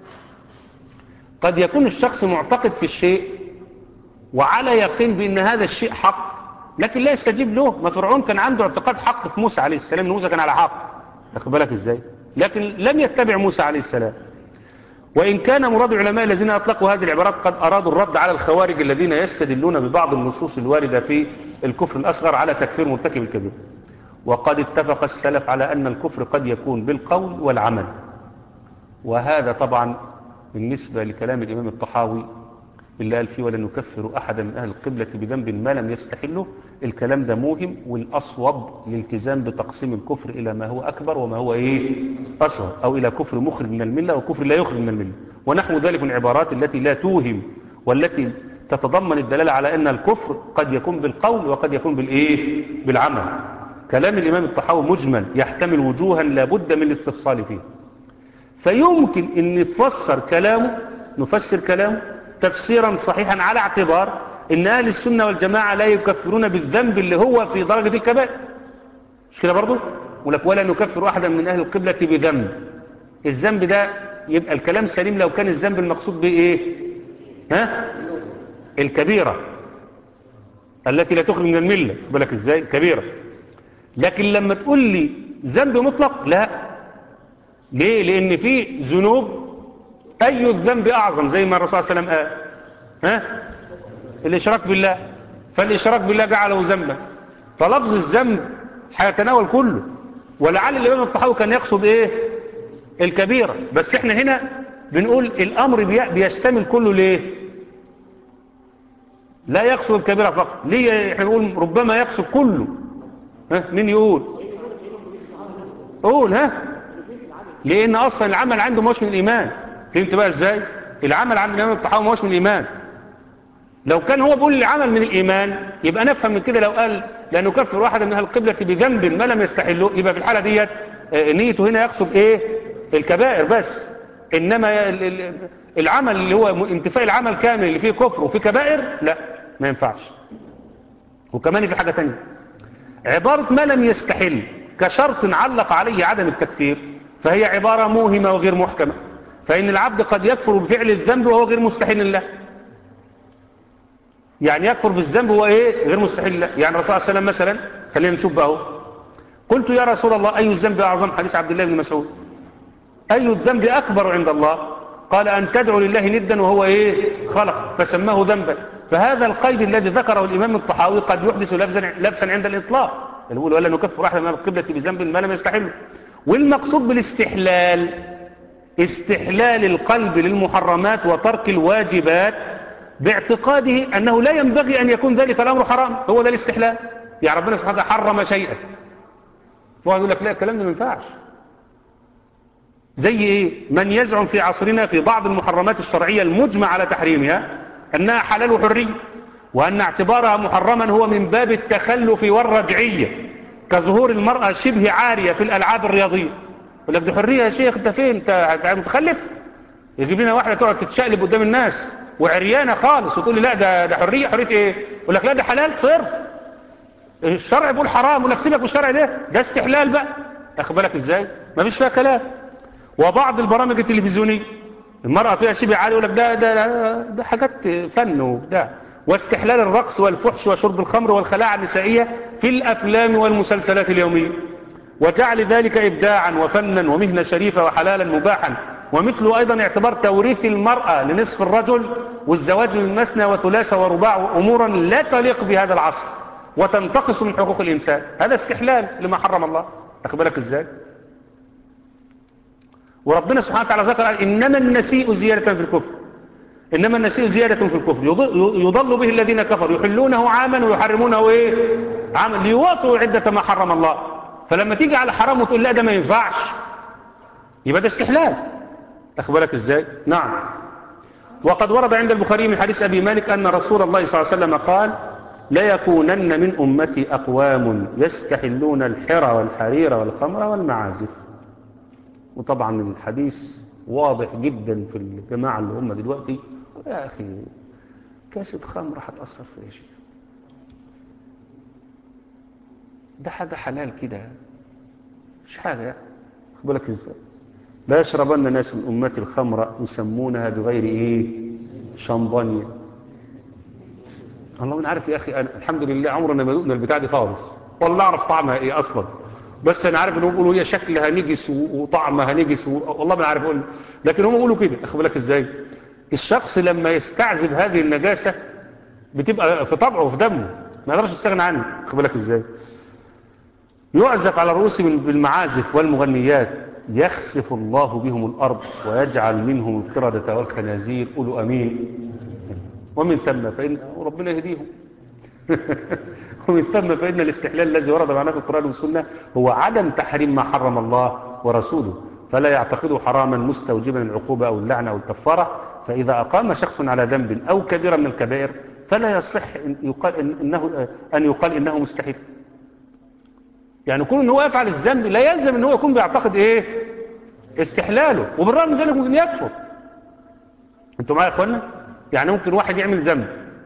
قد يكون الشخص معتقد في الشيء وعلى يقين بأن هذا الشيء حق لكن لا يستجيب له ما فرعون كان عنده اعتقاد حق في موسى عليه السلام موسى كان على حق تاخد بالك ازاي لكن لم يتبع موسى عليه السلام وإن كان مراد العلماء الذين أطلقوا هذه العبارات قد أرادوا الرد على الخوارج الذين يستدلون ببعض النصوص الواردة في الكفر الأصغر على تكفير مرتكب الكبير وقد اتفق السلف على أن الكفر قد يكون بالقول والعمل وهذا طبعا بالنسبة لكلام الإمام الطحاوي اللي قال فيه ولن نكفر أحدا من أهل القبلة بذنب ما لم يستحله الكلام ده موهم والأصوب الالتزام بتقسيم الكفر إلى ما هو أكبر وما هو إيه أصغر أو إلى كفر مخرج من الملة وكفر لا يخرج من الملة ونحو ذلك من العبارات التي لا توهم والتي تتضمن الدلالة على أن الكفر قد يكون بالقول وقد يكون بالإيه بالعمل كلام الإمام الطحاوي مجمل يحتمل وجوها لابد من الاستفصال فيه فيمكن أن نفسر كلامه نفسر كلامه تفسيرا صحيحا على اعتبار ان اهل السنة والجماعة لا يكفرون بالذنب اللي هو في درجة الكبائر مش كده برضو ولك ولا نكفر احدا من اهل القبلة بذنب الذنب ده يبقى الكلام سليم لو كان الذنب المقصود به ايه ها الكبيرة التي لا تخرج من الملة بالك ازاي كبيرة لكن لما تقول لي ذنب مطلق لا ليه لان في ذنوب أي الذنب أعظم زي ما الرسول صلى الله عليه وسلم قال ها الإشراك بالله فالإشراك بالله جعله ذنبا فلفظ الذنب هيتناول كله ولعل الإمام الطحاوي كان يقصد إيه الكبيرة بس إحنا هنا بنقول الأمر بيشتمل كله ليه لا يقصد الكبيرة فقط ليه احنا نقول ربما يقصد كله ها مين يقول قول ها لأن أصلا العمل عنده مش من الإيمان فهمت بقى ازاي العمل عند الامام الطحاوي ما هوش من الايمان لو كان هو بيقول العمل من الايمان يبقى نفهم من كده لو قال لا نكفر واحدا من اهل القبله بذنب ما لم يستحله يبقى في الحاله ديت نيته هنا يقصد ايه الكبائر بس انما العمل اللي هو انتفاء العمل كامل اللي فيه كفر وفيه كبائر لا ما ينفعش وكمان في حاجه ثانيه عباره ما لم يستحل كشرط علق عليه عدم التكفير فهي عباره موهمه وغير محكمه فإن العبد قد يكفر بفعل الذنب وهو غير مستحيل له يعني يكفر بالذنب وهو ايه غير مستحيل له يعني الرسول صلى الله عليه وسلم مثلا خلينا نشوف بقى قلت يا رسول الله أي الذنب أعظم حديث عبد الله بن مسعود أي الذنب أكبر عند الله قال أن تدعو لله ندا وهو إيه خلق فسماه ذنبا فهذا القيد الذي ذكره الإمام الطحاوي قد يحدث لبسا, لبسا عند الإطلاق يقول ولا نكفر أحد من القبلة بذنب ما لم يستحله والمقصود بالاستحلال استحلال القلب للمحرمات وترك الواجبات باعتقاده أنه لا ينبغي أن يكون ذلك الأمر حرام هو ده الاستحلال يا ربنا سبحانه وتعالى حرم شيئا فهو يقول لك لا الكلام ده ما ينفعش زي ايه من يزعم في عصرنا في بعض المحرمات الشرعية المجمع على تحريمها أنها حلال وحرية وأن اعتبارها محرما هو من باب التخلف والرجعية كظهور المرأة شبه عارية في الألعاب الرياضية يقول لك دي حرية يا شيخ انت فين انت متخلف يجيب لنا واحدة تقعد تتشقلب قدام الناس وعريانة خالص وتقول لي لا ده ده حرية حرية ايه يقول لك لا ده حلال صرف الشرع بيقول حرام يقول لك سيبك من الشرع ده ده استحلال بقى اخد بالك ازاي ما فيش فيها كلام وبعض البرامج التلفزيونية المرأة فيها شبه عالي يقول لك ده ده ده, ده حاجات فن وبتاع واستحلال الرقص والفحش وشرب الخمر والخلاعة النسائية في الأفلام والمسلسلات اليومية وجعل ذلك إبداعا وفنا ومهنة شريفة وحلالا مباحا ومثله أيضا اعتبار توريث المرأة لنصف الرجل والزواج من مثنى وثلاثة ورباع أمورا لا تليق بهذا العصر وتنتقص من حقوق الإنسان هذا استحلال لما حرم الله أخذ بالك إزاي وربنا سبحانه وتعالى ذكر إنما النسيء زيادة في الكفر إنما النسيء زيادة في الكفر يضل به الذين كفروا يحلونه عاما ويحرمونه إيه عاما ليواطوا عدة ما حرم الله فلما تيجي على حرام وتقول لا ده ما ينفعش يبقى ده استحلال أخذ بالك إزاي نعم وقد ورد عند البخاري من حديث أبي مالك أن رسول الله صلى الله عليه وسلم قال لا يكونن من أمتي أقوام يستحلون الحرى والحرير والخمر والمعازف وطبعا الحديث واضح جدا في الجماعة اللي هم دلوقتي يا أخي كاسة خمر هتأثر في ايش ده حاجة حلال كده مش حاجة يعني خد بالك ازاي لا يشربن ناس من أمتي الخمر يسمونها بغير ايه شامبانيا الله من عارف يا أخي أنا الحمد لله عمرنا ما ذقنا البتاع دي خالص والله أعرف طعمها ايه أصلا بس أنا عارف إنهم بيقولوا هي شكلها نجس وطعمها نجس والله ما عارف أقول لكن هم بيقولوا كده أخد بالك ازاي الشخص لما يستعذب هذه النجاسة بتبقى في طبعه وفي دمه ما يقدرش يستغنى عنه أخد بالك ازاي يعزف على رؤوسهم بالمعازف والمغنيات يخسف الله بهم الأرض ويجعل منهم القردة والخنازير قولوا أمين ومن ثم فإن ربنا يهديهم ومن ثم فإن الاستحلال الذي ورد معناه في القرآن والسنة هو عدم تحريم ما حرم الله ورسوله فلا يعتقده حراما مستوجبا العقوبة أو اللعنة أو الكفارة فإذا أقام شخص على ذنب أو كبيرة من الكبائر فلا يصح أن يقال, إنه, أن يقال إنه مستحيل يعني كون أنه يفعل الذنب لا يلزم أنه يكون بيعتقد إيه استحلاله وبالرغم من ذلك ممكن يكفر أنتوا معايا يا أخوانا يعني ممكن واحد يعمل ذنب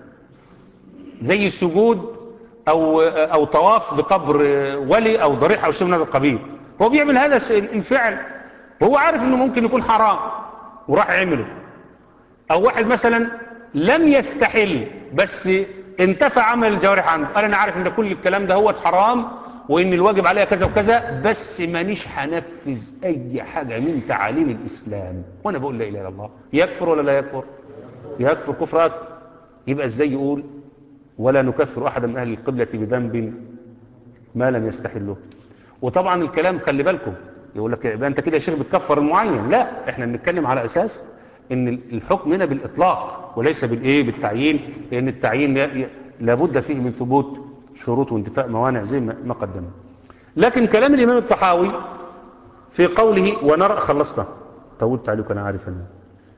زي السجود أو, أو طواف بقبر ولي أو ضريح أو شيء من هذا القبيل هو بيعمل هذا الفعل وهو عارف أنه ممكن يكون حرام وراح يعمله أو واحد مثلا لم يستحل بس انتفع عمل الجوارح عنه قال أنا عارف أن كل الكلام ده هو حرام وإن الواجب عليها كذا وكذا بس مانيش هنفذ أي حاجة من تعاليم الإسلام وأنا بقول لا إله إلا الله يكفر ولا لا يكفر يكفر كفر أكبر يبقى إزاي يقول ولا نكفر أحدا من أهل القبلة بذنب ما لم يستحله وطبعا الكلام خلي بالكم يقول لك يبقى أنت كده يا شيخ بتكفر المعين لا احنا بنتكلم على أساس ان الحكم هنا بالإطلاق وليس بالإيه بالتعيين لأن التعيين لابد فيه من ثبوت شروط وانتفاء موانع زي ما قدمنا لكن كلام الإمام الطحاوي في قوله ونرى خلصنا طولت عليك أنا عارف أنه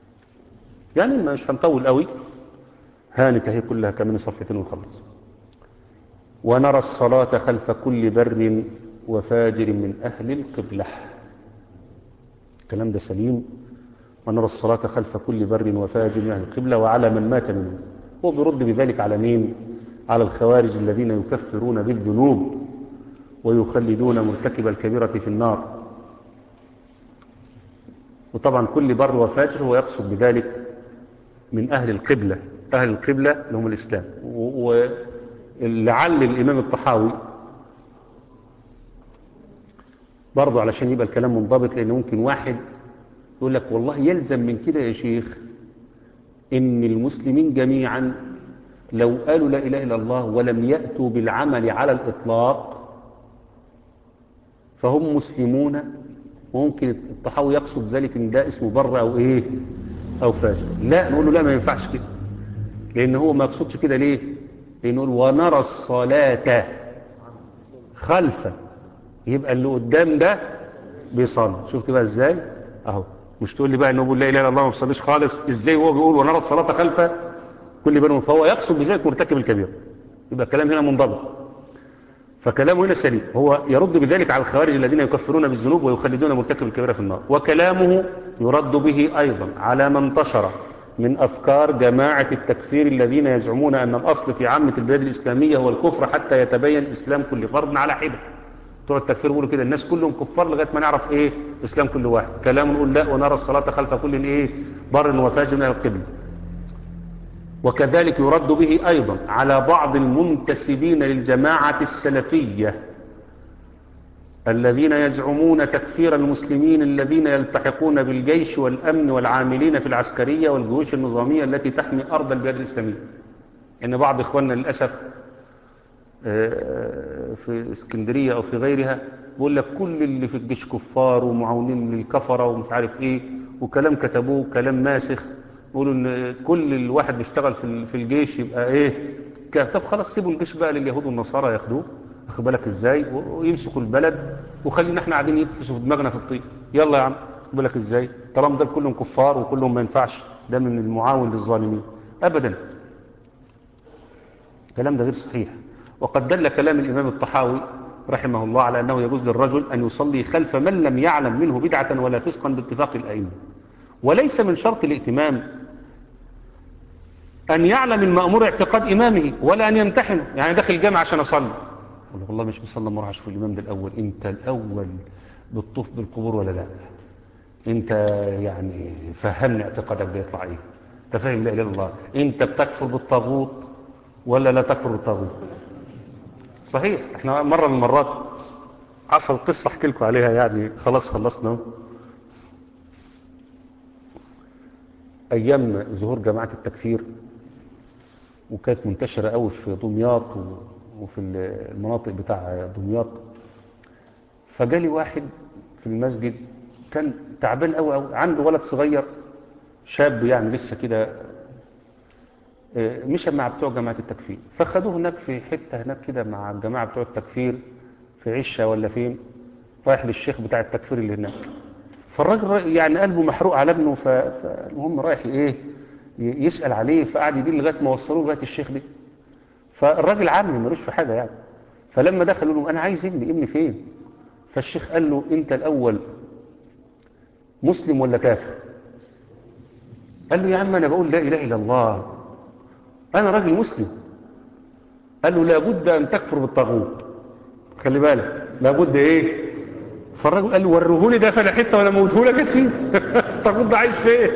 يعني مش هنطول قوي هانت هي كلها كمان صفحتين ونخلص ونرى الصلاة خلف كل بر وفاجر من أهل القبلة الكلام ده سليم ونرى الصلاة خلف كل بر وفاجر من أهل القبلة وعلى من مات منهم هو بيرد بذلك على مين على الخوارج الذين يكفرون بالذنوب ويخلدون مرتكب الكبيرة في النار وطبعا كل بر وفاجر هو يقصد بذلك من أهل القبلة أهل القبلة اللي هم الإسلام ولعل الإمام الطحاوي برضه علشان يبقى الكلام منضبط لأن ممكن واحد يقول لك والله يلزم من كده يا شيخ إن المسلمين جميعا لو قالوا لا إله إلا الله ولم يأتوا بالعمل على الإطلاق فهم مسلمون وممكن الطحاوي يقصد ذلك ان ده اسمه بر او ايه او فاجر لا نقول له لا ما ينفعش كده لان هو ما يقصدش كده ليه لانه يقول ونرى الصلاة خلفا يبقى اللي قدام ده بيصلي شفت بقى ازاي اهو مش تقول لي بقى انه بيقول لا اله الا الله ما بيصليش خالص ازاي هو بيقول ونرى الصلاة خلفا كل بنو فهو يقصد بذلك مرتكب الكبير يبقى الكلام هنا منضبط فكلامه هنا سليم هو يرد بذلك على الخوارج الذين يكفرون بالذنوب ويخلدون مرتكب الكبيرة في النار وكلامه يرد به أيضا على ما انتشر من أفكار جماعة التكفير الذين يزعمون أن الأصل في عامة البلاد الإسلامية هو الكفر حتى يتبين إسلام كل فرد على حدة بتوع التكفير يقولوا كده الناس كلهم كفار لغاية ما نعرف إيه إسلام كل واحد كلام نقول لا ونرى الصلاة خلف كل إيه بر وفاجر من القبل وكذلك يرد به أيضا على بعض المنتسبين للجماعة السلفية الذين يزعمون تكفير المسلمين الذين يلتحقون بالجيش والأمن والعاملين في العسكرية والجيوش النظامية التي تحمي أرض البلاد الإسلامية إن بعض إخواننا للأسف في اسكندرية أو في غيرها بيقول لك كل اللي في الجيش كفار ومعاونين للكفرة ومش عارف إيه وكلام كتبوه كلام ماسخ يقولوا ان كل الواحد بيشتغل في في الجيش يبقى ايه طب خلاص سيبوا الجيش بقى لليهود والنصارى ياخدوه واخد بالك ازاي ويمسكوا البلد وخلينا احنا قاعدين يتفسوا في دماغنا في الطين يلا يا عم واخد بالك ازاي طالما دول كلهم كفار وكلهم ما ينفعش ده من المعاون للظالمين ابدا الكلام ده غير صحيح وقد دل كلام الامام الطحاوي رحمه الله على انه يجوز للرجل ان يصلي خلف من لم يعلم منه بدعه ولا فسقا باتفاق الائمه وليس من شرط الائتمام أن يعلم المأمور اعتقاد إمامه ولا أن يمتحن يعني داخل الجامع عشان أصلي والله والله مش بصلي مرة أشوف الإمام ده الأول أنت الأول بتطوف بالقبور ولا لا أنت يعني فهمني اعتقادك ده يطلع إيه أنت فاهم لا إله إلا الله أنت بتكفر بالطاغوت ولا لا تكفر بالطاغوت صحيح احنا مرة من المرات حصل قصة احكي لكم عليها يعني خلاص خلصنا أيام ظهور جماعة التكفير وكانت منتشرة قوي في دمياط وفي المناطق بتاع دمياط فجالي واحد في المسجد كان تعبان قوي قوي عنده ولد صغير شاب يعني لسه كده آه، مشى مع بتوع جماعة التكفير فخدوه هناك في حتة هناك كده مع الجماعة بتوع التكفير في عشة ولا فين رايح للشيخ بتاع التكفير اللي هناك فالراجل را- يعني قلبه محروق على ابنه ف- فالمهم رايح ايه ي- يسأل عليه فقعد يدين لغاية ما وصلوه لغاية الشيخ دي فالراجل عامي ملوش في حاجة يعني فلما دخلوا له انا عايز ابني ابني فين فالشيخ قال له انت الاول مسلم ولا كافر قال له يا عم انا بقول لا اله الا الله انا راجل مسلم قال له لابد ان تكفر بالطاغوت خلي بالك لابد ايه فالراجل قال له وريهولي ده فانا حته وانا موتهولك يا سيدي الطاغوت ده عايش فين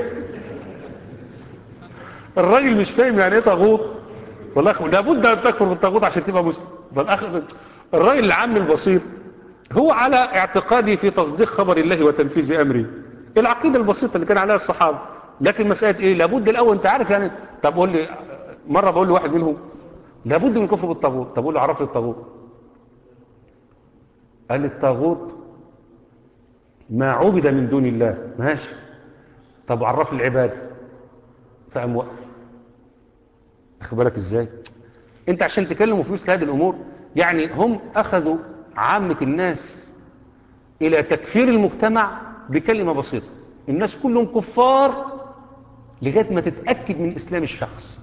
الراجل مش فاهم يعني ايه طاغوت فالاخ لابد ان تكفر بالطاغوت عشان تبقى مسلم فالاخ الراجل العام البسيط هو على اعتقادي في تصديق خبر الله وتنفيذ امره العقيده البسيطه اللي كان عليها الصحابه لكن مساله ايه لابد الاول انت عارف يعني طب قول لي مره بقول لواحد منهم لابد من الكفر بالطاغوت طب قول له عرف لي الطاغوت قال لي الطاغوت ما عبد من دون الله ماشي طب عرف لي العباده فقام وقف اخد بالك ازاي انت عشان تكلموا في مثل هذه الامور يعني هم اخذوا عامه الناس الى تكفير المجتمع بكلمه بسيطه الناس كلهم كفار لغايه ما تتاكد من اسلام الشخص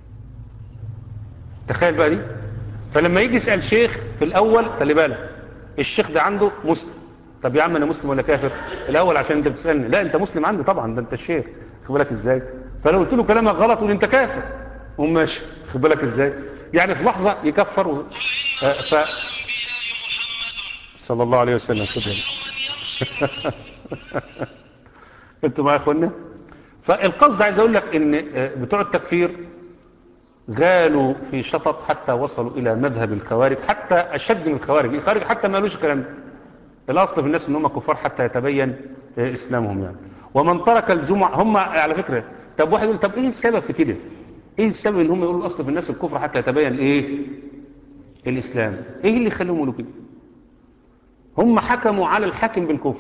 تخيل بقى دي فلما يجي يسال شيخ في الاول خلي بالك الشيخ ده عنده مسلم طب يا عم انا مسلم ولا كافر الاول عشان انت بتسالني لا انت مسلم عندي طبعا ده انت الشيخ خد بالك ازاي فلو قلت له كلامك غلط قول انت كافر قوم ماشي خد بالك ازاي يعني في لحظه يكفر و... آه، ف صلى الله عليه وسلم خد بالك. انتوا معايا يا اخوانا فالقصد عايز اقول لك ان آه، بتوع التكفير غالوا في شطط حتى وصلوا الى مذهب الخوارج حتى اشد من الخوارج الخوارج حتى ما قالوش الكلام ده الاصل في الناس ان هم كفار حتى يتبين آه، اسلامهم يعني ومن ترك الجمعه هم على فكره طب واحد يقول طب ايه السبب في كده ايه السبب ان هم يقولوا الاصل في الناس الكفر حتى يتبين ايه الاسلام ايه اللي يخليهم يقولوا كده هم حكموا على الحاكم بالكفر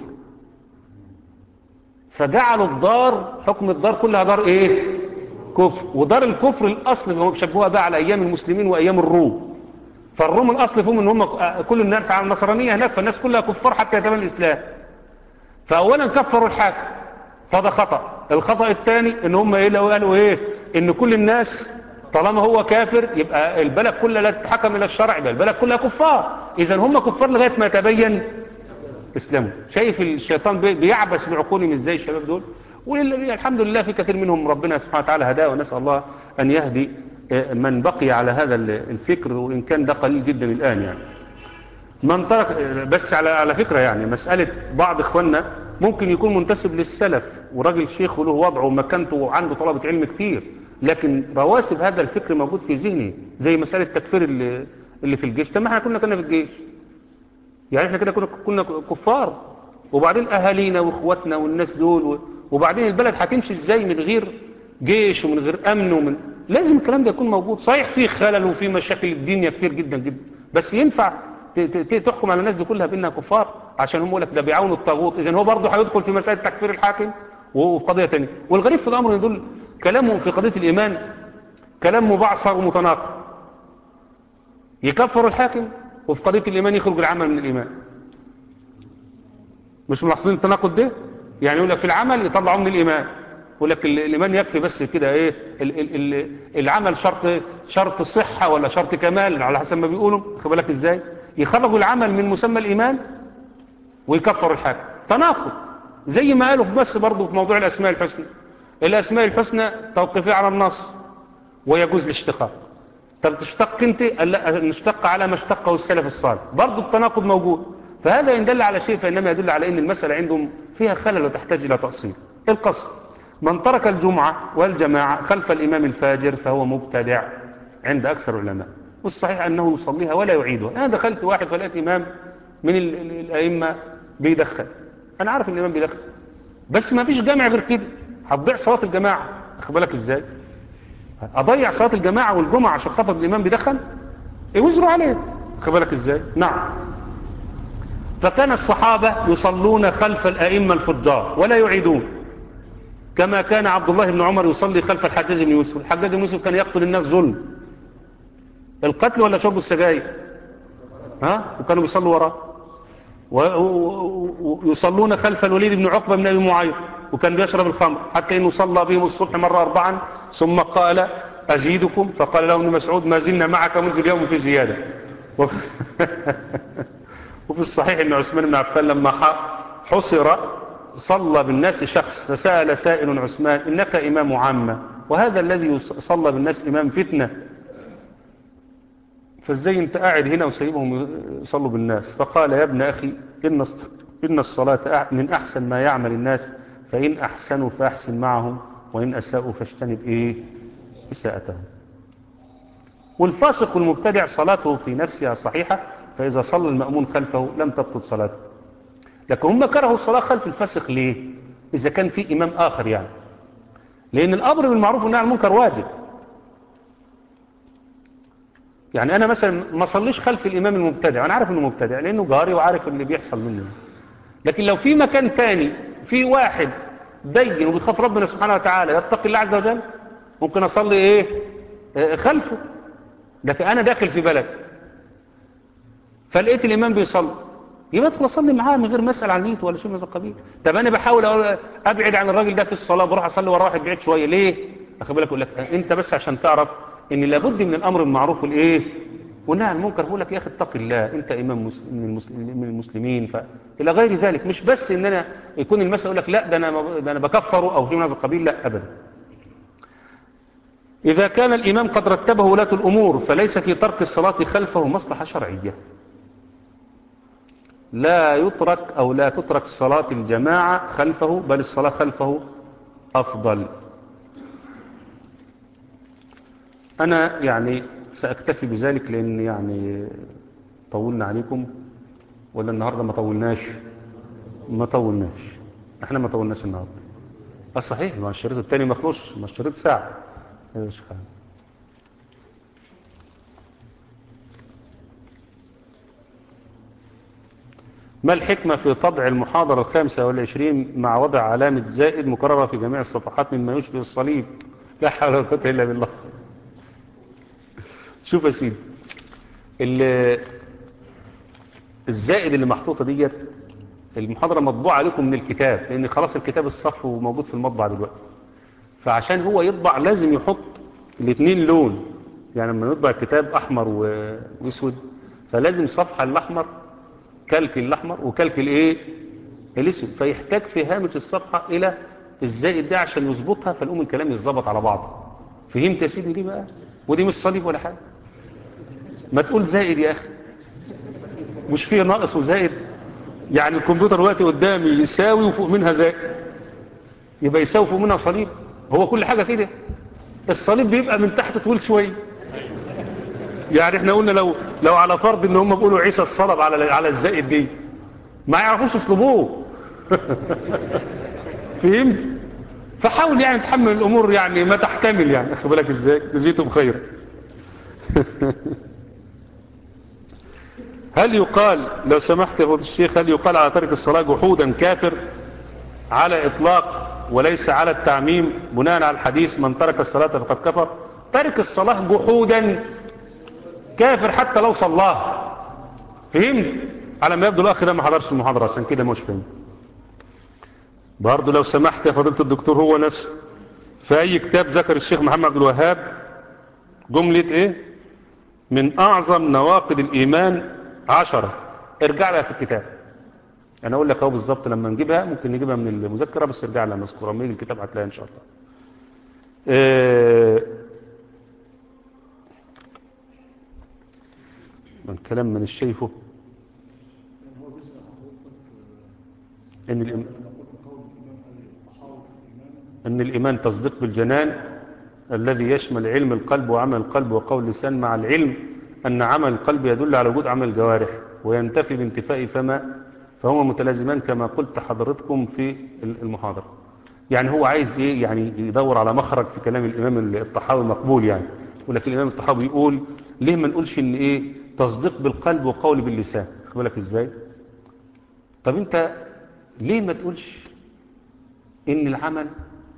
فجعلوا الدار حكم الدار كلها دار ايه كفر ودار الكفر الاصل اللي هم بيشبهوها بقى على ايام المسلمين وايام الروم فالروم الاصل فيهم ان هم كل الناس على النصرانيه هناك فالناس كلها كفار حتى يتبين الاسلام فاولا كفروا الحاكم فده خطا الخطا الثاني ان هم ايه لو قالوا ايه ان كل الناس طالما هو كافر يبقى البلد كلها لا تتحكم الى الشرع يبقى البلد كلها كفار اذا هم كفار لغايه ما يتبين اسلامه شايف الشيطان بي- بيعبس بعقولهم ازاي الشباب دول والحمد لله في كثير منهم ربنا سبحانه وتعالى هداه ونسال الله ان يهدي آه، من بقي على هذا ال- الفكر وان كان ده قليل جدا الان يعني من ترك آه، بس على على فكره يعني مساله بعض اخواننا ممكن يكون منتسب للسلف وراجل شيخ وله وضعه ومكانته وعنده طلبه علم كتير لكن رواسب هذا الفكر موجود في ذهنه زي مساله تكفير اللي اللي في الجيش طب ما احنا كنا كنا في الجيش يعني احنا كده كنا كنا كفار وبعدين اهالينا واخواتنا والناس دول و- وبعدين البلد هتمشي ازاي من غير جيش ومن غير امن ومن لازم الكلام ده يكون موجود صحيح في خلل وفي مشاكل الدنيا كتير جدا جدا بس ينفع ت- ت- ت- تحكم على الناس دي كلها بانها كفار عشان هم يقول لك ده بيعاونوا الطاغوت اذا هو برضه هيدخل في مساله تكفير الحاكم وفي قضيه ثانيه والغريب في الامر ان دول كلامهم في قضيه الايمان كلام مبعثر ومتناقض يكفر الحاكم وفي قضية الإيمان يخرج العمل من الإيمان مش ملاحظين التناقض ده يعني يقول لك في العمل يطلعوه من الإيمان يقول لك ال- الإيمان يكفي بس كده إيه ال ال ال العمل شرط شرط صحة ولا شرط كمال على حسب ما بيقولوا خد بالك إزاي يخرجوا العمل من مسمى الإيمان ويكفر الحاكم تناقض زي ما قالوا بس برضه في موضوع الأسماء الحسنى الأسماء الحسنى توقفية على النص ويجوز الاشتقاق طب تشتق انت قال لا نشتق على ما اشتقه السلف الصالح برضه التناقض موجود فهذا ان دل على شيء فانما يدل على ان المساله عندهم فيها خلل وتحتاج الى تاصيل القصد من ترك الجمعه والجماعه خلف الامام الفاجر فهو مبتدع عند اكثر العلماء والصحيح انه يصليها ولا يعيدها انا دخلت واحد فلقيت امام من ال- ال- الائمه بيدخل انا عارف ان الامام بيدخل بس ما فيش جامع غير كده هتضيع صلاه الجماعه واخد بالك ازاي اضيع صلاه الجماعه والجمعه عشان خاطر الامام بيدخن يوزروا عليه خد بالك ازاي نعم فكان الصحابة يصلون خلف الأئمة الفجار ولا يعيدون كما كان عبد الله بن عمر يصلي خلف الحجاج بن يوسف الحجاج بن يوسف كان يقتل الناس ظلم القتل ولا شرب السجاير ها وكانوا بيصلوا وراه ويصلون خلف الوليد بن عقبة بن أبي معيط وكان بيشرب الخمر حتى إنه صلى بهم الصبح مرة أربعا ثم قال أزيدكم فقال له ابن مسعود ما زلنا معك منذ اليوم في زيادة وفي, وفي الصحيح أن عثمان بن عفان لما حصر صلى بالناس شخص فسأل سائل عثمان إنك إمام عامة وهذا الذي صلى بالناس إمام فتنة فازاي انت قاعد هنا وسيبهم يصلوا بالناس فقال يا ابن أخي إن إن الصلاة من أحسن ما يعمل الناس فإن أحسنوا فأحسن معهم وإن أساءوا فاجتنب إيه إساءتهم والفاسق والمبتدع صلاته في نفسها صحيحة فإذا صلى المأمون خلفه لم تبطل صلاته لكن هم كرهوا الصلاة خلف الفاسق ليه إذا كان في إمام آخر يعني لأن الأمر بالمعروف والنهي عن المنكر واجب يعني أنا مثلا ما صليش خلف الإمام المبتدع أنا عارف إنه مبتدع لأنه جاري وعارف اللي بيحصل منه لكن لو في مكان تاني في واحد دين وبيخاف ربنا سبحانه وتعالى يتقي الله عز وجل ممكن أصلي إيه آه خلفه لكن أنا داخل في بلد فلقيت الإمام بيصلي يبقى ادخل أصلي معاه من غير ما أسأل عن نيته ولا شيء من هذا القبيل طب أنا بحاول أبعد عن الراجل ده في الصلاة بروح أصلي ورا واحد بعيد شوية ليه أخي بالك أقول لك أنت بس عشان تعرف ان لابد من الامر المعروف والايه والنهي عن المنكر بقول لك يا اخي اتق الله انت امام من من المسلمين ف الى غير ذلك مش بس ان انا يكون المسألة يقول لك لا ده انا ده انا بكفره او شيء من هذا القبيل لا ابدا اذا كان الامام قد رتبه ولاة الامور فليس في ترك الصلاة خلفه مصلحة شرعية لا يترك او لا تترك صلاة الجماعة خلفه بل الصلاة خلفه افضل أنا يعني سأكتفي بذلك لأن يعني طولنا عليكم ولا النهاردة ما طولناش ما طولناش احنا ما طولناش النهاردة الصحيح ما الشريط التاني ما خلوش ما الشريط ساعة ما الحكمة في طبع المحاضرة الخامسة والعشرين مع وضع علامة زائد مكررة في جميع الصفحات مما يشبه الصليب لا حول ولا قوة إلا بالله شوف يا سيدي الزائد اللي محطوطة ديت المحاضرة مطبوعة عليكم من الكتاب لأن خلاص الكتاب الصف وموجود في المطبعة دلوقتي فعشان هو يطبع لازم يحط الاثنين لون يعني لما نطبع الكتاب أحمر واسود فلازم صفحة الأحمر كلك الأحمر وكلك الإيه الاسود فيحتاج في هامش الصفحة إلى الزائد ده عشان يظبطها فالأم الكلام يتظبط على بعضه فهمت يا سيدي دي بقى ودي مش صليب ولا حاجة ما تقول زائد يا أخي مش فيه ناقص وزائد يعني الكمبيوتر وقتي قدامي يساوي وفوق منها زائد يبقى يساوي فوق منها صليب هو كل حاجة كده الصليب بيبقى من تحت طويل شوية يعني احنا قلنا لو لو على فرض ان هم بيقولوا عيسى الصلب على على الزائد دي ما يعرفوش يصلبوه فهمت فحاول يعني تحمل الامور يعني ما تحتمل يعني اخد بالك ازاي جزيتهم خير هل يقال لو سمحت يا فضل الشيخ هل يقال على ترك الصلاة جحودا كافر على اطلاق وليس على التعميم بناء على الحديث من ترك الصلاة فقد كفر ترك الصلاة جحودا كافر حتى لو صلاه فهمت على ما يبدو الاخ ده ما حضرش المحاضرة عشان كده مش فهمت برضه لو سمحت يا فضيلة الدكتور هو نفسه في أي كتاب ذكر الشيخ محمد عبد الوهاب جملة إيه من أعظم نواقض الإيمان عشرة ارجع لها في الكتاب أنا أقول لك أهو بالظبط لما نجيبها ممكن نجيبها من المذكرة بس ارجع لها مذكورة من الكتاب هتلاقيها إن شاء الله إيه من كلام من الشيفه إن الإيمان أن الإيمان تصديق بالجنان الذي يشمل علم القلب وعمل القلب وقول اللسان مع العلم أن عمل القلب يدل على وجود عمل الجوارح وينتفي بانتفاء فما فهما متلازمان كما قلت حضرتكم في المحاضرة يعني هو عايز إيه يعني يدور على مخرج في كلام الإمام الطحاوي مقبول يعني ولكن الإمام الطحاوي يقول ليه ما نقولش إن إيه تصديق بالقلب وقول باللسان خد بالك إزاي طب انت ليه ما تقولش ان العمل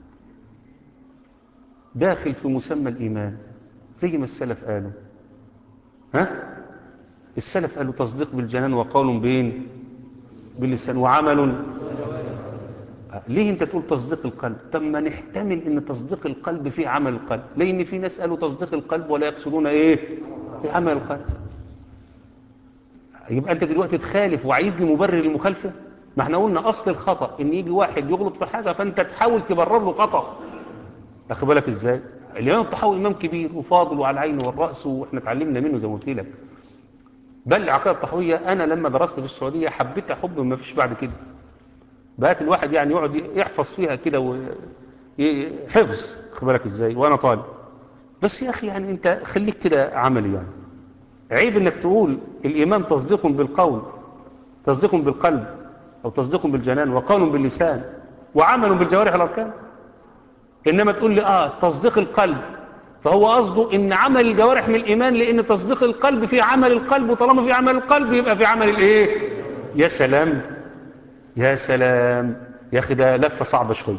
داخل في مسمى الإيمان زي ما السلف قالوا ها السلف قالوا تصديق بالجنان وقول بين باللسان وعمل ليه انت تقول تصديق القلب طب ما نحتمل ان تصديق القلب فيه عمل القلب لان في ناس قالوا تصديق القلب ولا يقصدون ايه عمل القلب يبقى انت دلوقتي تخالف وعايزني مبرر للمخالفه ما احنا قلنا اصل الخطا ان يجي واحد يغلط في حاجه فانت تحاول تبرر له خطا اخد بالك ازاي الامام الطحاوي امام كبير وفاضل وعلى العين والراس واحنا اتعلمنا منه زي ما قلت لك بل العقيده الطحاويه انا لما درست في السعوديه حبيتها حب ما فيش بعد كده بقت الواحد يعني يقعد يحفظ فيها كده وحفظ خد بالك ازاي وانا طالب بس يا اخي يعني انت خليك كده عملي يعني عيب انك تقول الايمان تصديق بالقول تصديق بالقلب او تصديق بالجنان وقول باللسان وعمل بالجوارح الاركان انما تقول لي اه تصديق القلب فهو قصده ان عمل الجوارح من الايمان لان تصديق القلب في عمل القلب وطالما في عمل القلب يبقى في عمل الايه يا سلام يا سلام يا اخي ده لفه صعبه شويه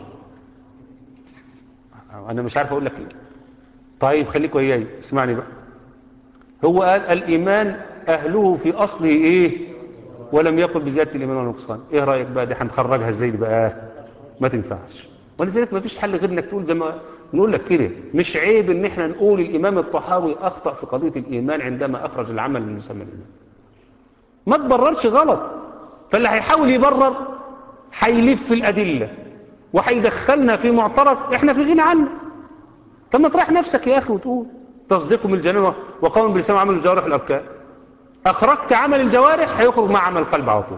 انا مش عارف اقول لك ايه طيب خليك وياي اسمعني بقى هو قال الايمان اهله في اصله ايه ولم يقل بزياده الايمان ولا نقصان ايه رايك بقى دي هنخرجها ازاي دي بقى ما تنفعش ولذلك ما فيش حل غير انك تقول زي ما نقول لك كده مش عيب ان احنا نقول الامام الطحاوي اخطا في قضيه الايمان عندما اخرج العمل من مسمى الايمان ما تبررش غلط فاللي هيحاول يبرر هيلف في الادله وهيدخلنا في معترض احنا في غنى عنه طب ما تريح نفسك يا اخي وتقول تصديق بالجنان وقول بلسان عمل الجوارح الاركان اخرجت عمل الجوارح هيخرج مع عمل القلب على طول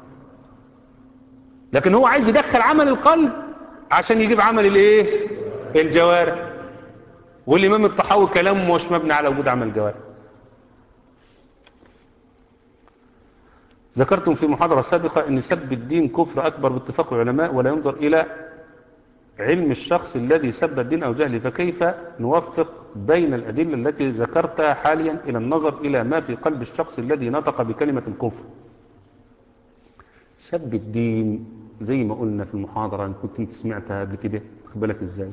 لكن هو عايز يدخل عمل القلب عشان يجيب عمل الايه الجوارح والامام الطحاوي كلامه مش مبني على وجود عمل الجوارح ذكرتم في محاضرة سابقة أن سب الدين كفر أكبر باتفاق العلماء ولا ينظر إلى علم الشخص الذي سب الدين أو جهله فكيف نوفق بين الأدلة التي ذكرتها حاليا إلى النظر إلى ما في قلب الشخص الذي نطق بكلمة الكفر سب الدين زي ما قلنا في المحاضرة أن كنت انت سمعتها قبل كده خد بالك إزاي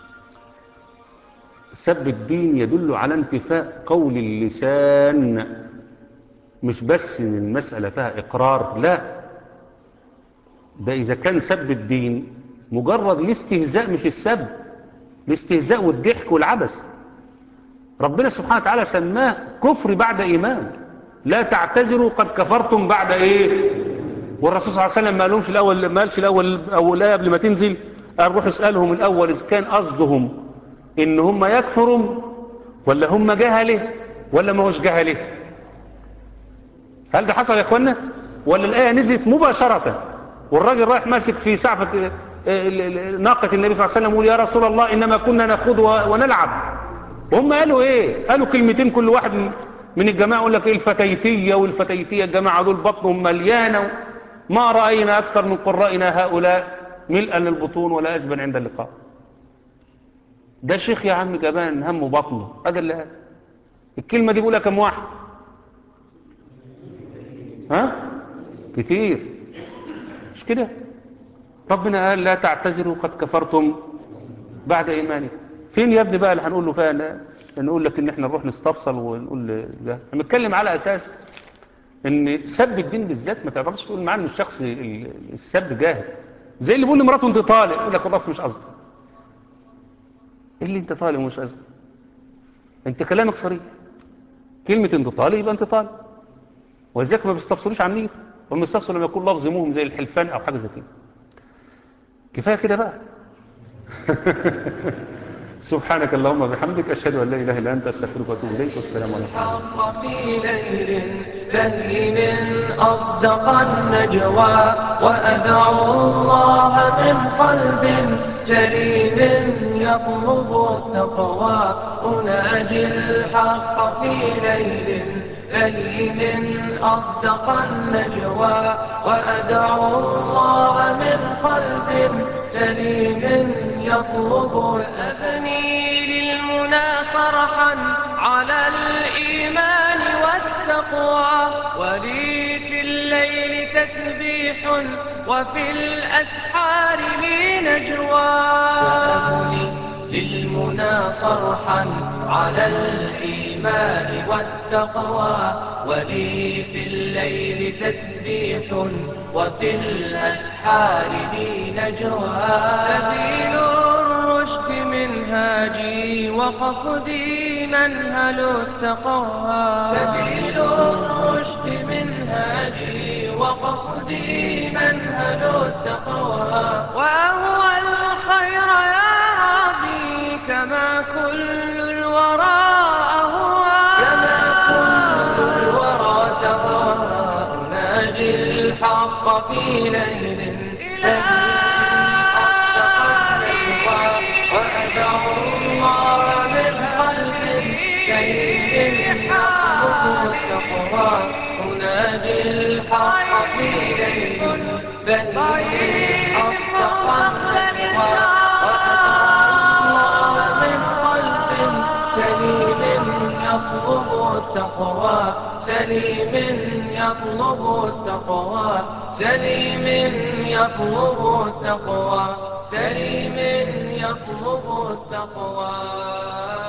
سب الدين يدل على انتفاء قول اللسان مش بس ان المسألة فيها إقرار لا ده إذا كان سب الدين مجرد الاستهزاء مش السب الاستهزاء والضحك والعبث ربنا سبحانه وتعالى سماه كفر بعد إيمان لا تعتذروا قد كفرتم بعد إيه والرسول صلى الله عليه وسلم ما قالهمش الأول ما قالش الأول أو لا قبل ما تنزل قال روح اسألهم الأول إذا كان قصدهم إن هم يكفروا ولا هم جهله ولا ما هوش جهله هل ده حصل يا اخوانا ولا الآية نزلت مباشرة والراجل رايح ماسك في سعفة ناقة النبي صلى الله عليه وسلم يقول يا رسول الله إنما كنا نخوض ونلعب وهم قالوا ايه قالوا كلمتين كل واحد من الجماعة يقول لك ايه الفتيتية والفتيتية الجماعة دول بطنهم مليانة ما رأينا أكثر من قرائنا هؤلاء ملءا للبطون ولا أجبن عند اللقاء ده شيخ يا عم جبان همه بطنه هذا اللي قال الكلمة دي بيقولها كم واحد ها كتير مش كده ربنا قال لا تعتذروا قد كفرتم بعد ايمانكم فين يا ابني بقى اللي هنقول له فيها نقول لك ان احنا نروح نستفصل ونقول ده هنتكلم على اساس ان سب الدين بالذات ما تعرفش تقول معاه ان الشخص السب جاهل زي اللي بيقول لمراته انت طالق يقول لك والله مش قصدي ايه اللي انت طالق ومش قصدي انت كلامك صريح كلمه انت طالق يبقى انت طالق ولذلك ما بيستفسروش عن نيته هم بيستفسروا لما يكون لفظ مهم زي الحلفان او حاجه زي كده كفايه كده بقى سبحانك اللهم وبحمدك اشهد ان لا اله الا انت استغفرك واتوب اليك والسلام عليكم
الحق في ليل لهيم أصدق النجوى وأدعو الله من قلب سليم يطلب التقوى أناجي الحق في ليل لهيم أصدق النجوى وأدعو الله من قلب سليم يطلب أبني للمنى فرحا على الإيمان والتقوى ولي في الليل تسبيح وفي الأسحار لي نجوى سأبني للمنى صرحا على الإيمان والتقوى ولي في الليل تسبيح وفي الأسحار لي نجوى سبيل الرشد منهاجي وقصدي منهل التقوى سبيل الرشد منهاجي وقصدي منهل التقوى وأهوى الخير يا ربي كما كل الورى أهوى كما كل الورى تهوى أناجي الحق في ليل وأدعو الله من قلب شهيد يطلب التقوى أناجي الحق في ليل بهيج أصدق النجوى وأدعو الله من قلب سليم يطلب التقوى سليم يطلب التقوى سليم يطلب التقوى سليم يطلب التقوى